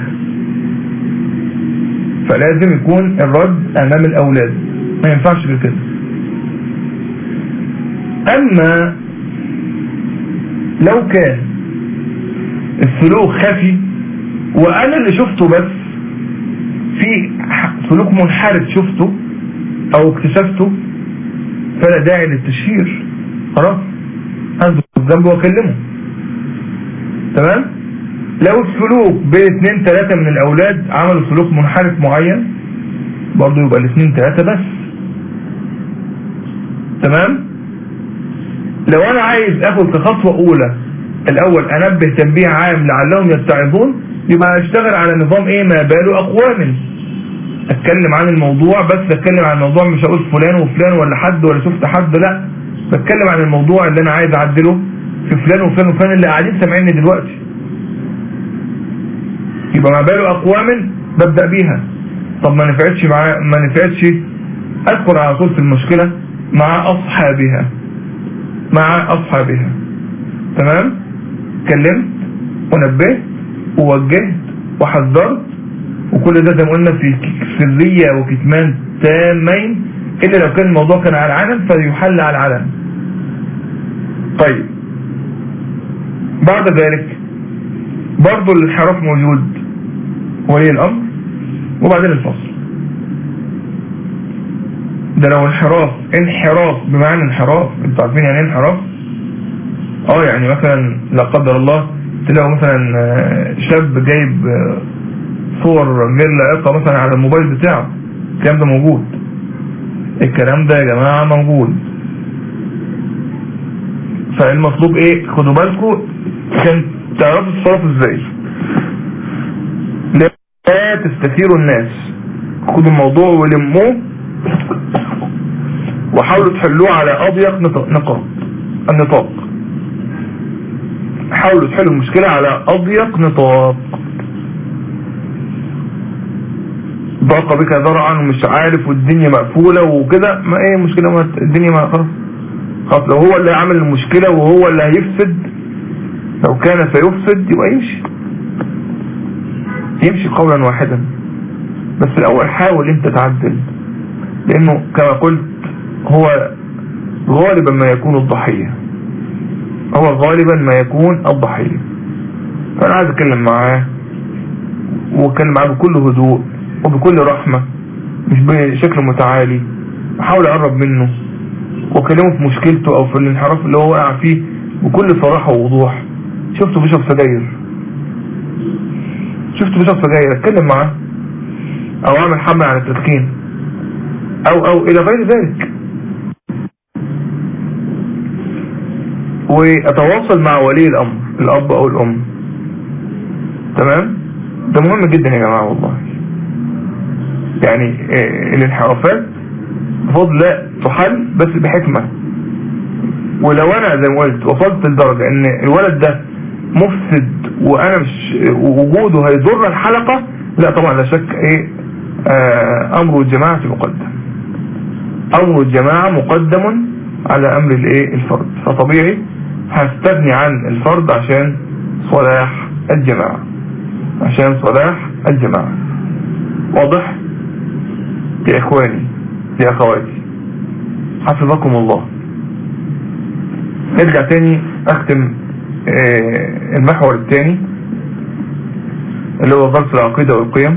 فلازم يكون الرد امام الاولاد ما ينفعش غير كده اما لو كان السلوك خفي وانا اللي شفته بس في ح- سلوك منحرف شفته او اكتشفته فلا داعي للتشهير خلاص هنزل جنبه واكلمه تمام لو السلوك بين اتنين تلاتة من الاولاد عملوا سلوك منحرف معين برضه يبقى الاتنين تلاتة بس تمام لو انا عايز اخد كخطوة اولى الاول انبه تنبيه عام لعلهم يتعظون يبقى هشتغل على نظام ايه ما باله اقوام اتكلم عن الموضوع بس اتكلم عن الموضوع مش هقول فلان وفلان ولا حد ولا شفت حد لا بتكلم عن الموضوع اللي انا عايز اعدله في فلان وفلان وفلان اللي قاعدين سامعيني دلوقتي يبقى ما باله اقوام ببدأ بيها طب ما نفعتش مع ما نفعتش ادخل على طول في المشكلة مع اصحابها مع اصحابها تمام كلمت ونبهت ووجهت وحذرت وكل ده زي ما قلنا في سرية وكتمان تامين إلا لو كان الموضوع كان على العلن فيحل على العلن طيب بعد ذلك برضو الانحراف موجود ولي الأمر وبعدين الفصل ده لو انحراف انحراف بمعنى انحراف انتوا عارفين يعني ايه انحراف اه يعني مثلا لا قدر الله تلاقوا مثلا آه، شاب جايب آه، صور غير لائقة مثلا على الموبايل بتاعه الكلام ده موجود الكلام ده يا جماعة موجود فالمطلوب ايه خدوا بالكم عشان تعرفوا تتصرفوا ازاي لا تستثيروا الناس خدوا الموضوع ولموه وحاولوا تحلوه على اضيق نط- نقاط النطاق حاولوا تحلوا المشكلة على اضيق نطاق ضاق بك ذرعا ومش عارف والدنيا مقفولة وكده ما ايه المشكلة ما الدنيا ما خلاص خلاص لو هو اللي عمل المشكلة وهو اللي هيفسد لو كان سيفسد يبقى يمشي يمشي قولا واحدا بس الاول حاول انت تعدل لانه كما قلت هو غالبا ما يكون الضحية هو غالبا ما يكون الضحية فانا عايز اتكلم معاه واتكلم معاه بكل هدوء وبكل رحمة مش بشكل متعالي احاول اقرب منه واكلمه في مشكلته او في الانحراف اللي هو واقع فيه بكل صراحة ووضوح شفته بيشرب سجاير شفته بيشرب سجاير اتكلم معاه او اعمل حملة على التدخين او او الى غير ذلك واتواصل مع ولي الامر الاب او الام تمام ده مهم جدا يا جماعة والله يعني آه، الانحرافات بفضل الله تحل بس بحكمة ولو انا زي ما قلت وصلت لدرجة ان الولد ده مفسد وانا مش وجوده هيضر الحلقة لا طبعا لا شك ايه آه، امر الجماعة مقدم امر الجماعة مقدم على امر الايه الفرد فطبيعي هستغني عن الفرد عشان صلاح الجماعة عشان صلاح الجماعة واضح يا اخواني يا اخواتي حفظكم الله نرجع تاني اختم آه، المحور الثاني اللي هو درس العقيدة والقيم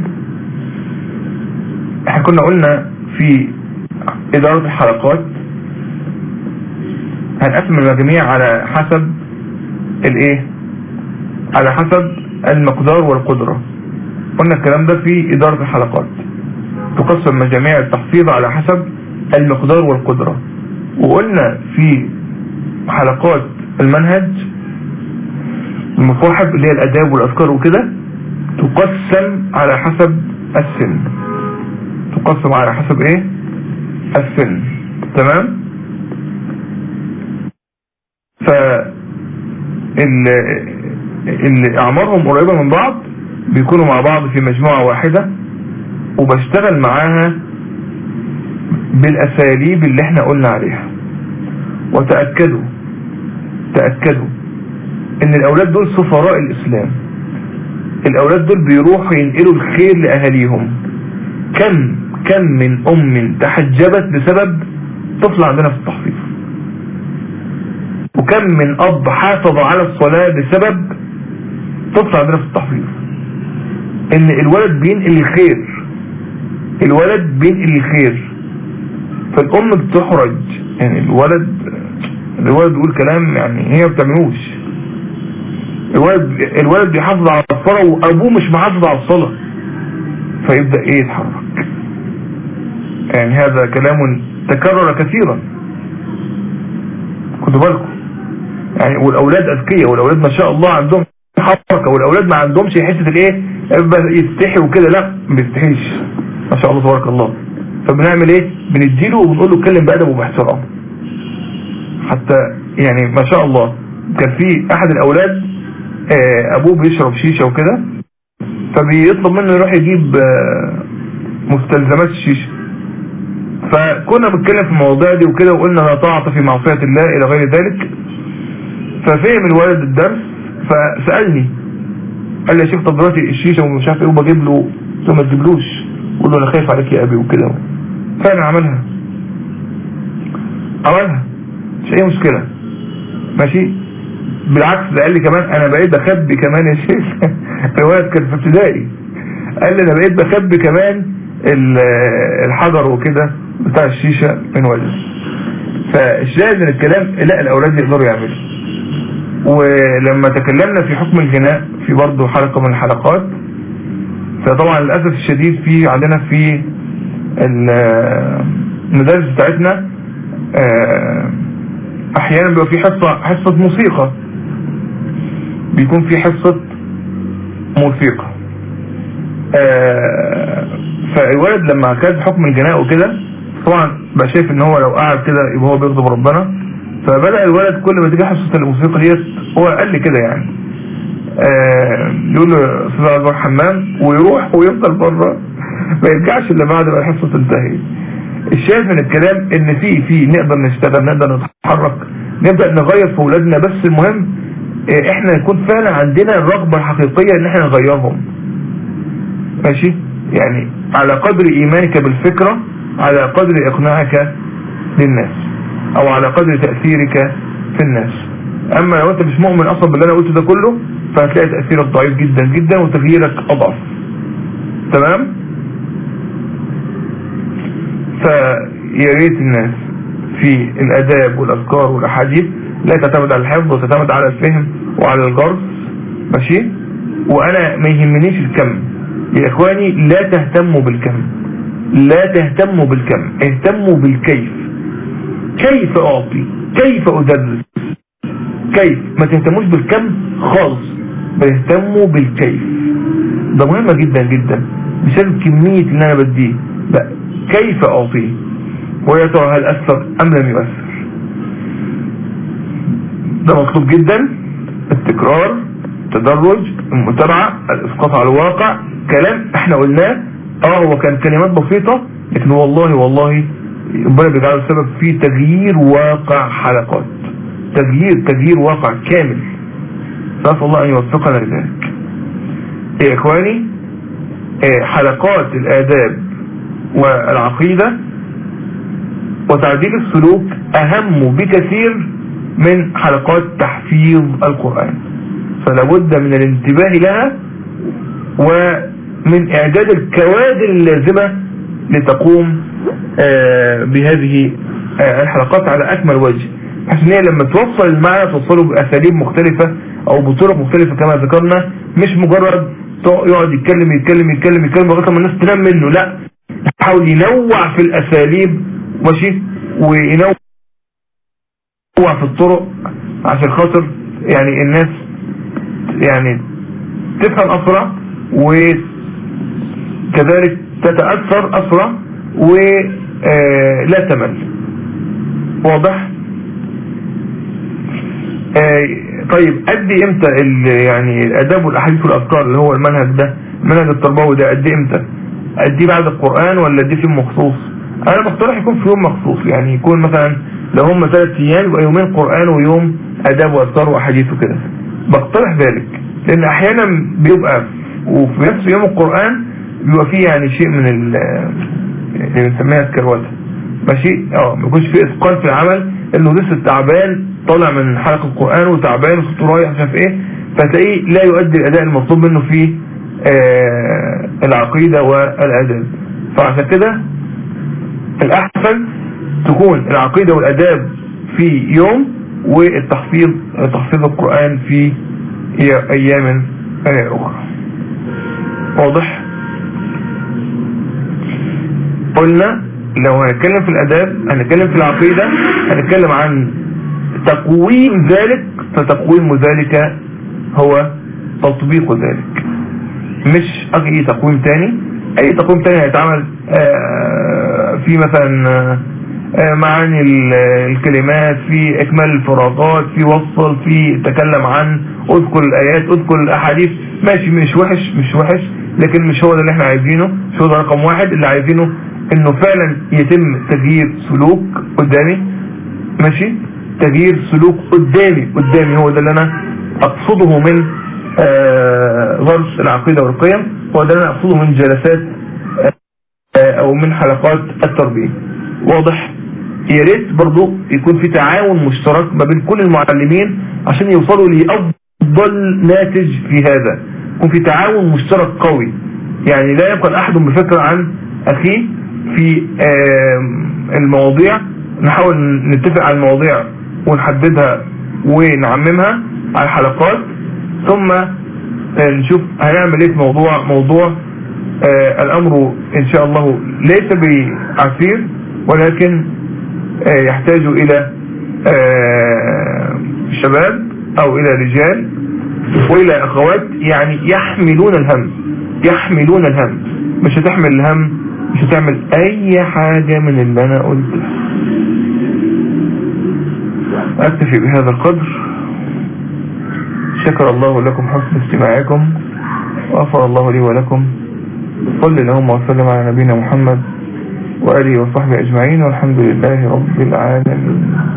احنا كنا قلنا في ادارة الحلقات هنقسم المجاميع على حسب الايه على حسب المقدار والقدرة قلنا الكلام ده في ادارة الحلقات تقسم مجاميع التحفيظ على حسب المقدار والقدرة وقلنا في حلقات المنهج المصاحب اللي هي الاداب والاذكار وكده تقسم على حسب السن تقسم على حسب ايه السن تمام ف اللي, اللي اعمارهم قريبة من بعض بيكونوا مع بعض في مجموعة واحدة وبشتغل معاها بالاساليب اللي احنا قلنا عليها وتأكدوا تأكدوا ان الاولاد دول سفراء الاسلام الاولاد دول بيروحوا ينقلوا الخير لاهاليهم كم كم من ام تحجبت بسبب طفل عندنا في التحفيظ وكم من اب حافظ على الصلاة بسبب طفل عندنا في التحفيظ ان الولد بينقل الخير الولد بينقل الخير فالام بتحرج يعني الولد الولد بيقول كلام يعني هي ما بتعملوش الولد الولد بيحافظ على الصلاة وابوه مش محافظ على الصلاة فيبدأ ايه يتحرك يعني هذا كلام تكرر كثيرا خدوا بالكم يعني والاولاد اذكياء والاولاد ما شاء الله عندهم حركة والاولاد ما عندهمش حته الايه يستحي وكده لا ما بيستحيش ما شاء الله تبارك الله فبنعمل ايه بنديله وبنقول له اتكلم بادب وباحترام حتى يعني ما شاء الله كان في احد الاولاد آه، ابوه بيشرب شيشة وكده فبيطلب منه يروح يجيب آه، مستلزمات الشيشة فكنا بنتكلم في المواضيع دي وكده وقلنا لا طاعة في معصية الله الى غير ذلك ففهم الولد الدرس فسألني قال لي يا شيخ طب دلوقتي الشيشة ومش عارف ايه وبجيب له قلت له ما تجيبلوش قول له انا خايف عليك يا ابي وكده فعلا عملها عملها مش اي مشكلة ماشي بالعكس ده قال لي كمان انا بقيت بخبي كمان يا شيخ الولد كان في ابتدائي قال لي انا بقيت بخبي كمان ال- الحجر وكده بتاع الشيشة من ولد فالشاهد من الكلام لا الاولاد يقدروا يعملوا ولما تكلمنا في حكم الغناء في برضه حلقة من الحلقات فطبعا للأسف الشديد في عندنا في ال- المدارس بتاعتنا آه، احيانا بيبقى في حصة حصة موسيقى بيكون في حصة موسيقى آه، فالولد لما كان حكم الجناء وكده طبعا بقى شايف ان هو لو قعد كده يبقى هو بيغضب ربنا فبدأ الولد كل ما تيجي حصة الموسيقى ديت هو قال لي كده يعني آه، يقول له استاذ عبد الحمام ويروح ويفضل بره ما يرجعش الا بعد ما الحصه تنتهي الشاهد من الكلام ان في في نقدر نشتغل نقدر نتحرك نبدا نغير في اولادنا بس المهم آه، احنا يكون فعلا عندنا الرغبه الحقيقيه ان احنا نغيرهم ماشي يعني على قدر ايمانك بالفكره على قدر اقناعك للناس او على قدر تاثيرك في الناس اما لو انت مش مؤمن اصلا باللي انا قلته ده كله فهتلاقي تاثيرك ضعيف جدا جدا وتغييرك اضعف تمام فيا ريت الناس في الاداب والاذكار والاحاديث لا تعتمد على الحفظ وتعتمد على الفهم وعلى الجرس ماشي وانا ما يهمنيش الكم يا اخواني لا تهتموا بالكم لا تهتموا بالكم اهتموا بالكيف كيف اعطي كيف ادرس كيف ما تهتموش بالكم خالص بل اهتموا بالكيف ده مهمة جدا جدا مش كمية اللي انا بديه لا كيف اعطيه ويا ترى هل اثر ام لم يؤثر ده مطلوب جدا التكرار التدرج المتابعة الاسقاط على الواقع كلام احنا قلناه اه هو كان كلمات بسيطة لكن والله والله ربنا بيجعله السبب في تغيير واقع حلقات تغيير تغيير واقع كامل فأسأل الله أن يوفقنا لذلك يا إخواني آه، حلقات الآداب والعقيدة وتعديل السلوك أهم بكثير من حلقات تحفيظ القرآن فلا بد من الانتباه لها ومن إعداد الكوادر اللازمة لتقوم آه، بهذه آه، الحلقات على أكمل وجه بحيث ان هي لما توصل المعنى توصله بأساليب مختلفة أو بطرق مختلفة كما ذكرنا مش مجرد يقعد يتكلم يتكلم يتكلم يتكلم لغايه ما الناس تنام منه لا يحاول ينوع في الأساليب ماشي وينوع في الطرق عشان خاطر يعني الناس يعني تفهم أسرع وكذلك تتأثر أسرع ولا تمل واضح آه، طيب أدي امتى يعني الأداب والأحاديث والأذكار اللي هو المنهج ده المنهج التربوي ده أدي امتى أدي بعد القرآن ولا أدي في يوم مخصوص أنا بقترح يكون في يوم مخصوص يعني يكون مثلا لو هم ثلاث أيام يبقى يومين قرآن ويوم أداب وأذكار وأحاديث وكده بقترح ذلك لأن أحيانا بيبقى وفي نفس يوم القرآن بيبقى فيه يعني شيء من اللي بنسميها الكروته ماشي اه ما يكونش فيه إثقال في العمل إنه لسه تعبان طالع من حلقة القرآن وتعبان وصوته رايح مش عارف إيه فتلاقيه لا يؤدي الأداء المطلوب منه في آه العقيدة والأداب فعشان كده الأحسن تكون العقيدة والأداب في يوم والتحفيظ تحفيظ القرآن في أيام أخرى واضح قلنا لو هنتكلم في الأداب هنتكلم في العقيدة هنتكلم عن تقويم ذلك فتقويم ذلك هو تطبيق ذلك مش أي تقويم تاني أي تقويم تاني هيتعمل آه، في مثلا آه، معاني الكلمات في اكمال الفراغات في وصل في تكلم عن اذكر الايات اذكر الاحاديث ماشي مش وحش مش وحش لكن مش هو ده اللي احنا عايزينه مش هو ده رقم واحد اللي عايزينه انه فعلا يتم تغيير سلوك قدامي ماشي تغيير سلوك قدامي قدامي هو ده اللي انا اقصده من آه غرس العقيدة والقيم هو ده اللي انا اقصده من جلسات آه او من حلقات التربية واضح يا ريت برضو يكون في تعاون مشترك ما بين كل المعلمين عشان يوصلوا لأفضل ناتج في هذا يكون في تعاون مشترك قوي يعني لا يبقى أحد بفكرة عن أخيه في المواضيع نحاول نتفق على المواضيع ونحددها ونعممها على الحلقات ثم نشوف هنعمل ايه في موضوع موضوع آه الامر ان شاء الله ليس بعسير ولكن آه يحتاج الى آه شباب او الى رجال والى اخوات يعني يحملون الهم يحملون الهم مش هتحمل الهم مش هتعمل اي حاجة من اللي انا قلته اكتفي بهذا القدر شكر الله لكم حسن استماعكم وغفر الله لي ولكم صل اللهم وسلم على نبينا محمد وآله وصحبه أجمعين والحمد لله رب العالمين